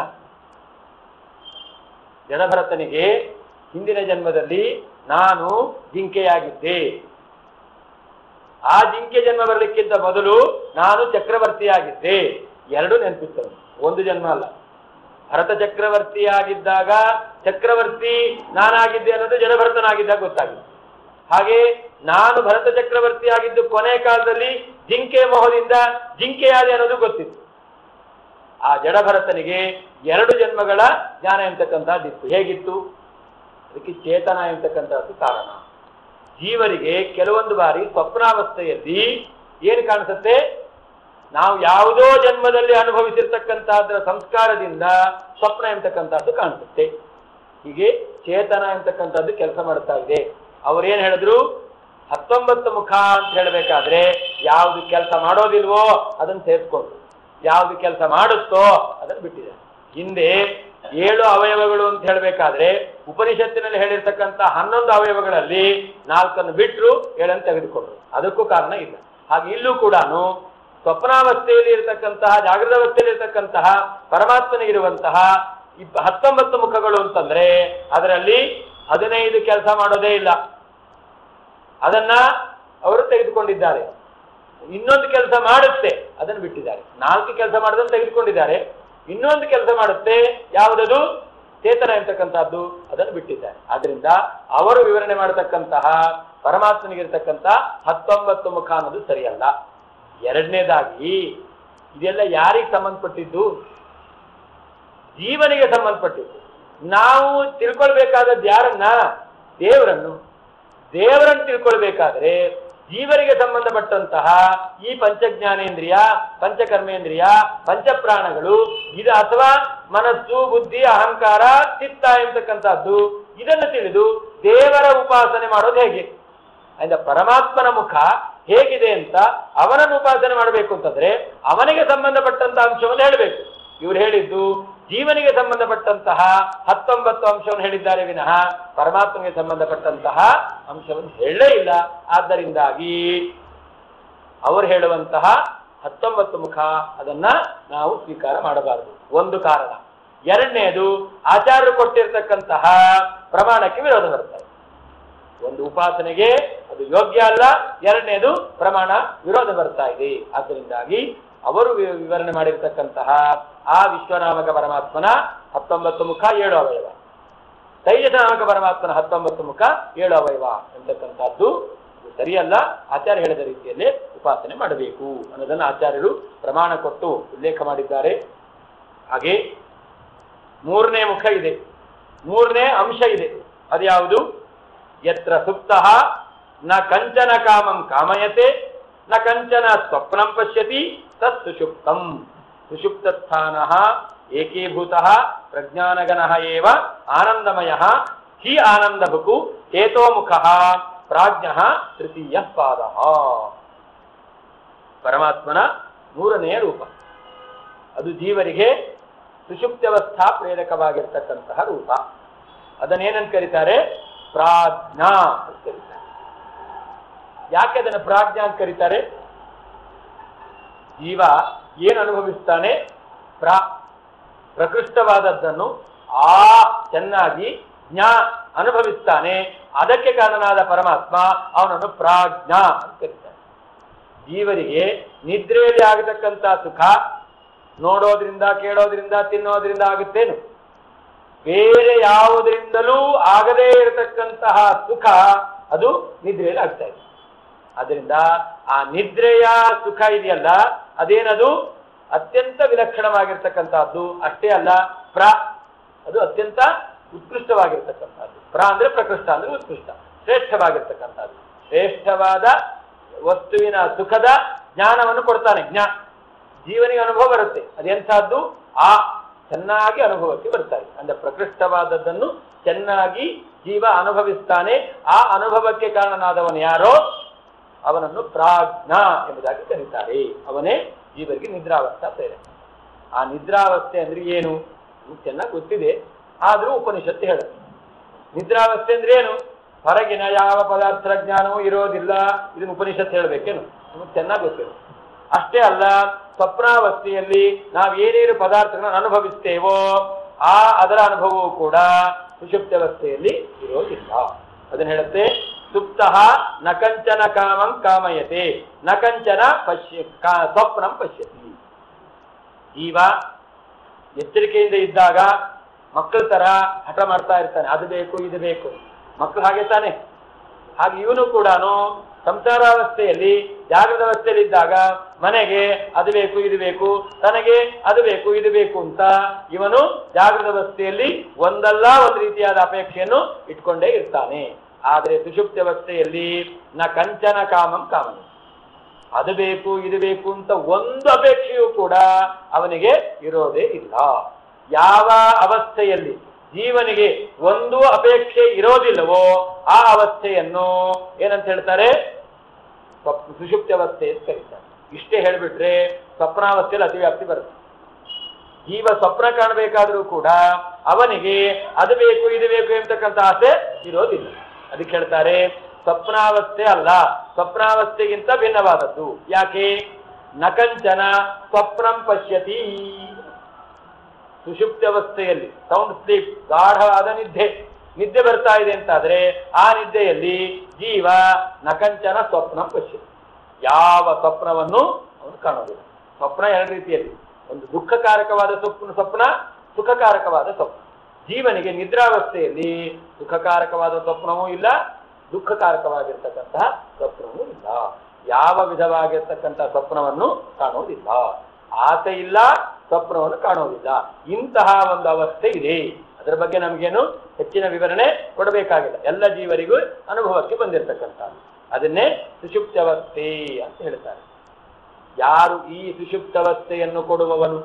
ಜಡಭರತನಿಗೆ ಹಿಂದಿನ ಜನ್ಮದಲ್ಲಿ ನಾನು ಜಿಂಕೆಯಾಗಿದ್ದೆ ಆ ಜಿಂಕೆ ಜನ್ಮ ಬರಲಿಕ್ಕಿಂತ ಮೊದಲು ನಾನು ಚಕ್ರವರ್ತಿಯಾಗಿದ್ದೆ ಎರಡು ನೆನಪಿತ್ತು ಒಂದು ಜನ್ಮ ಅಲ್ಲ ಭರತ ಚಕ್ರವರ್ತಿಯಾಗಿದ್ದಾಗ ಚಕ್ರವರ್ತಿ ನಾನಾಗಿದ್ದೆ ಅನ್ನೋದು ಜಡಭರತನಾಗಿದ್ದಾಗ ಗೊತ್ತಾಗಿದೆ ಹಾಗೆ ನಾನು ಭರತ ಚಕ್ರವರ್ತಿ ಆಗಿದ್ದು ಕೊನೆ ಕಾಲದಲ್ಲಿ ಜಿಂಕೆ ಮೊಹದಿಂದ ಜಿಂಕೆಯಾದೆ ಅನ್ನೋದು ಗೊತ್ತಿತ್ತು ಆ ಜಡಭರತನಿಗೆ ಎರಡು ಜನ್ಮಗಳ ಜ್ಞಾನ ಎಂತಕ್ಕಂಥದ್ದಿತ್ತು ಹೇಗಿತ್ತು ಅದಕ್ಕೆ ಚೇತನ ಎಂತಕ್ಕಂಥದ್ದು ಕಾರಣ ಜೀವರಿಗೆ ಕೆಲವೊಂದು ಬಾರಿ ಸ್ವಪ್ನಾವಸ್ಥೆಯಲ್ಲಿ ಏನು ಕಾಣಿಸುತ್ತೆ ನಾವು ಯಾವುದೋ ಜನ್ಮದಲ್ಲಿ ಅನುಭವಿಸಿರ್ತಕ್ಕಂತಹದ್ರ ಸಂಸ್ಕಾರದಿಂದ ಸ್ವಪ್ನ ಎಂತಕ್ಕಂಥದ್ದು ಕಾಣಿಸುತ್ತೆ ಹೀಗೆ ಚೇತನ ಎಂತಕ್ಕಂಥದ್ದು ಕೆಲಸ ಮಾಡ್ತಾ ಇದೆ ಅವ್ರೇನ್ ಹೇಳಿದ್ರು ಹತ್ತೊಂಬತ್ತು ಮುಖ ಅಂತ ಹೇಳಬೇಕಾದ್ರೆ ಯಾವುದು ಕೆಲಸ ಮಾಡೋದಿಲ್ವೋ ಅದನ್ನು ಸೇರಿಸ್ಕೊಂಡು ಯಾವುದು ಕೆಲಸ ಮಾಡುತ್ತೋ ಅದನ್ನು ಬಿಟ್ಟಿದೆ ಹಿಂದೆ ಏಳು ಅವಯವಗಳು ಅಂತ ಹೇಳಬೇಕಾದ್ರೆ ಉಪನಿಷತ್ತಿನಲ್ಲಿ ಹೇಳಿರ್ತಕ್ಕಂಥ ಹನ್ನೊಂದು ಅವಯವಗಳಲ್ಲಿ ನಾಲ್ಕನ್ನು ಬಿಟ್ಟರು ಏಳನ್ನು ತೆಗೆದುಕೊಂಡ್ರು ಅದಕ್ಕೂ ಕಾರಣ ಇಲ್ಲ ಹಾಗೆ ಇಲ್ಲೂ ಕೂಡ ಸ್ವಪ್ನಾವಸ್ಥೆಯಲ್ಲಿ ಇರತಕ್ಕಂತಹ ಜಾಗೃತ ಅವಸ್ಥೆಯಲ್ಲಿ ಇರತಕ್ಕಂತಹ ಪರಮಾತ್ಮನಿಗಿರುವಂತಹ ಇಪ್ಪ ಹತ್ತೊಂಬತ್ತು ಮುಖಗಳು ಅಂತಂದ್ರೆ ಅದರಲ್ಲಿ ಹದಿನೈದು ಕೆಲಸ ಮಾಡೋದೇ ಇಲ್ಲ ಅದನ್ನ ಅವರು ತೆಗೆದುಕೊಂಡಿದ್ದಾರೆ ಇನ್ನೊಂದು ಕೆಲಸ ಮಾಡುತ್ತೆ ಅದನ್ನು ಬಿಟ್ಟಿದ್ದಾರೆ ನಾಲ್ಕು ಕೆಲಸ ಮಾಡೋದನ್ನು ತೆಗೆದುಕೊಂಡಿದ್ದಾರೆ ಇನ್ನೊಂದು ಕೆಲಸ ಮಾಡುತ್ತೆ ಯಾವುದದು ಚೇತನ ಎಂತಕ್ಕಂತಹದ್ದು ಅದನ್ನು ಬಿಟ್ಟಿದ್ದಾರೆ ಆದ್ರಿಂದ ಅವರು ವಿವರಣೆ ಮಾಡತಕ್ಕಂತಹ ಪರಮಾತ್ಮನಿಗಿರ್ತಕ್ಕಂಥ ಹತ್ತೊಂಬತ್ತು ಮುಖ ಅನ್ನೋದು ಸರಿಯಲ್ಲ ಎರಡನೇದಾಗಿ ಇದೆಲ್ಲ ಯಾರಿಗೆ ಸಂಬಂಧಪಟ್ಟಿದ್ದು ಜೀವನಿಗೆ ಸಂಬಂಧಪಟ್ಟಿದ್ದು ನಾವು ತಿಳ್ಕೊಳ್ಬೇಕಾದದ್ದು ಯಾರನ್ನ ದೇವರನ್ನು ದೇವರನ್ನು ತಿಳ್ಕೊಳ್ಬೇಕಾದ್ರೆ ಜೀವರಿಗೆ ಸಂಬಂಧಪಟ್ಟಂತಹ ಈ ಪಂಚಜ್ಞಾನೇಂದ್ರಿಯ ಪಂಚಕರ್ಮೇಂದ್ರಿಯ ಪಂಚಪ್ರಾಣಗಳು ಇದು ಅಥವಾ ಮನಸ್ಸು ಬುದ್ಧಿ ಅಹಂಕಾರ ಚಿತ್ತ ಎಂತಕ್ಕಂಥದ್ದು ಇದನ್ನು ತಿಳಿದು ದೇವರ ಉಪಾಸನೆ ಮಾಡೋದು ಹೇಗೆ ಅಂದ್ರೆ ಪರಮಾತ್ಮನ ಮುಖ ಹೇಗಿದೆ ಅಂತ ಅವನನ್ನು ಉಪಾಸನೆ ಮಾಡಬೇಕು ಅಂತಂದ್ರೆ ಅವನಿಗೆ ಸಂಬಂಧಪಟ್ಟಂತಹ ಅಂಶವನ್ನು ಹೇಳಬೇಕು ಇವ್ರು ಹೇಳಿದ್ದು ಜೀವನಿಗೆ ಸಂಬಂಧಪಟ್ಟಂತಹ ಹತ್ತೊಂಬತ್ತು ಅಂಶವನ್ನು ಹೇಳಿದ್ದಾರೆ ವಿನಃ ಪರಮಾತ್ಮನಿಗೆ ಸಂಬಂಧಪಟ್ಟಂತಹ ಅಂಶವನ್ನು ಹೇಳಲೇ ಇಲ್ಲ ಆದ್ದರಿಂದಾಗಿ ಅವರು ಹೇಳುವಂತಹ ಹತ್ತೊಂಬತ್ತು ಮುಖ ಅದನ್ನ ನಾವು ಸ್ವೀಕಾರ ಮಾಡಬಾರದು ಒಂದು ಕಾರಣ ಎರಡನೆಯದು ಆಚಾರ್ಯರು ಕೊಟ್ಟಿರ್ತಕ್ಕಂತಹ ಪ್ರಮಾಣಕ್ಕೆ ವಿರೋಧ ಬರ್ತದೆ ಒಂದು ಉಪಾಸನೆಗೆ ಅದು ಯೋಗ್ಯ ಅಲ್ಲ ಎರಡನೇದು ಪ್ರಮಾಣ ವಿರೋಧ ಬರ್ತಾ ಇದೆ ಆದ್ದರಿಂದಾಗಿ ಅವರು ವಿ- ವಿವರಣೆ ಮಾಡಿರ್ತಕ್ಕಂತಹ ಆ ವಿಶ್ವನಾಮಕ ಪರಮಾತ್ಮನ ಹತ್ತೊಂಬತ್ತು ಮುಖ ಏಳು ಅವಯವ ತೈಜಸ ನಾಮಕ ಪರಮಾತ್ಮನ ಹತ್ತೊಂಬತ್ತು ಮುಖ ಏಳು ಅವಯವ ಎಂತಕ್ಕಂಥದ್ದು ಇದು ಸರಿಯಲ್ಲ ಆಚಾರ್ಯ ಹೇಳಿದ ರೀತಿಯಲ್ಲೇ ಉಪಾಸನೆ ಮಾಡಬೇಕು ಅನ್ನೋದನ್ನು ಆಚಾರ್ಯರು ಪ್ರಮಾಣ ಕೊಟ್ಟು ಉಲ್ಲೇಖ ಮಾಡಿದ್ದಾರೆ ಹಾಗೆ ಮೂರನೇ ಮುಖ ಇದೆ ಮೂರನೇ ಅಂಶ ಇದೆ ಅದ್ಯಾವುದು ಯತ್ರ ಸುಪ್ತ ನ ಕಂಚನ ಕಾಮಂ ಕಾಮಯತೆ ನ ಕಂಚನ ಸ್ವಪ್ನಂ ಪಶ್ಯತಿ ತತ್ ಸುಷುಪ್ತಂ ಸುಷುಪ್ತ ಸ್ಥಾನ ಏಕೀಭೂತ ಪ್ರಜ್ಞಾನಗನ ಏವ ಆನಂದಮಯ ಹಿ ಆನಂದಭುಕು ಚೇತೋಮುಖ ಪ್ರಾಜ್ಞ ತೃತೀಯ ಪಾದ ಪರಮಾತ್ಮನ ಮೂರನೆಯ ರೂಪ ಅದು ಜೀವರಿಗೆ ಸುಷುಪ್ತ್ಯವಸ್ಥಾ ಪ್ರೇರಕವಾಗಿರ್ತಕ್ಕಂತಹ ರೂಪ ಅದನ್ನೇನಂತ ಕರೀತಾರೆ ಪ್ರಾಜ್ಞಾ ಅಂತ ಕರೀತಾರೆ ಯಾಕೆ ಅದನ್ನು ಪ್ರಾಜ್ಞಾ ಅಂತ ಕರೀತಾರೆ ಜೀವ ಏನು ಅನುಭವಿಸ್ತಾನೆ ಪ್ರಾ ಪ್ರಕೃಷ್ಟವಾದದ್ದನ್ನು ಆ ಚೆನ್ನಾಗಿ ಜ್ಞಾ ಅನುಭವಿಸ್ತಾನೆ ಅದಕ್ಕೆ ಕಾರಣನಾದ ಪರಮಾತ್ಮ ಅವನನ್ನು ಪ್ರಾಜ್ಞಾ ಅಂತ ಕರೀತಾರೆ ಜೀವರಿಗೆ ನಿದ್ರೆಯಲ್ಲಿ ಆಗತಕ್ಕಂಥ ಸುಖ ನೋಡೋದ್ರಿಂದ ಕೇಳೋದ್ರಿಂದ ತಿನ್ನೋದ್ರಿಂದ ಆಗುತ್ತೇನು ಬೇರೆ ಯಾವುದರಿಂದಲೂ ಆಗದೇ ಇರತಕ್ಕಂತಹ ಸುಖ ಅದು ನಿದ್ರೆಯಲ್ಲಿ ಆಗ್ತಾ ಇದೆ ಅದರಿಂದ ಆ ನಿದ್ರೆಯ ಸುಖ ಇದೆಯಲ್ಲ ಅದೇನದು ಅತ್ಯಂತ ವಿಲಕ್ಷಣವಾಗಿರ್ತಕ್ಕಂಥದ್ದು ಅಷ್ಟೇ ಅಲ್ಲ ಪ್ರ ಅದು ಅತ್ಯಂತ ಉತ್ಕೃಷ್ಟವಾಗಿರ್ತಕ್ಕಂಥದ್ದು ಪ್ರ ಅಂದ್ರೆ ಪ್ರಕೃಷ್ಟ ಅಂದ್ರೆ ಉತ್ಕೃಷ್ಟ ಶ್ರೇಷ್ಠವಾಗಿರ್ತಕ್ಕಂಥದ್ದು ಶ್ರೇಷ್ಠವಾದ ವಸ್ತುವಿನ ಸುಖದ ಜ್ಞಾನವನ್ನು ಕೊಡ್ತಾನೆ ಜ್ಞಾ ಜೀವನಿಗೆ ಅನುಭವ ಬರುತ್ತೆ ಅದೆಂಥದ್ದು ಆ ಚೆನ್ನಾಗಿ ಅನುಭವಕ್ಕೆ ಬರ್ತಾರೆ ಅಂದ್ರೆ ಪ್ರಕೃಷ್ಟವಾದದ್ದನ್ನು ಚೆನ್ನಾಗಿ ಜೀವ ಅನುಭವಿಸ್ತಾನೆ ಆ ಅನುಭವಕ್ಕೆ ಕಾರಣನಾದವನು ಯಾರೋ ಅವನನ್ನು ಪ್ರಾಜ್ಞ ಎಂಬುದಾಗಿ ಕರೀತಾರೆ ಅವನೇ ಜೀವರಿಗೆ ನಿದ್ರಾವಸ್ಥಾ ಪ್ರೇರಕ ಆ ನಿದ್ರಾವಸ್ಥೆ ಅಂದ್ರೆ ಏನು ನಿಮ್ಗೆ ಚೆನ್ನಾಗಿ ಗೊತ್ತಿದೆ ಆದರೂ ಉಪನಿಷತ್ತು ಹೇಳುತ್ತೆ ನಿದ್ರಾವಸ್ಥೆ ಅಂದ್ರೆ ಏನು ಹೊರಗಿನ ಯಾವ ಪದಾರ್ಥದ ಜ್ಞಾನವೂ ಇರೋದಿಲ್ಲ ಇದನ್ನು ಉಪನಿಷತ್ತು ಹೇಳಬೇಕೇನು ನಿಮಗೆ ಚೆನ್ನಾಗಿ ಗೊತ್ತಿದೆ ಅಷ್ಟೇ ಅಲ್ಲ ಸ್ವಪ್ನಾವಸ್ಥೆಯಲ್ಲಿ ನಾವು ಏನೇನು ಪದಾರ್ಥಗಳನ್ನು ಅನುಭವಿಸ್ತೇವೋ ಆ ಅದರ ಅನುಭವವು ಕೂಡ ಸುಷುಪ್ತಾವಸ್ಥೆಯಲ್ಲಿ ಇರೋದಿಲ್ಲ ಅದನ್ನ ಹೇಳುತ್ತೆ ಸುಪ್ತ ನ ಕಂಚನ ಕಾಮಂ ಕಾಮಯತೆ ನ ಕಂಚನ ಪಶ್ಯ ಕಾ- ಸ್ವಪ್ನಂ ಪಶ್ಯತಿ ಜೀವ ಎಚ್ಚರಿಕೆಯಿಂದ ಇದ್ದಾಗ ಮಕ್ಕಳ ತರ ಹಠ ಮಾಡ್ತಾ ಇರ್ತಾನೆ ಅದು ಬೇಕು ಇದು ಬೇಕು ಮಕ್ಕಳು ಹಾಗೆ ತಾನೆ ಹಾಗೆ ಇವನು ಕೂಡ ಸಂಸಾರಾವಸ್ಥೆಯಲ್ಲಿ ಜಾಗೃತ ಅವಸ್ಥೆಯಲ್ಲಿ ಇದ್ದಾಗ ಮನೆಗೆ ಅದು ಬೇಕು ಇದು ಬೇಕು ತನಗೆ ಅದು ಬೇಕು ಇದು ಬೇಕು ಅಂತ ಇವನು ಜಾಗೃತ ಅವಸ್ಥೆಯಲ್ಲಿ ಒಂದಲ್ಲ ಒಂದು ರೀತಿಯಾದ ಅಪೇಕ್ಷೆಯನ್ನು ಇಟ್ಕೊಂಡೇ ಇರ್ತಾನೆ ಆದರೆ ಸುಷುಪ್ತಿ ಅವಸ್ಥೆಯಲ್ಲಿ ನ ಕಂಚನ ಕಾಮಂ ಕಾಮನೆ ಅದು ಬೇಕು ಇದು ಬೇಕು ಅಂತ ಒಂದು ಅಪೇಕ್ಷೆಯೂ ಕೂಡ ಅವನಿಗೆ ಇರೋದೇ ಇಲ್ಲ ಯಾವ ಅವಸ್ಥೆಯಲ್ಲಿ ಜೀವನಿಗೆ ಒಂದು ಅಪೇಕ್ಷೆ ಇರೋದಿಲ್ಲವೋ ಆ ಅವಸ್ಥೆಯನ್ನು ಏನಂತ ಹೇಳ್ತಾರೆ ಸ್ವಪ್- ಸುಷುಪ್ತಿ ಅವಸ್ಥೆ ಅಂತ ಕರೀತಾರೆ ಇಷ್ಟೇ ಹೇಳ್ಬಿಟ್ರೆ ಸ್ವಪ್ನಾವಸ್ಥೆಯಲ್ಲಿ ಅತಿವ್ಯಾಪ್ತಿ ಬರುತ್ತೆ ಜೀವ ಸ್ವಪ್ನ ಕಾಣಬೇಕಾದ್ರೂ ಕೂಡ ಅವನಿಗೆ ಅದು ಬೇಕು ಇದು ಬೇಕು ಎಂಬತಕ್ಕಂಥ ಆಸೆ ಇರೋದಿಲ್ಲ ಅದಕ್ಕೆ ಹೇಳ್ತಾರೆ ಸ್ವಪ್ನಾವಸ್ಥೆ ಅಲ್ಲ ಸ್ವಪ್ನಾವಸ್ಥೆಗಿಂತ ಭಿನ್ನವಾದದ್ದು ಯಾಕೆ ನಕಂಚನ ಸ್ವಪ್ನಂ ಪಶ್ಯತಿ ಸುಷುಪ್ತಿ ಅವಸ್ಥೆಯಲ್ಲಿ ಸೌಂಡ್ ಸ್ಲೀಪ್ ಗಾಢವಾದ ನಿದ್ದೆ ನಿದ್ದೆ ಬರ್ತಾ ಇದೆ ಅಂತಾದ್ರೆ ಆ ನಿದ್ದೆಯಲ್ಲಿ ಜೀವ ನಕಂಚನ ಸ್ವಪ್ನ ಪಶ್ಯತಿ ಯಾವ ಸ್ವಪ್ನವನ್ನು ಅವನು ಕಾಣೋದಿಲ್ಲ ಸ್ವಪ್ನ ಎರಡು ರೀತಿಯಲ್ಲಿ ಒಂದು ದುಃಖಕಾರಕವಾದ ಸ್ವಪ್ನ ಸ್ವಪ್ನ ಸುಖಕಾರಕವಾದ ಸ್ವಪ್ನ ಜೀವನಿಗೆ ನಿದ್ರಾವಸ್ಥೆಯಲ್ಲಿ ಸುಖಕಾರಕವಾದ ಸ್ವಪ್ನವೂ ಇಲ್ಲ ದುಃಖಕಾರಕವಾಗಿರ್ತಕ್ಕಂತಹ ಸ್ವಪ್ನವೂ ಇಲ್ಲ ಯಾವ ವಿಧವಾಗಿರ್ತಕ್ಕಂಥ ಸ್ವಪ್ನವನ್ನು ಕಾಣೋದಿಲ್ಲ ಆಸೆ ಇಲ್ಲ ಸ್ವಪ್ನವನ್ನು ಕಾಣೋದಿಲ್ಲ ಇಂತಹ ಒಂದು ಅವಸ್ಥೆ ಇದೆ ಅದರ ಬಗ್ಗೆ ನಮಗೇನು ಹೆಚ್ಚಿನ ವಿವರಣೆ ಕೊಡಬೇಕಾಗಿಲ್ಲ ಎಲ್ಲ ಜೀವರಿಗೂ ಅನುಭವಕ್ಕೆ ಬಂದಿರತಕ್ಕಂಥ ಅದನ್ನೇ ಸುಷುಪ್ತವಸ್ಥೆ ಅಂತ ಹೇಳ್ತಾರೆ ಯಾರು ಈ ಸುಷುಪ್ತವಸ್ಥೆಯನ್ನು ಕೊಡುವವನು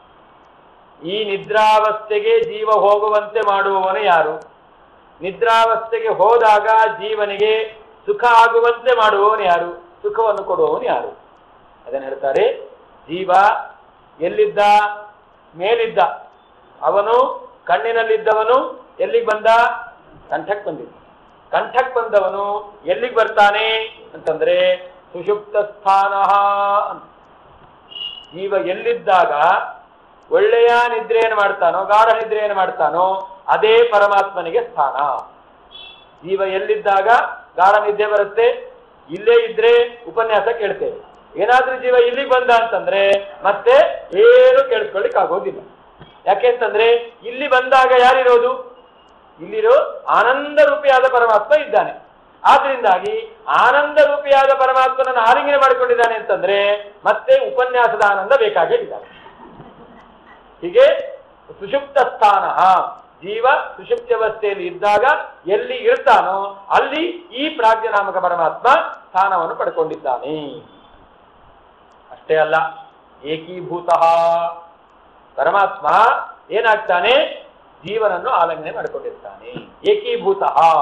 ಈ ನಿದ್ರಾವಸ್ಥೆಗೆ ಜೀವ ಹೋಗುವಂತೆ ಮಾಡುವವನು ಯಾರು ನಿದ್ರಾವಸ್ಥೆಗೆ ಹೋದಾಗ ಜೀವನಿಗೆ ಸುಖ ಆಗುವಂತೆ ಮಾಡುವವನು ಯಾರು ಸುಖವನ್ನು ಕೊಡುವವನು ಯಾರು ಅದನ್ನು ಹೇಳ್ತಾರೆ ಜೀವ ಎಲ್ಲಿದ್ದ ಮೇಲಿದ್ದ ಅವನು ಕಣ್ಣಿನಲ್ಲಿದ್ದವನು ಎಲ್ಲಿಗೆ ಬಂದ ಕಂಠಕ್ಕೆ ಬಂದಿದ್ದ ಕಂಠಕ್ಕೆ ಬಂದವನು ಎಲ್ಲಿಗೆ ಬರ್ತಾನೆ ಅಂತಂದ್ರೆ ಸುಷುಪ್ತ ಸ್ಥಾನ ಅಂತ ಜೀವ ಎಲ್ಲಿದ್ದಾಗ ಒಳ್ಳೆಯ ನಿದ್ರೆಯನ್ನು ಮಾಡ್ತಾನೋ ಗಾಢ ನಿದ್ರೆಯನ್ನು ಮಾಡ್ತಾನೋ ಅದೇ ಪರಮಾತ್ಮನಿಗೆ ಸ್ಥಾನ ಜೀವ ಎಲ್ಲಿದ್ದಾಗ ಗಾಢ ನಿದ್ದೆ ಬರುತ್ತೆ ಇಲ್ಲೇ ಇದ್ರೆ ಉಪನ್ಯಾಸ ಕೇಳ್ತೇವೆ ಏನಾದ್ರೂ ಜೀವ ಇಲ್ಲಿಗೆ ಬಂದ ಅಂತಂದ್ರೆ ಮತ್ತೆ ಏನು ಕೇಳಿಸ್ಕೊಳ್ಳಿಕ್ ಆಗೋದಿಲ್ಲ ಯಾಕೆಂತಂದ್ರೆ ಇಲ್ಲಿ ಬಂದಾಗ ಯಾರಿರೋದು ಇಲ್ಲಿರೋ ಆನಂದ ರೂಪಿಯಾದ ಪರಮಾತ್ಮ ಇದ್ದಾನೆ ಆದ್ರಿಂದಾಗಿ ಆನಂದ ರೂಪಿಯಾದ ಪರಮಾತ್ಮನನ್ನು ಆಲಿಂಗನೆ ಮಾಡಿಕೊಂಡಿದ್ದಾನೆ ಅಂತಂದ್ರೆ ಮತ್ತೆ ಉಪನ್ಯಾಸದ ಆನಂದ ಬೇಕಾಗಿದ್ದಾನೆ ಹೀಗೆ ಸುಷುಪ್ತ ಸ್ಥಾನ ಜೀವ ಸುಷುಪ್ತ್ಯವಸ್ಥೆಯಲ್ಲಿ ಇದ್ದಾಗ ಎಲ್ಲಿ ಇರ್ತಾನೋ ಅಲ್ಲಿ ಈ ಪ್ರಾಜ್ಞನಾಮಕ ಪರಮಾತ್ಮ ಸ್ಥಾನವನ್ನು ಪಡ್ಕೊಂಡಿದ್ದಾನೆ ಅಷ್ಟೇ ಅಲ್ಲ ಏಕೀಭೂತ ಪರಮಾತ್ಮ ಏನಾಗ್ತಾನೆ ಜೀವನನ್ನು ಆಲಂಘನೆ ಮಾಡಿಕೊಂಡಿರ್ತಾನೆ ಏಕೀಭೂತ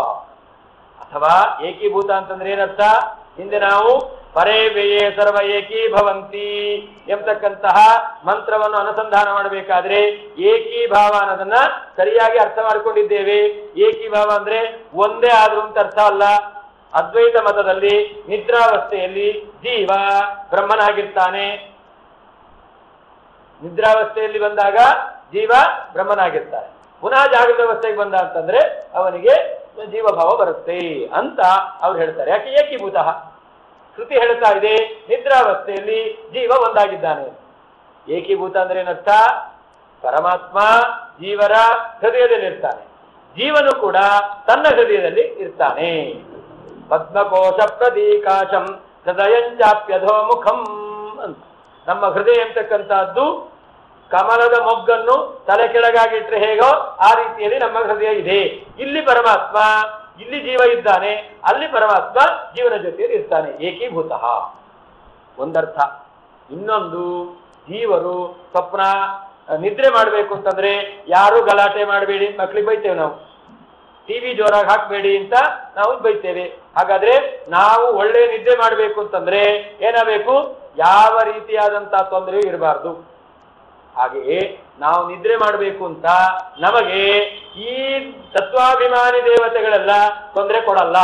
ಅಥವಾ ಏಕೀಭೂತ ಅಂತಂದ್ರೆ ಏನರ್ಥ ಹಿಂದೆ ನಾವು ಪರೇ ವ್ಯಯೇ ಸರ್ವ ಏಕೀಭವಂತಿ ಎಂಬತಕ್ಕಂತಹ ಮಂತ್ರವನ್ನು ಅನುಸಂಧಾನ ಮಾಡಬೇಕಾದ್ರೆ ಏಕೀಭಾವ ಅನ್ನೋದನ್ನ ಸರಿಯಾಗಿ ಅರ್ಥ ಮಾಡಿಕೊಂಡಿದ್ದೇವೆ ಏಕೀಭಾವ ಅಂದ್ರೆ ಒಂದೇ ಆದ್ರೂ ಅಂತ ಅರ್ಥ ಅಲ್ಲ ಅದ್ವೈತ ಮತದಲ್ಲಿ ನಿದ್ರಾವಸ್ಥೆಯಲ್ಲಿ ಜೀವ ಬ್ರಹ್ಮನಾಗಿರ್ತಾನೆ ನಿದ್ರಾವಸ್ಥೆಯಲ್ಲಿ ಬಂದಾಗ ಜೀವ ಬ್ರಹ್ಮನಾಗಿರ್ತಾನೆ ಪುನಃ ಜಾಗೃತ ಅವಸ್ಥೆಗೆ ಬಂದ ಅಂತಂದ್ರೆ ಅವನಿಗೆ ಜೀವಭಾವ ಬರುತ್ತೆ ಅಂತ ಅವ್ರು ಹೇಳ್ತಾರೆ ಯಾಕೆ ಏಕೀಭೂತ ಶ್ರುತಿ ಹೇಳ್ತಾ ಇದೆ ನಿದ್ರಾವಸ್ಥೆಯಲ್ಲಿ ಜೀವ ಒಂದಾಗಿದ್ದಾನೆ ಏಕೀಭೂತ ಅಂದ್ರೆ ಏನರ್ಥ ಪರಮಾತ್ಮ ಜೀವರ ಹೃದಯದಲ್ಲಿ ಇರ್ತಾನೆ ಜೀವನು ಕೂಡ ತನ್ನ ಹೃದಯದಲ್ಲಿ ಇರ್ತಾನೆ ಪದ್ಮಕೋಶ ಪ್ರದೀಕಾಶಂ ಹೃದಯಂಚಾಪ್ಯಧೋ ಮುಖಂ ಅಂತ ನಮ್ಮ ಹೃದಯ ಎಂತಕ್ಕಂತಹದ್ದು ಕಮಲದ ಮೊಗ್ಗನ್ನು ತಲೆ ಕೆಳಗಾಗಿಟ್ರೆ ಹೇಗೋ ಆ ರೀತಿಯಲ್ಲಿ ನಮ್ಮ ಹೃದಯ ಇದೆ ಇಲ್ಲಿ ಪರಮಾತ್ಮ ಇಲ್ಲಿ ಜೀವ ಇದ್ದಾನೆ ಅಲ್ಲಿ ಪರಮಾತ್ಮ ಜೀವನ ಜೊತೆಯಲ್ಲಿ ಇರ್ತಾನೆ ಏಕೀಭೂತ ಒಂದರ್ಥ ಇನ್ನೊಂದು ಜೀವರು ಸ್ವಪ್ನ ನಿದ್ರೆ ಮಾಡಬೇಕು ಅಂತಂದ್ರೆ ಯಾರು ಗಲಾಟೆ ಮಾಡಬೇಡಿ ಮಕ್ಳಿಗೆ ಬೈತೇವೆ ನಾವು ಟಿವಿ ಜೋರಾಗಿ ಹಾಕ್ಬೇಡಿ ಅಂತ ನಾವು ಬೈತೇವೆ ಹಾಗಾದ್ರೆ ನಾವು ಒಳ್ಳೆ ನಿದ್ದೆ ಮಾಡಬೇಕು ಅಂತಂದ್ರೆ ಏನಾಗಬೇಕು ಯಾವ ರೀತಿಯಾದಂತಹ ತೊಂದರೆಯೂ ಇರಬಾರ್ದು ಹಾಗೆಯೇ ನಾವು ನಿದ್ರೆ ಮಾಡಬೇಕು ಅಂತ ನಮಗೆ ಈ ತತ್ವಾಭಿಮಾನಿ ದೇವತೆಗಳೆಲ್ಲ ತೊಂದರೆ ಕೊಡಲ್ಲ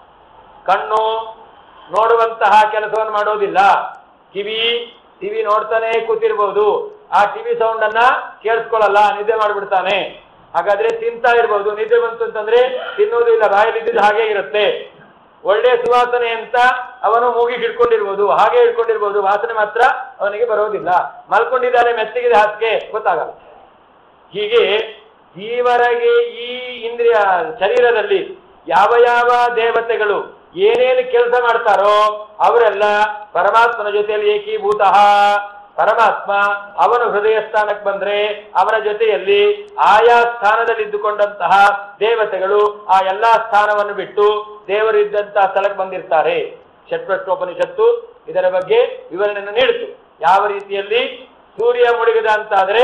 ಕಣ್ಣು ನೋಡುವಂತಹ ಕೆಲಸವನ್ನು ಮಾಡೋದಿಲ್ಲ ಕಿವಿ ಟಿವಿ ನೋಡ್ತಾನೆ ಕೂತಿರ್ಬೋದು ಆ ಟಿವಿ ಸೌಂಡ್ ಅನ್ನ ಕೇಳಿಸ್ಕೊಳ್ಳಲ್ಲ ನಿದ್ದೆ ಮಾಡ್ಬಿಡ್ತಾನೆ ಹಾಗಾದ್ರೆ ತಿಂತಾ ಇರ್ಬೋದು ನಿದ್ದೆ ಬಂತು ಅಂತಂದ್ರೆ ತಿನ್ನೋದು ಇಲ್ಲ ಬಾಯಲ್ಲಿ ಇದ್ದಿದ್ದು ಹಾಗೆ ಇರುತ್ತೆ ಒಳ್ಳೆ ಸುವಾಸನೆ ಅಂತ ಅವನು ಮೂಗಿಗೆ ಹಿಡ್ಕೊಂಡಿರ್ಬೋದು ಹಾಗೆ ಹಿಡ್ಕೊಂಡಿರ್ಬೋದು ವಾಸನೆ ಮಾತ್ರ ಅವನಿಗೆ ಬರೋದಿಲ್ಲ ಮಲ್ಕೊಂಡಿದ್ದಾನೆ ಮೆತ್ತಗಿದೆ ಹಾಸಿಗೆ ಗೊತ್ತಾಗಲ್ಲ ಹೀಗೆ ಜೀವರಿಗೆ ಈ ಇಂದ್ರಿಯ ಶರೀರದಲ್ಲಿ ಯಾವ ಯಾವ ದೇವತೆಗಳು ಏನೇನು ಕೆಲಸ ಮಾಡ್ತಾರೋ ಅವರೆಲ್ಲ ಪರಮಾತ್ಮನ ಜೊತೆಯಲ್ಲಿ ಏಕೀಭೂತ ಪರಮಾತ್ಮ ಅವನು ಹೃದಯ ಸ್ಥಾನಕ್ಕೆ ಬಂದ್ರೆ ಅವನ ಜೊತೆಯಲ್ಲಿ ಆಯಾ ಸ್ಥಾನದಲ್ಲಿ ಇದ್ದುಕೊಂಡಂತಹ ದೇವತೆಗಳು ಆ ಎಲ್ಲಾ ಸ್ಥಾನವನ್ನು ಬಿಟ್ಟು ದೇವರು ಇದ್ದಂತಹ ಸ್ಥಳಕ್ಕೆ ಬಂದಿರ್ತಾರೆ ಷಟ್ಪಷ್ಟೋಪನಿಷತ್ತು ಇದರ ಬಗ್ಗೆ ವಿವರಣೆಯನ್ನು ನೀಡಿತು ಯಾವ ರೀತಿಯಲ್ಲಿ ಸೂರ್ಯ ಮುಳುಗಿದ ಅಂತಾದ್ರೆ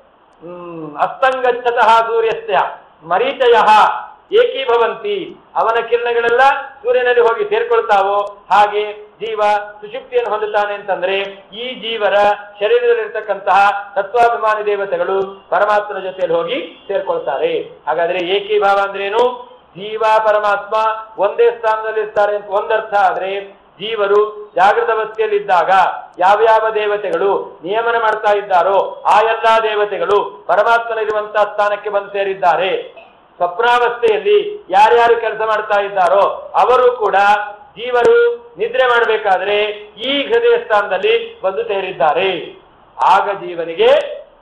ಹ್ಮ್ ಅಸ್ತಂಗಚ್ಚತಃ ಸೂರ್ಯಸ್ಯ ಮರೀಚಯ ಏಕೀಭವಂತಿ ಅವನ ಕಿರಣಗಳೆಲ್ಲ ಸೂರ್ಯನಲ್ಲಿ ಹೋಗಿ ಸೇರ್ಕೊಳ್ತಾವೋ ಹಾಗೆ ಜೀವ ಸುಷುಪ್ತಿಯನ್ನು ಹೊಂದುತ್ತಾನೆ ಅಂತಂದ್ರೆ ಈ ಜೀವರ ಶರೀರದಲ್ಲಿರ್ತಕ್ಕಂತಹ ತತ್ವಾಭಿಮಾನಿ ದೇವತೆಗಳು ಪರಮಾತ್ಮನ ಜೊತೆಯಲ್ಲಿ ಹೋಗಿ ಸೇರ್ಕೊಳ್ತಾರೆ ಹಾಗಾದ್ರೆ ಏಕೀಭಾವ ಅಂದ್ರೇನು ಜೀವ ಪರಮಾತ್ಮ ಒಂದೇ ಸ್ಥಾನದಲ್ಲಿ ಇರ್ತಾರೆ ಅಂತ ಒಂದರ್ಥ ಆದ್ರೆ ಜೀವರು ಜಾಗೃತ ಅವಸ್ಥೆಯಲ್ಲಿದ್ದಾಗ ಯಾವ್ಯಾವ ದೇವತೆಗಳು ನಿಯಮನ ಮಾಡ್ತಾ ಇದ್ದಾರೋ ಆ ಎಲ್ಲಾ ದೇವತೆಗಳು ಪರಮಾತ್ಮನಿರುವಂತಹ ಸ್ಥಾನಕ್ಕೆ ಬಂದು ಸೇರಿದ್ದಾರೆ ಸ್ವಪ್ನಾವಸ್ಥೆಯಲ್ಲಿ ಯಾರ್ಯಾರು ಕೆಲಸ ಮಾಡ್ತಾ ಇದ್ದಾರೋ ಅವರು ಕೂಡ ಜೀವರು ನಿದ್ರೆ ಮಾಡಬೇಕಾದ್ರೆ ಈ ಹೃದಯ ಸ್ಥಾನದಲ್ಲಿ ಬಂದು ಸೇರಿದ್ದಾರೆ ಆಗ ಜೀವನಿಗೆ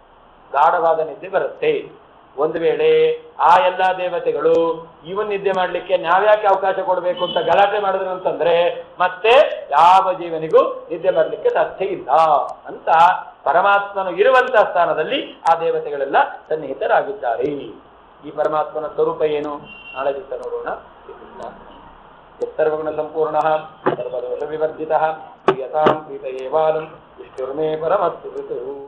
ಗಾಢವಾದ ನಿದ್ದೆ ಬರುತ್ತೆ ಒಂದು ವೇಳೆ ಆ ಎಲ್ಲಾ ದೇವತೆಗಳು ಇವನ್ ನಿದ್ದೆ ಮಾಡ್ಲಿಕ್ಕೆ ನಾವ್ಯಾಕೆ ಅವಕಾಶ ಕೊಡಬೇಕು ಅಂತ ಗಲಾಟೆ ಮಾಡಿದ್ರು ಅಂತಂದ್ರೆ ಮತ್ತೆ ಯಾವ ಜೀವನಿಗೂ ನಿದ್ದೆ ಮಾಡ್ಲಿಕ್ಕೆ ಸಾಧ್ಯ ಇಲ್ಲ ಅಂತ ಪರಮಾತ್ಮನು ಇರುವಂತಹ ಸ್ಥಾನದಲ್ಲಿ ಆ ದೇವತೆಗಳೆಲ್ಲ ಸನ್ನಿಹಿತರಾಗಿದ್ದಾರೆ ಈ ಪರಮಾತ್ಮನ ಸ್ವರೂಪ ಏನು ನಾಳೆ ದಿವಸ ನೋಡೋಣ ಸರ್ವಗುಣ ಸಂಪೂರ್ಣ ಸರ್ವದೋಷ ವಿವರ್ಜಿತ ಪ್ರಿಯತಾಂ ಪ್ರೀತ ಏವಾಲಂ ವಿಷ್ಣುರ್ಮೇ ಪರಮಸ್ತು